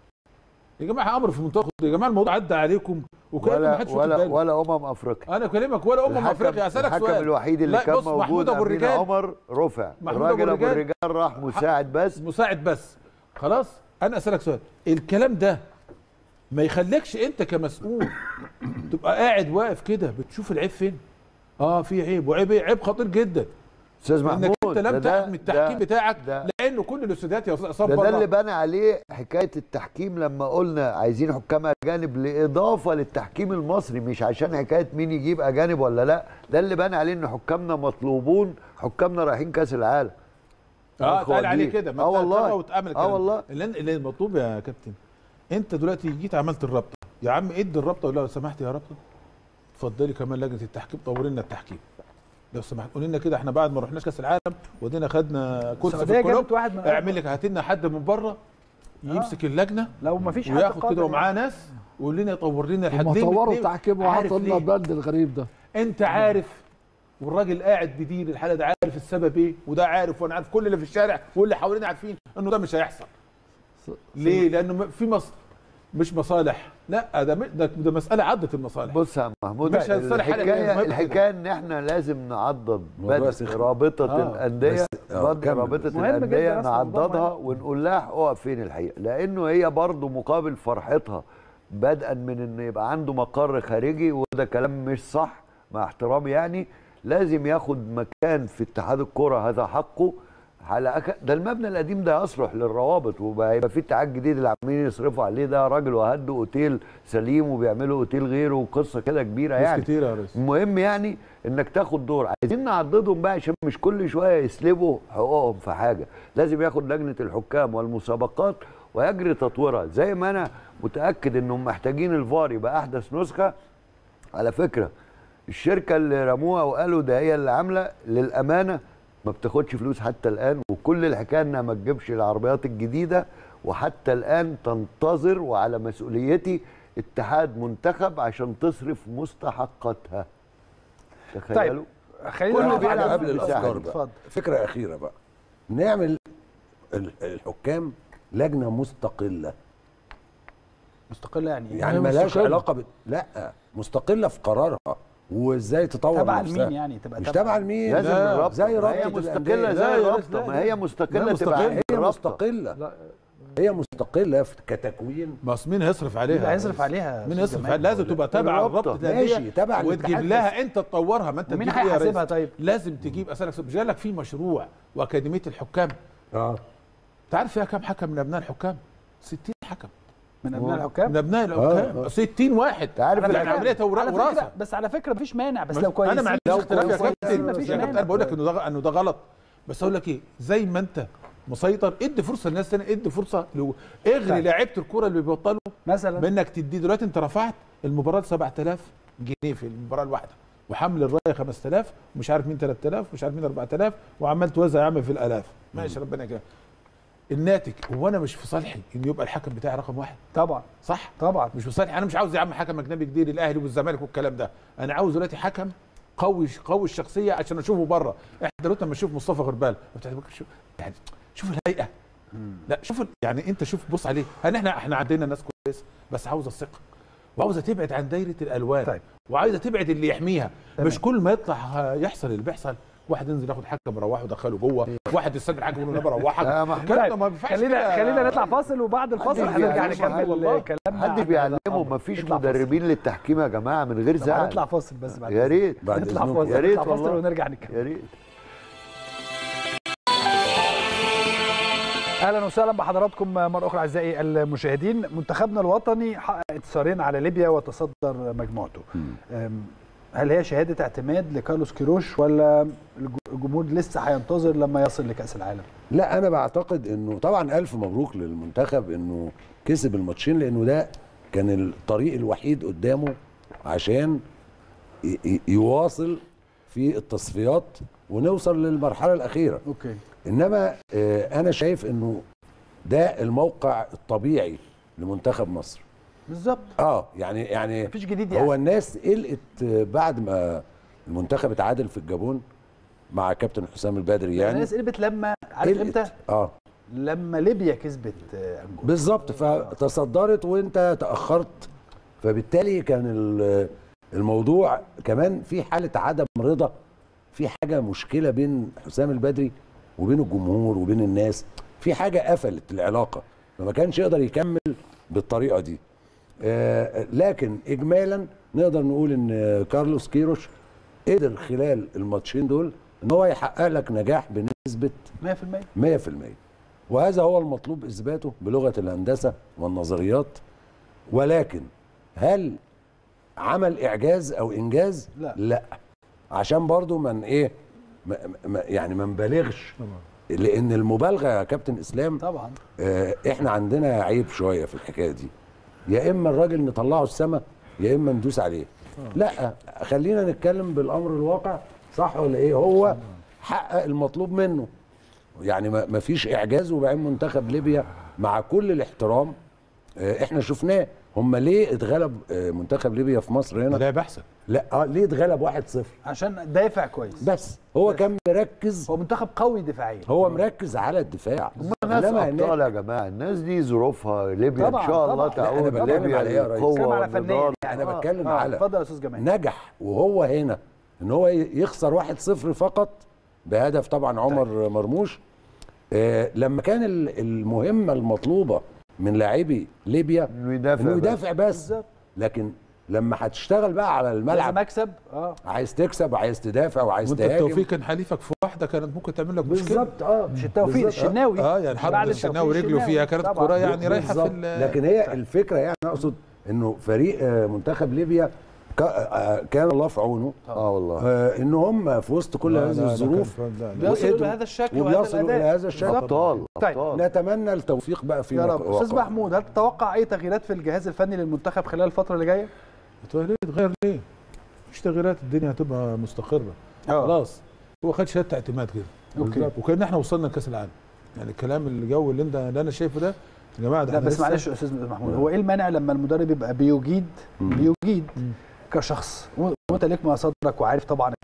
يا جماعه امر في منتهى الخطوره. يا جماعه الموضوع عدى عليكم وكان ما ولا حدش واخد ولا باله ولا امم افريقيا انا اكلمك ولا امم الحكم- افريقيا اسالك الحكم سؤال الوحيد اللي لا، كان بص، محمود موجود أبو قبلنا الرجال. عمر رفع محمود الراجل أبو ابو الرجال. الرجال راح مساعد بس مساعد بس خلاص انا اسالك سؤال الكلام ده ما يخليكش انت كمسؤول تبقى قاعد واقف كده بتشوف العيب فين اه في عيب وعيب ايه عيب خطير جدا استاذ محمود انك انت ده- لم ده- تحمي التحكيم ده- بتاعك ده- لانه كل الاستوديات يا استاذ عصام ده, ده بره. اللي بنى عليه حكايه التحكيم لما قلنا عايزين حكام اجانب لاضافه للتحكيم المصري مش عشان حكايه مين يجيب اجانب ولا لا ده اللي بنى عليه ان حكامنا مطلوبون حكامنا رايحين كاس العالم اه أخوة اتقال عليه دي. كده ما آه أنت والله. هتقرأ وتأمن آه الكلام. والله. اللي, اللي المطلوب يا كابتن انت دلوقتي جيت عملت الرابطه يا عم ادي الرابطه ولا لو سمحت يا رابطه اتفضلي كمان لجنه التحكيم طوري لنا التحكيم لو سمحت قولي لنا كده احنا بعد ما رحناش كاس العالم ودينا خدنا كرسي في السعوديه الكلوب جابت واحد من اعمل لك هات لنا حد من بره يمسك اللجنه لو ما فيش حد وياخد قادر كده يعني. ومعاه ناس ويقول لنا طور لنا هم الحدين طوروا الاتنين. التحكيم عارف وحطوا لنا ليه؟ البند الغريب ده انت عارف والراجل قاعد بيدير الحاله ده عارف السبب ايه وده عارف وانا عارف كل اللي في الشارع واللي حوالينا عارفين انه ده مش هيحصل ليه لانه م- في مص... مش مصالح لا ده م- ده, ده مساله عدت المصالح بص يا محمود مش هنصالح حاجة كده، الحكايه المهم الحكايه ان احنا لازم نعضد موضوع بدء سخن. رابطه آه. الانديه بس- آه، بدء كمل رابطه بس. مهم جدا الانديه أصلاً الموضوع نعضدها مهم. ونقول لها اقف فين الحقيقه لانه هي برضو مقابل فرحتها بدءا من ان يبقى عنده مقر خارجي وده كلام مش صح مع احترامي يعني لازم ياخد مكان في اتحاد الكره هذا حقه على أك... ده المبنى القديم ده يصلح للروابط وبقى يبقى في اتحاد جديد اللي عمالين يصرفوا عليه ده راجل وهدوا اوتيل سليم وبيعملوا اوتيل غيره وقصه كده كبيره ناس يعني كتير يا ريس المهم يعني انك تاخد دور عايزين نعضدهم بقى عشان مش كل شويه يسلبوا حقوقهم في حاجه لازم ياخد لجنه الحكام والمسابقات ويجري تطويرها زي ما انا متاكد انهم محتاجين الفار يبقى احدث نسخه على فكره الشركه اللي رموها وقالوا ده هي اللي عامله للامانه ما بتاخدش فلوس حتى الان وكل الحكايه انها ما تجيبش العربيات الجديده وحتى الان تنتظر وعلى مسؤوليتي اتحاد منتخب عشان تصرف مستحقاتها طيب تخيلوا خلينا كله نقف بيلعب على قبل المساحة الافكار دي. بقى اتفضل فكره اخيره بقى نعمل ال- الحكام لجنه مستقله مستقله يعني إيه؟ يعني هي ملهاش مستقلة. علاقه ب... لا مستقله في قرارها وازاي تطور تبع نفسها. لمين يعني تبقى مش تبع تبع لمين لازم لا، الرابطه زي ما رابطة هي الأندية. مستقله لا زي يا الرابطه لا، ما لا. هي مستقله لا، تبقى مستقلة. عند هي الرابطه مستقله لا هي مستقله في كتكوين ما أصل مين هيصرف عليها اللي هيصرف عليها مين أستاذ يصرف جمال؟ عليها لازم تبقى تبع الرابطة. رابطه الانديه ماشي، تبع وتجيب الاتحاد لها انت تطورها ما انت ومين تجيب إيه يا ريس؟ هيحاسبها طيب؟ لازم تجيب اسالك مش لك في مشروع واكاديميه الحكام اه انت عارف فيها كام حكم من ابناء الحكام 60 حكم من ابناء من الحكام ابناء الحكام 60 واحد عارف يعني الحكام- عمليه توراق على وراثه فكره بس على فكره مفيش مانع بس لو كويسين انا ما عنديش لو اختلاف يا كويسين كابتن مفيش يا كابتن مانع انا بقول لك انه ده انه ده غلط بس اقول لك ايه زي ما انت مسيطر ادي فرصه للناس تاني ادي فرصه لو اغري طيب. لعيبه الكوره اللي بيبطلوا مثلا بانك تدي دلوقتي انت رفعت المباراه ل 7000 جنيه في المباراه الواحده وحمل الرايه 5000 ومش عارف مين 3000 ومش عارف مين 4000 وعمال توزع يا عم في الالاف ماشي ربنا يكرمك الناتج هو انا مش في صالحي ان يبقى الحكم بتاعي رقم واحد طبعا صح طبعا مش في صالحي انا مش عاوز يا عم حكم اجنبي جديد الاهلي والزمالك والكلام ده انا عاوز دلوقتي حكم قوي قوي الشخصيه عشان اشوفه بره احنا دلوقتي لما نشوف مصطفى غربال ما بتعجبكش شوف يعني شوف الهيئه لا شوف ال- يعني انت شوف بص عليه هل احنا احنا عندنا ناس كويسه بس عاوزه الثقه وعاوزه تبعد عن دايره الالوان طيب. وعايزه تبعد اللي يحميها تمام. مش كل ما يطلع ه- يحصل اللي بيحصل واحد ينزل ياخد حكم يروحه ودخله جوه واحد يستنى الحكم يقول له انا بروحك لا، ما- الكلام ده ما ينفعش خلينا كده. خلينا نطلع فاصل وبعد الفاصل حد هنرجع بيعلمه نكمل والله. كلامنا حد عن هذا بيعلمه الأمر. ما فيش نطلع فاصل. مدربين للتحكيم يا جماعه من غير طب زعل هنطلع فاصل بس بعد يا ريت بعد نطلع إذنكم. فاصل يا ريت نطلع فاصل والله. ونرجع نكمل يا ريت اهلا وسهلا بحضراتكم مره اخرى اعزائي المشاهدين منتخبنا الوطني حقق انتصارين على ليبيا وتصدر مجموعته أم، هل هي شهاده اعتماد لكارلوس كيروش ولا الج- الجمهور لسه هينتظر لما يصل لكاس العالم لا انا بعتقد انه طبعا الف مبروك للمنتخب انه كسب الماتشين لانه ده كان الطريق الوحيد قدامه عشان ي- ي- يواصل في التصفيات ونوصل للمرحله الاخيره اوكي انما آه، انا شايف انه ده الموقع الطبيعي لمنتخب مصر بالظبط اه يعني يعني مفيش جديد يعني هو الناس قلقت آه، بعد ما المنتخب اتعادل في الجابون مع كابتن حسام البدري يعني الناس قلبت لما عارف قلقت. امتى اه لما ليبيا كسبت آه، انجولا بالظبط فتصدرت وانت تاخرت فبالتالي كان ال- الموضوع كمان في حاله عدم رضا في حاجه مشكله بين حسام البدري وبين الجمهور وبين الناس في حاجه قفلت العلاقه فما كانش يقدر يكمل بالطريقه دي آه لكن اجمالا نقدر نقول ان كارلوس كيروش قدر خلال الماتشين دول ان هو يحقق لك نجاح بنسبه 100% 100% وهذا هو المطلوب اثباته بلغه الهندسه والنظريات ولكن هل عمل اعجاز او انجاز لا. لا عشان برضو من ايه ما ما يعني ما نبالغش لان المبالغه يا كابتن اسلام طبعا آه، احنا عندنا عيب شويه في الحكايه دي يا اما الراجل نطلعه السما يا اما ندوس عليه لا خلينا نتكلم بالامر الواقع صح ولا ايه هو حقق المطلوب منه يعني ما ما فيش اعجاز وبعدين منتخب ليبيا مع كل الاحترام آه، احنا شفناه هم ليه اتغلب آه، منتخب ليبيا في مصر هنا لعب احسن لا اه ليه اتغلب 1-0 عشان دافع كويس بس هو كان مركز هو منتخب قوي دفاعيا هو مركز على الدفاع ناس إنما هناك- ابطال يا جماعه الناس دي ظروفها ليبيا طبعاً، ان شاء الله طبعاً. لا، أنا تعود بتكلم ليبيا على إيه يا ريس؟ للقوة بتكلم على فنيا والنضال. يعني. انا بتكلم آه، على اتفضل يا استاذ جمال نجح وهو هنا ان هو يخسر 1-0 فقط بهدف طبعا عمر مرموش آه لما كان ال- المهمه المطلوبه من لاعبي ليبيا انه يدافع انه بس. يدافع بس بالظبط لكن لما هتشتغل بقى على لازم الملعب اكسب اه عايز تكسب وعايز تدافع وعايز وانت تهاجم التوفيق كان حليفك في واحده كانت ممكن تعمل لك مشكله بالظبط اه مش التوفيق بالظبط. الشناوي اه يعني حط بعد الشناوي التوفيق رجله فيها كانت طبعاً. كوره يعني رايحه في بالظبط. ال- لكن هي الفكره يعني اقصد انه فريق آه، منتخب ليبيا كا- آه، كان الله في عونه اه والله آه، ان هم في وسط كل لا، لا، هذه لا، الظروف كان- لا، لا. بيصلوا وقدروا- بهذا الشكل وهذا وبيصلوا الى الاداء هذا الشكل ابطال طيب. ابطال نتمنى التوفيق بقى في يا رب واقع. استاذ محمود هل تتوقع اي تغييرات في الجهاز الفني للمنتخب خلال الفتره اللي جايه طيب ليه تغير ليه؟ مش تغييرات الدنيا هتبقى مستقره خلاص هو خد شهاده اعتماد كده أوكي. بالظبط. وكان احنا وصلنا لكاس العالم يعني الكلام الجو اللي انت اللي انا شايفه ده يا جماعه ده لا احنا بس لسه- معلش يا استاذ محمود هو ايه المانع لما المدرب يبقى بيجيد بيجيد كشخص و- وانت ليك مصادرك وعارف طبعا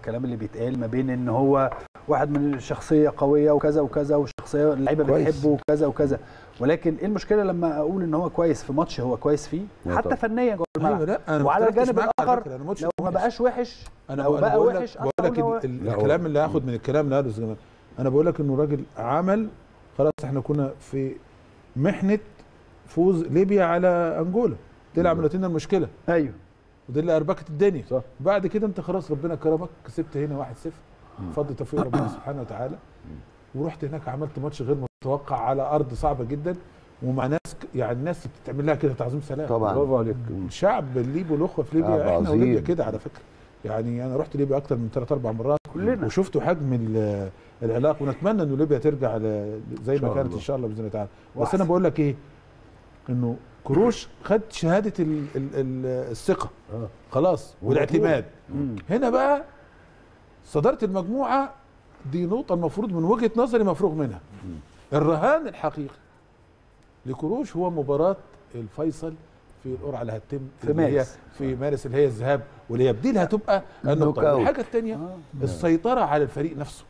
الكلام اللي بيتقال ما بين ان هو واحد من الشخصيه قويه وكذا وكذا والشخصيه اللعيبه كويس. بتحبه وكذا وكذا ولكن ايه المشكله لما اقول ان هو كويس في ماتش هو كويس فيه لا حتى طبعا. فنيا جوه الملعب ايوه لا انا ما وعلى اختلفتش الجانب معاك على الآخر فكرة، أنا ماتش لو ما وحش. بقاش وحش انا لو بقول بقى بقول وحش لك بقول لك أقول إن هو- ال- ال- لا، هو- الكلام اللي هاخد من الكلام اللي قاله زمان انا بقول لك انه راجل عمل خلاص احنا كنا في محنه فوز ليبيا على انجولا دي اللي عملت لنا المشكله ايوه ودي اللي اربكت الدنيا صح. بعد كده انت خلاص ربنا كرمك كسبت هنا 1-0 بفضل توفيق ربنا سبحانه وتعالى ورحت هناك عملت ماتش غير متوقع على ارض صعبه جدا ومع ناس ك- يعني الناس بتعمل لها كده تعظيم سلام طبعا برافو عليك الشعب الليبي والاخوه في ليبيا شعب احنا عظيم. وليبيا كده على فكره يعني انا رحت ليبيا اكتر من ثلاث اربع مرات كلنا. وشفت حجم ال- العلاقه ونتمنى انه ليبيا ترجع ل- زي إن ما شاء كانت الله. ان شاء الله باذن الله تعالى بس وأحسن. انا بقول لك ايه انه كروش خد شهاده ال ال ال الثقه آه. خلاص والاعتماد مم. هنا بقى صداره المجموعه دي نقطه المفروض من وجهه نظري مفروغ منها الرهان الحقيقي لكروش هو مباراه الفيصل في القرعه اللي هتتم في اللي هي مارس. في مارس اللي هي الذهاب والاياب دي اللي هتبقى النوك النقطه أوت. الحاجه الثانيه آه. السيطره على الفريق نفسه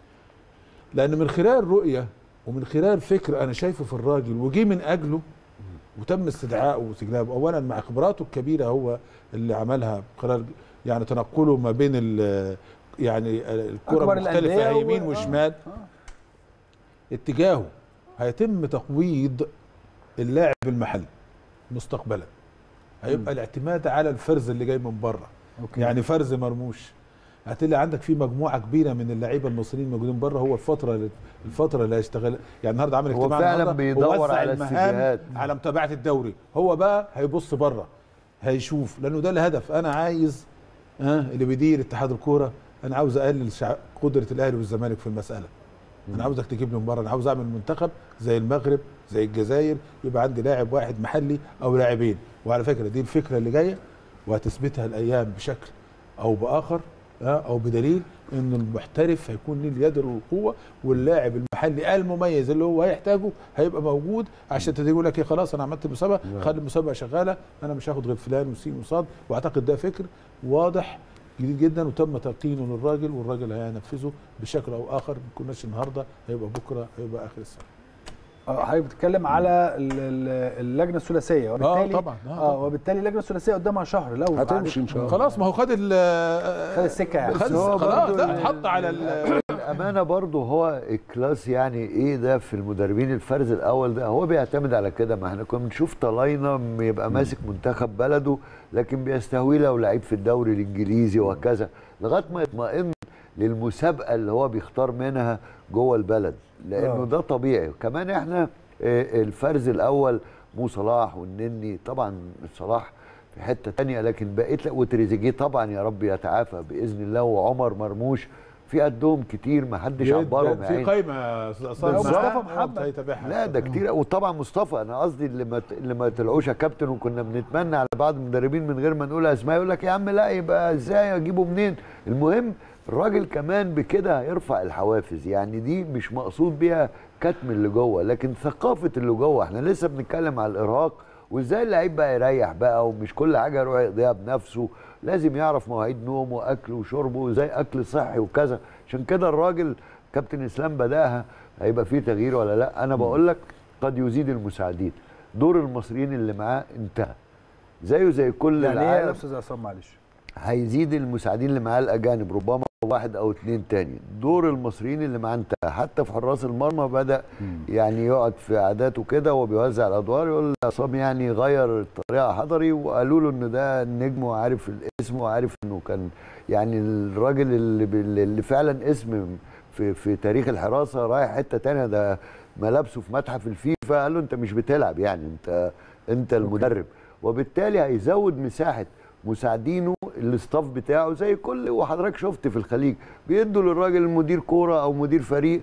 لان من خلال رؤيه ومن خلال فكر انا شايفه في الراجل وجي من اجله وتم استدعائه واستجلابه اولا مع خبراته الكبيره هو اللي عملها خلال يعني تنقله ما بين ال- يعني الكره أكبر المختلفه الأندية و- يمين آه. وشمال اتجاهه هيتم تقويض اللاعب المحلي مستقبلا هيبقى الاعتماد على الفرز اللي جاي من بره أوكي. يعني فرز مرموش هتلاقي عندك في مجموعه كبيره من اللعيبه المصريين موجودين بره هو الفتره الفتره اللي هيشتغل يعني النهارده عامل هو اجتماع فعلا النهاردة بيدور ووزع على المهام السيفيهات. على متابعه الدوري هو بقى هيبص بره هيشوف لانه ده الهدف انا عايز ها اللي بيدير اتحاد الكوره انا عاوز اقلل شع... قدره الاهلي والزمالك في المساله انا عاوزك تجيب لي من بره انا عاوز اعمل منتخب زي المغرب زي الجزائر يبقى عندي لاعب واحد محلي او لاعبين وعلى فكره دي الفكره اللي جايه وهتثبتها الايام بشكل او باخر ها، او بدليل ان المحترف هيكون ليه اليد والقوه واللاعب المحلي المميز اللي هو هيحتاجه هيبقى موجود عشان تيجي يقول لك إيه خلاص انا عملت مسابقه خلي المسابقه شغاله انا مش هاخد غير فلان وسين وصاد واعتقد ده فكر واضح جديد جدا وتم تلقينه للراجل والراجل هينفذه بشكل او اخر ما كناش النهارده هيبقى بكره هيبقى اخر السنه اه حضرتك بتتكلم على ال- ال- اللجنه الثلاثيه وبالتالي طبعا، آه اه طبعا. وبالتالي اللجنه الثلاثيه قدامها شهر لو هتمشي ان شاء الله خلاص ما هو خد ال خد السكه يعني خد بس هو خلاص برضو لا ال- اتحط على ال- الامانه برضو هو الكلاس يعني ايه ده في المدربين الفرز الاول ده هو بيعتمد على كده ما احنا كنا بنشوف طلاينه يبقى ماسك منتخب بلده لكن بيستهوي له لعيب في الدوري الانجليزي وهكذا لغايه ما يطمئن للمسابقه اللي هو بيختار منها جوه البلد لانه آه. ده طبيعي كمان احنا آه، الفرز الاول مو صلاح والنني طبعا صلاح في حته تانية لكن بقيت لا وتريزيجيه طبعا يا رب يتعافى باذن الله وعمر مرموش في قدهم كتير ما حدش عبرهم يا في عيني. قايمه يا أستاذ عصام. مصطفى معاه. محمد. هيتابعها. لا ده كتير وطبعا مصطفى انا قصدي اللي ما اللي ما طلعوش يا كابتن وكنا بنتمنى على بعض المدربين من غير ما نقول اسماء يقول لك يا عم لا يبقى ازاي اجيبه منين المهم الراجل كمان بكده هيرفع الحوافز يعني دي مش مقصود بيها كتم اللي جوه لكن ثقافه اللي جوه احنا لسه بنتكلم على الارهاق وازاي اللعيب بقى يريح بقى ومش كل حاجه يروح يقضيها بنفسه لازم يعرف مواعيد نومه واكله وشربه وزي اكل صحي وكذا عشان كده الراجل كابتن اسلام بداها هيبقى فيه تغيير ولا لا انا بقول لك قد يزيد المساعدين دور المصريين اللي معاه انتهى زيه زي كل يعني ايه يا العالم استاذ عصام معلش هيزيد المساعدين اللي معاه الاجانب ربما واحد او اتنين تاني دور المصريين اللي معاه انتهى حتى في حراس المرمى بدا يعني يقعد في عاداته كده وبيوزع الادوار يقول عصام يعني غير الطريقه حضري وقالوا له ان ده النجم وعارف الاسم وعارف انه كان يعني الراجل اللي, بال- اللي فعلا اسم في في تاريخ الحراسه رايح حته تانيه ده ملابسه في متحف الفيفا قال له انت مش بتلعب يعني انت انت المدرب وبالتالي هيزود مساحه مساعدينه الاستاف بتاعه زي كل وحضرتك شفت في الخليج بيدوا للراجل المدير كوره او مدير فريق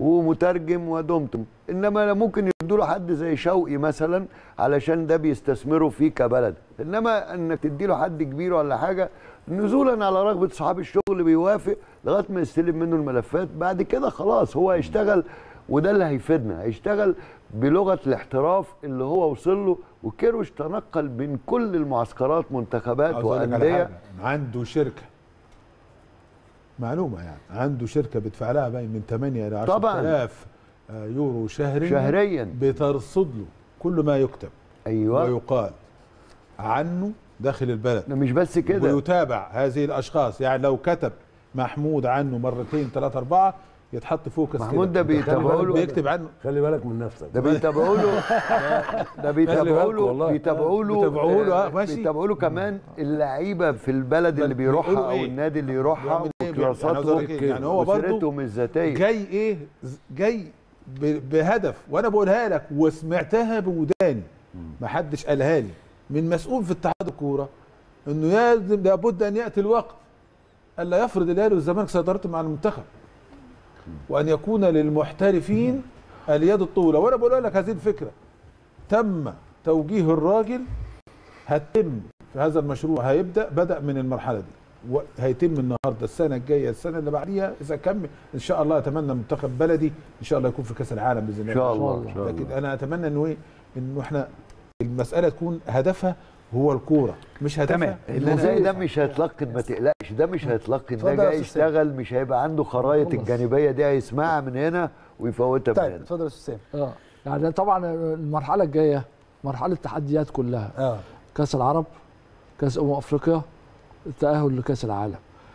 ومترجم ودمتم انما ممكن يدوا له حد زي شوقي مثلا علشان ده بيستثمروا فيه كبلد انما انك تدي له حد كبير ولا حاجه نزولا على رغبه صحاب الشغل بيوافق لغايه ما يستلم منه الملفات بعد كده خلاص هو هيشتغل وده اللي هيفيدنا هيشتغل بلغه الاحتراف اللي هو وصل له وكيروش تنقل بين كل المعسكرات منتخبات عاوز أقول لك على وانديه حاجة. عنده شركه معلومه يعني عنده شركه بيدفع لها باين من 8 ل 10000 طبعاً. يورو شهريا شهريا بترصد له كل ما يكتب ايوه ويقال عنه داخل البلد ده مش بس كده ويتابع هذه الاشخاص يعني لو كتب محمود عنه مرتين ثلاثة أربعة يتحط فوق كاس محمود كده. ده بيتابعوا له بيكتب عنه خلي بالك من نفسك ده بيتابعوا له ده بيتابعوا بالكم له والله. بيتابعوا له بيتابعوا له، آه، آه، ماشي. بيتابعوا له كمان اللعيبه في البلد اللي بيروحها بيقولوا او إيه؟ النادي اللي يروحها بيعمل إيه؟ يعني عاوز أقول وكلاساتهم لك إيه؟ يعني هو برضه وسيرتهم الذاتيه جاي ايه ز- جاي ب- بهدف وانا بقولها لك وسمعتها بوداني ما حدش قالها لي من مسؤول في اتحاد الكوره انه يلزم لابد ان ياتي الوقت الا يفرض الاهلي والزمالك سيطرته مع المنتخب وان يكون للمحترفين اليد الطولة وانا بقول لك هذه الفكره تم توجيه الراجل هتم في هذا المشروع هيبدا بدا من المرحله دي وهيتم النهارده السنه الجايه السنه اللي بعديها اذا كمل ان شاء الله اتمنى منتخب بلدي ان شاء الله يكون في كاس العالم باذن الله ان شاء الله الله. ان شاء لكن الله انا اتمنى انه ايه انه احنا المساله تكون هدفها هو الكوره مش هدفها تمام. إن اللي أنا زي ده مش هيتلقن ما تقلقش ده مش هيتلقن ده اتفضل يا جاي أستاذ يشتغل مش هيبقى عنده خرايط خلص. الجانبيه دي هيسمعها من هنا ويفوتها من طيب هنا اتفضل يا استاذ سامي اه يعني طبعا المرحله الجايه مرحله تحديات كلها اه كاس العرب كاس امم افريقيا التاهل لكاس العالم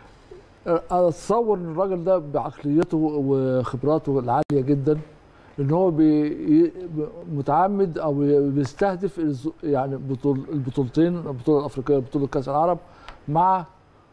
اتصور ان الراجل ده بعقليته وخبراته العاليه جدا ان هو بي متعمد او بيستهدف الز- يعني بطول البطولتين البطوله الافريقيه وبطوله كاس العرب مع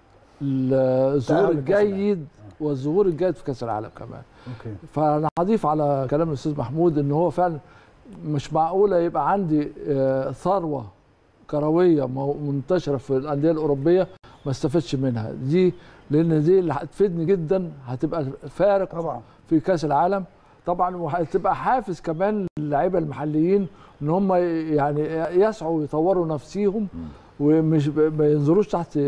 ال- الظهور تأهل لكأس العالم. الجيد والظهور الجيد في كاس العالم كمان اوكي فانا هضيف على كلام الاستاذ محمود ان هو فعلا مش معقوله يبقى عندي آه، ثروه كرويه مو- منتشره في الانديه الاوروبيه ما استفدش منها دي لان دي اللي هتفيدني جدا هتبقى فارق طبعا في كاس العالم طبعا وهتبقى حافز كمان للعيبه المحليين ان هم يعني يسعوا يطوروا نفسيهم ومش ب- ما ينظروش تحت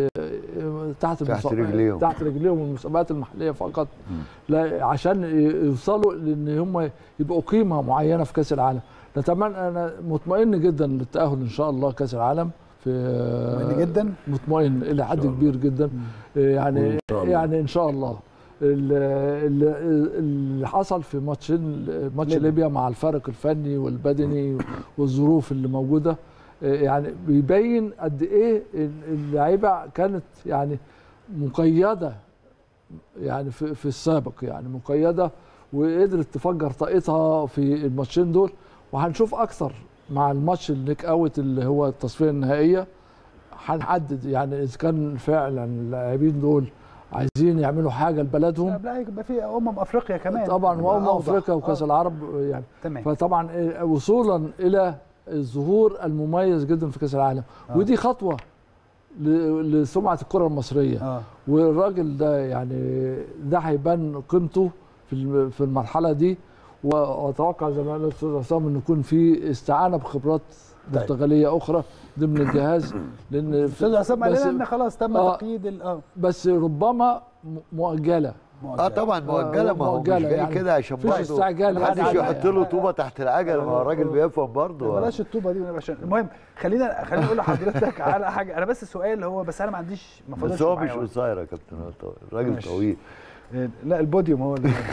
تحت تحت المسا- رجليهم. تحت رجليهم المسابقات المحليه فقط لا عشان يوصلوا لان هم يبقوا قيمه معينه في كاس العالم نتمنى انا مطمئن جدا للتاهل ان شاء الله كاس العالم في مطمئن جدا مطمئن الى حد كبير جدا يعني وإن شاء الله. يعني ان شاء الله ال- ال- اللي حصل في ماتشين ماتش ليبيا. ليبيا مع الفرق الفني والبدني والظروف اللي موجوده يعني بيبين قد ايه اللعيبه كانت يعني مقيده يعني في, في السابق يعني مقيده وقدرت تفجر طاقتها في الماتشين دول وهنشوف اكثر مع الماتش النيك اوت اللي هو التصفيه النهائيه هنحدد يعني اذا كان فعلا اللاعبين دول عايزين يعملوا حاجه لبلدهم لا هيبقى في امم افريقيا كمان طبعا وامم أوضح. افريقيا وكاس آه. العرب يعني تمام فطبعا إيه، وصولا الى الظهور المميز جدا في كاس العالم آه. ودي خطوه ل- لسمعه الكره المصريه اه والراجل ده يعني ده هيبان قيمته في الم- في المرحله دي و- واتوقع زي ما قال الاستاذ عصام ان يكون في استعانه بخبرات طيب. برتغاليه اخرى ضمن الجهاز لان استاذ عصام قال بس- لنا ان خلاص تم آه. تقييد ال- اه بس ربما م- مؤجله اه طبعا مؤجله ما هو مش مؤجلة جاي يعني كده عشان مفيش برضه استعجال محدش يعني. يحط له طوبه تحت العجل ما هو الراجل بيفهم برضه بلاش الطوبه دي عشان المهم خلينا خلينا نقول لحضرتك على حاجه انا بس سؤال هو بس انا ما عنديش ما فاضلش بس هو معايا مش وقت. قصير يا كابتن هو طويل. الراجل ماشي. طويل لا البوديوم هو اللي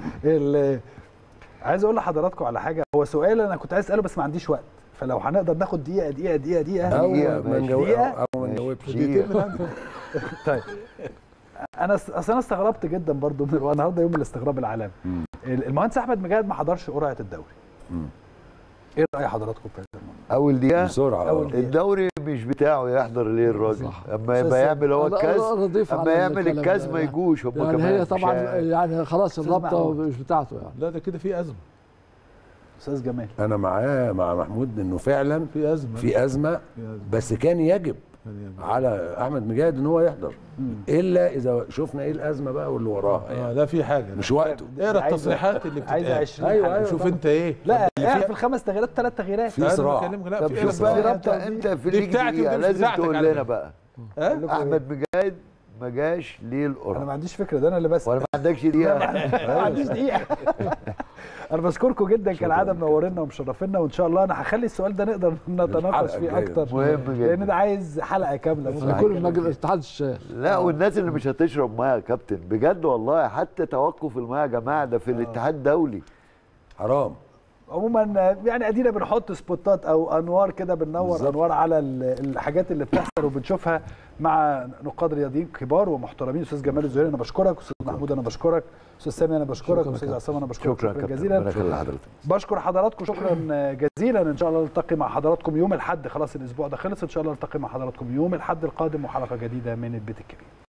ال- عايز اقول لحضراتكم على حاجه هو سؤال انا كنت عايز اساله بس ما عنديش وقت فلو هنقدر ناخد دقيقه دقيقه دقيقه دقيقه او دقيقة، ما ماشي. نجاوب دقيقة. او ما ماشي. نجاوبش دقيقة. طيب انا س- اصل انا استغربت جدا برضو من النهارده يوم الاستغراب العالمي مم. المهندس احمد مجاهد ما حضرش قرعه الدوري مم. ايه راي حضراتكم في هذا الموضوع اول دقيقه بسرعه أول آه. دقيقة. الدوري مش بتاعه يحضر ليه الراجل صح. اما بس يبقى يعمل هو أنا- الكاس أنا أضيف اما على يعمل الكلام الكاس ده. ما يجوش هم يعني كمان هي مش طبعا ع- يعني خلاص أستاذ الرابطه محمود. مش بتاعته يعني لا ده كده في ازمه استاذ جمال انا معاه مع محمود انه فعلا في ازمه في ازمه في أزمة. بس كان يجب يعني على احمد مجاهد ان هو يحضر الا اذا شفنا ايه الازمه بقى واللي وراها اه يعني لا في حاجه مش وقته اقرا عايزة- التصريحات اللي بتتقال عايزه 20 أيوة، حلقة. أيوة. شوف طبعا. انت ايه لا اللي اعرف فيها- الخمس تغييرات ثلاث تغييرات في أنا صراع. بكلمك، لا طب في شوف اقرا بقى رابطة انت ودي. انت في دي الليج بتاعتي دقيقة ودي مش لازم بتاعتك تقول على لنا فكرة. بقى ها؟ احمد مجاهد ما جاش ليه انا القرعه ما عنديش فكره ده انا اللي بس ولا ما عندكش دقيقه ما عنديش دقيقه انا بشكركم جدا شكراً كالعاده جداً. منورنا ومشرفينا وان شاء الله انا هخلي السؤال ده نقدر نتناقش الحلقة فيه الجاية. اكتر مهم جدا. لان ده عايز حلقه كامله احنا كل مجلس اتحاد الشاي لا والناس اللي مش هتشرب ميه يا كابتن بجد والله حتى توقف الميه يا جماعه ده في الاتحاد الدولي حرام عموما يعني ادينا بنحط سبوتات او انوار كده بننور بالظبط. انوار على ال- الحاجات اللي بتحصل وبنشوفها مع نقاد رياضيين كبار ومحترمين استاذ جمال الزهيري انا بشكرك استاذ محمود انا بشكرك استاذ سامي انا بشكرك شكراً استاذ يا عصام انا بشكرك شكرا يا كابتن جزيلا ربنا يخلي حضرتك بشكر حضراتكم شكرا جزيلا ان شاء الله نلتقي مع حضراتكم يوم الاحد خلاص الاسبوع ده خلص ان شاء الله نلتقي مع حضراتكم يوم الاحد القادم وحلقه جديده من البيت الكبير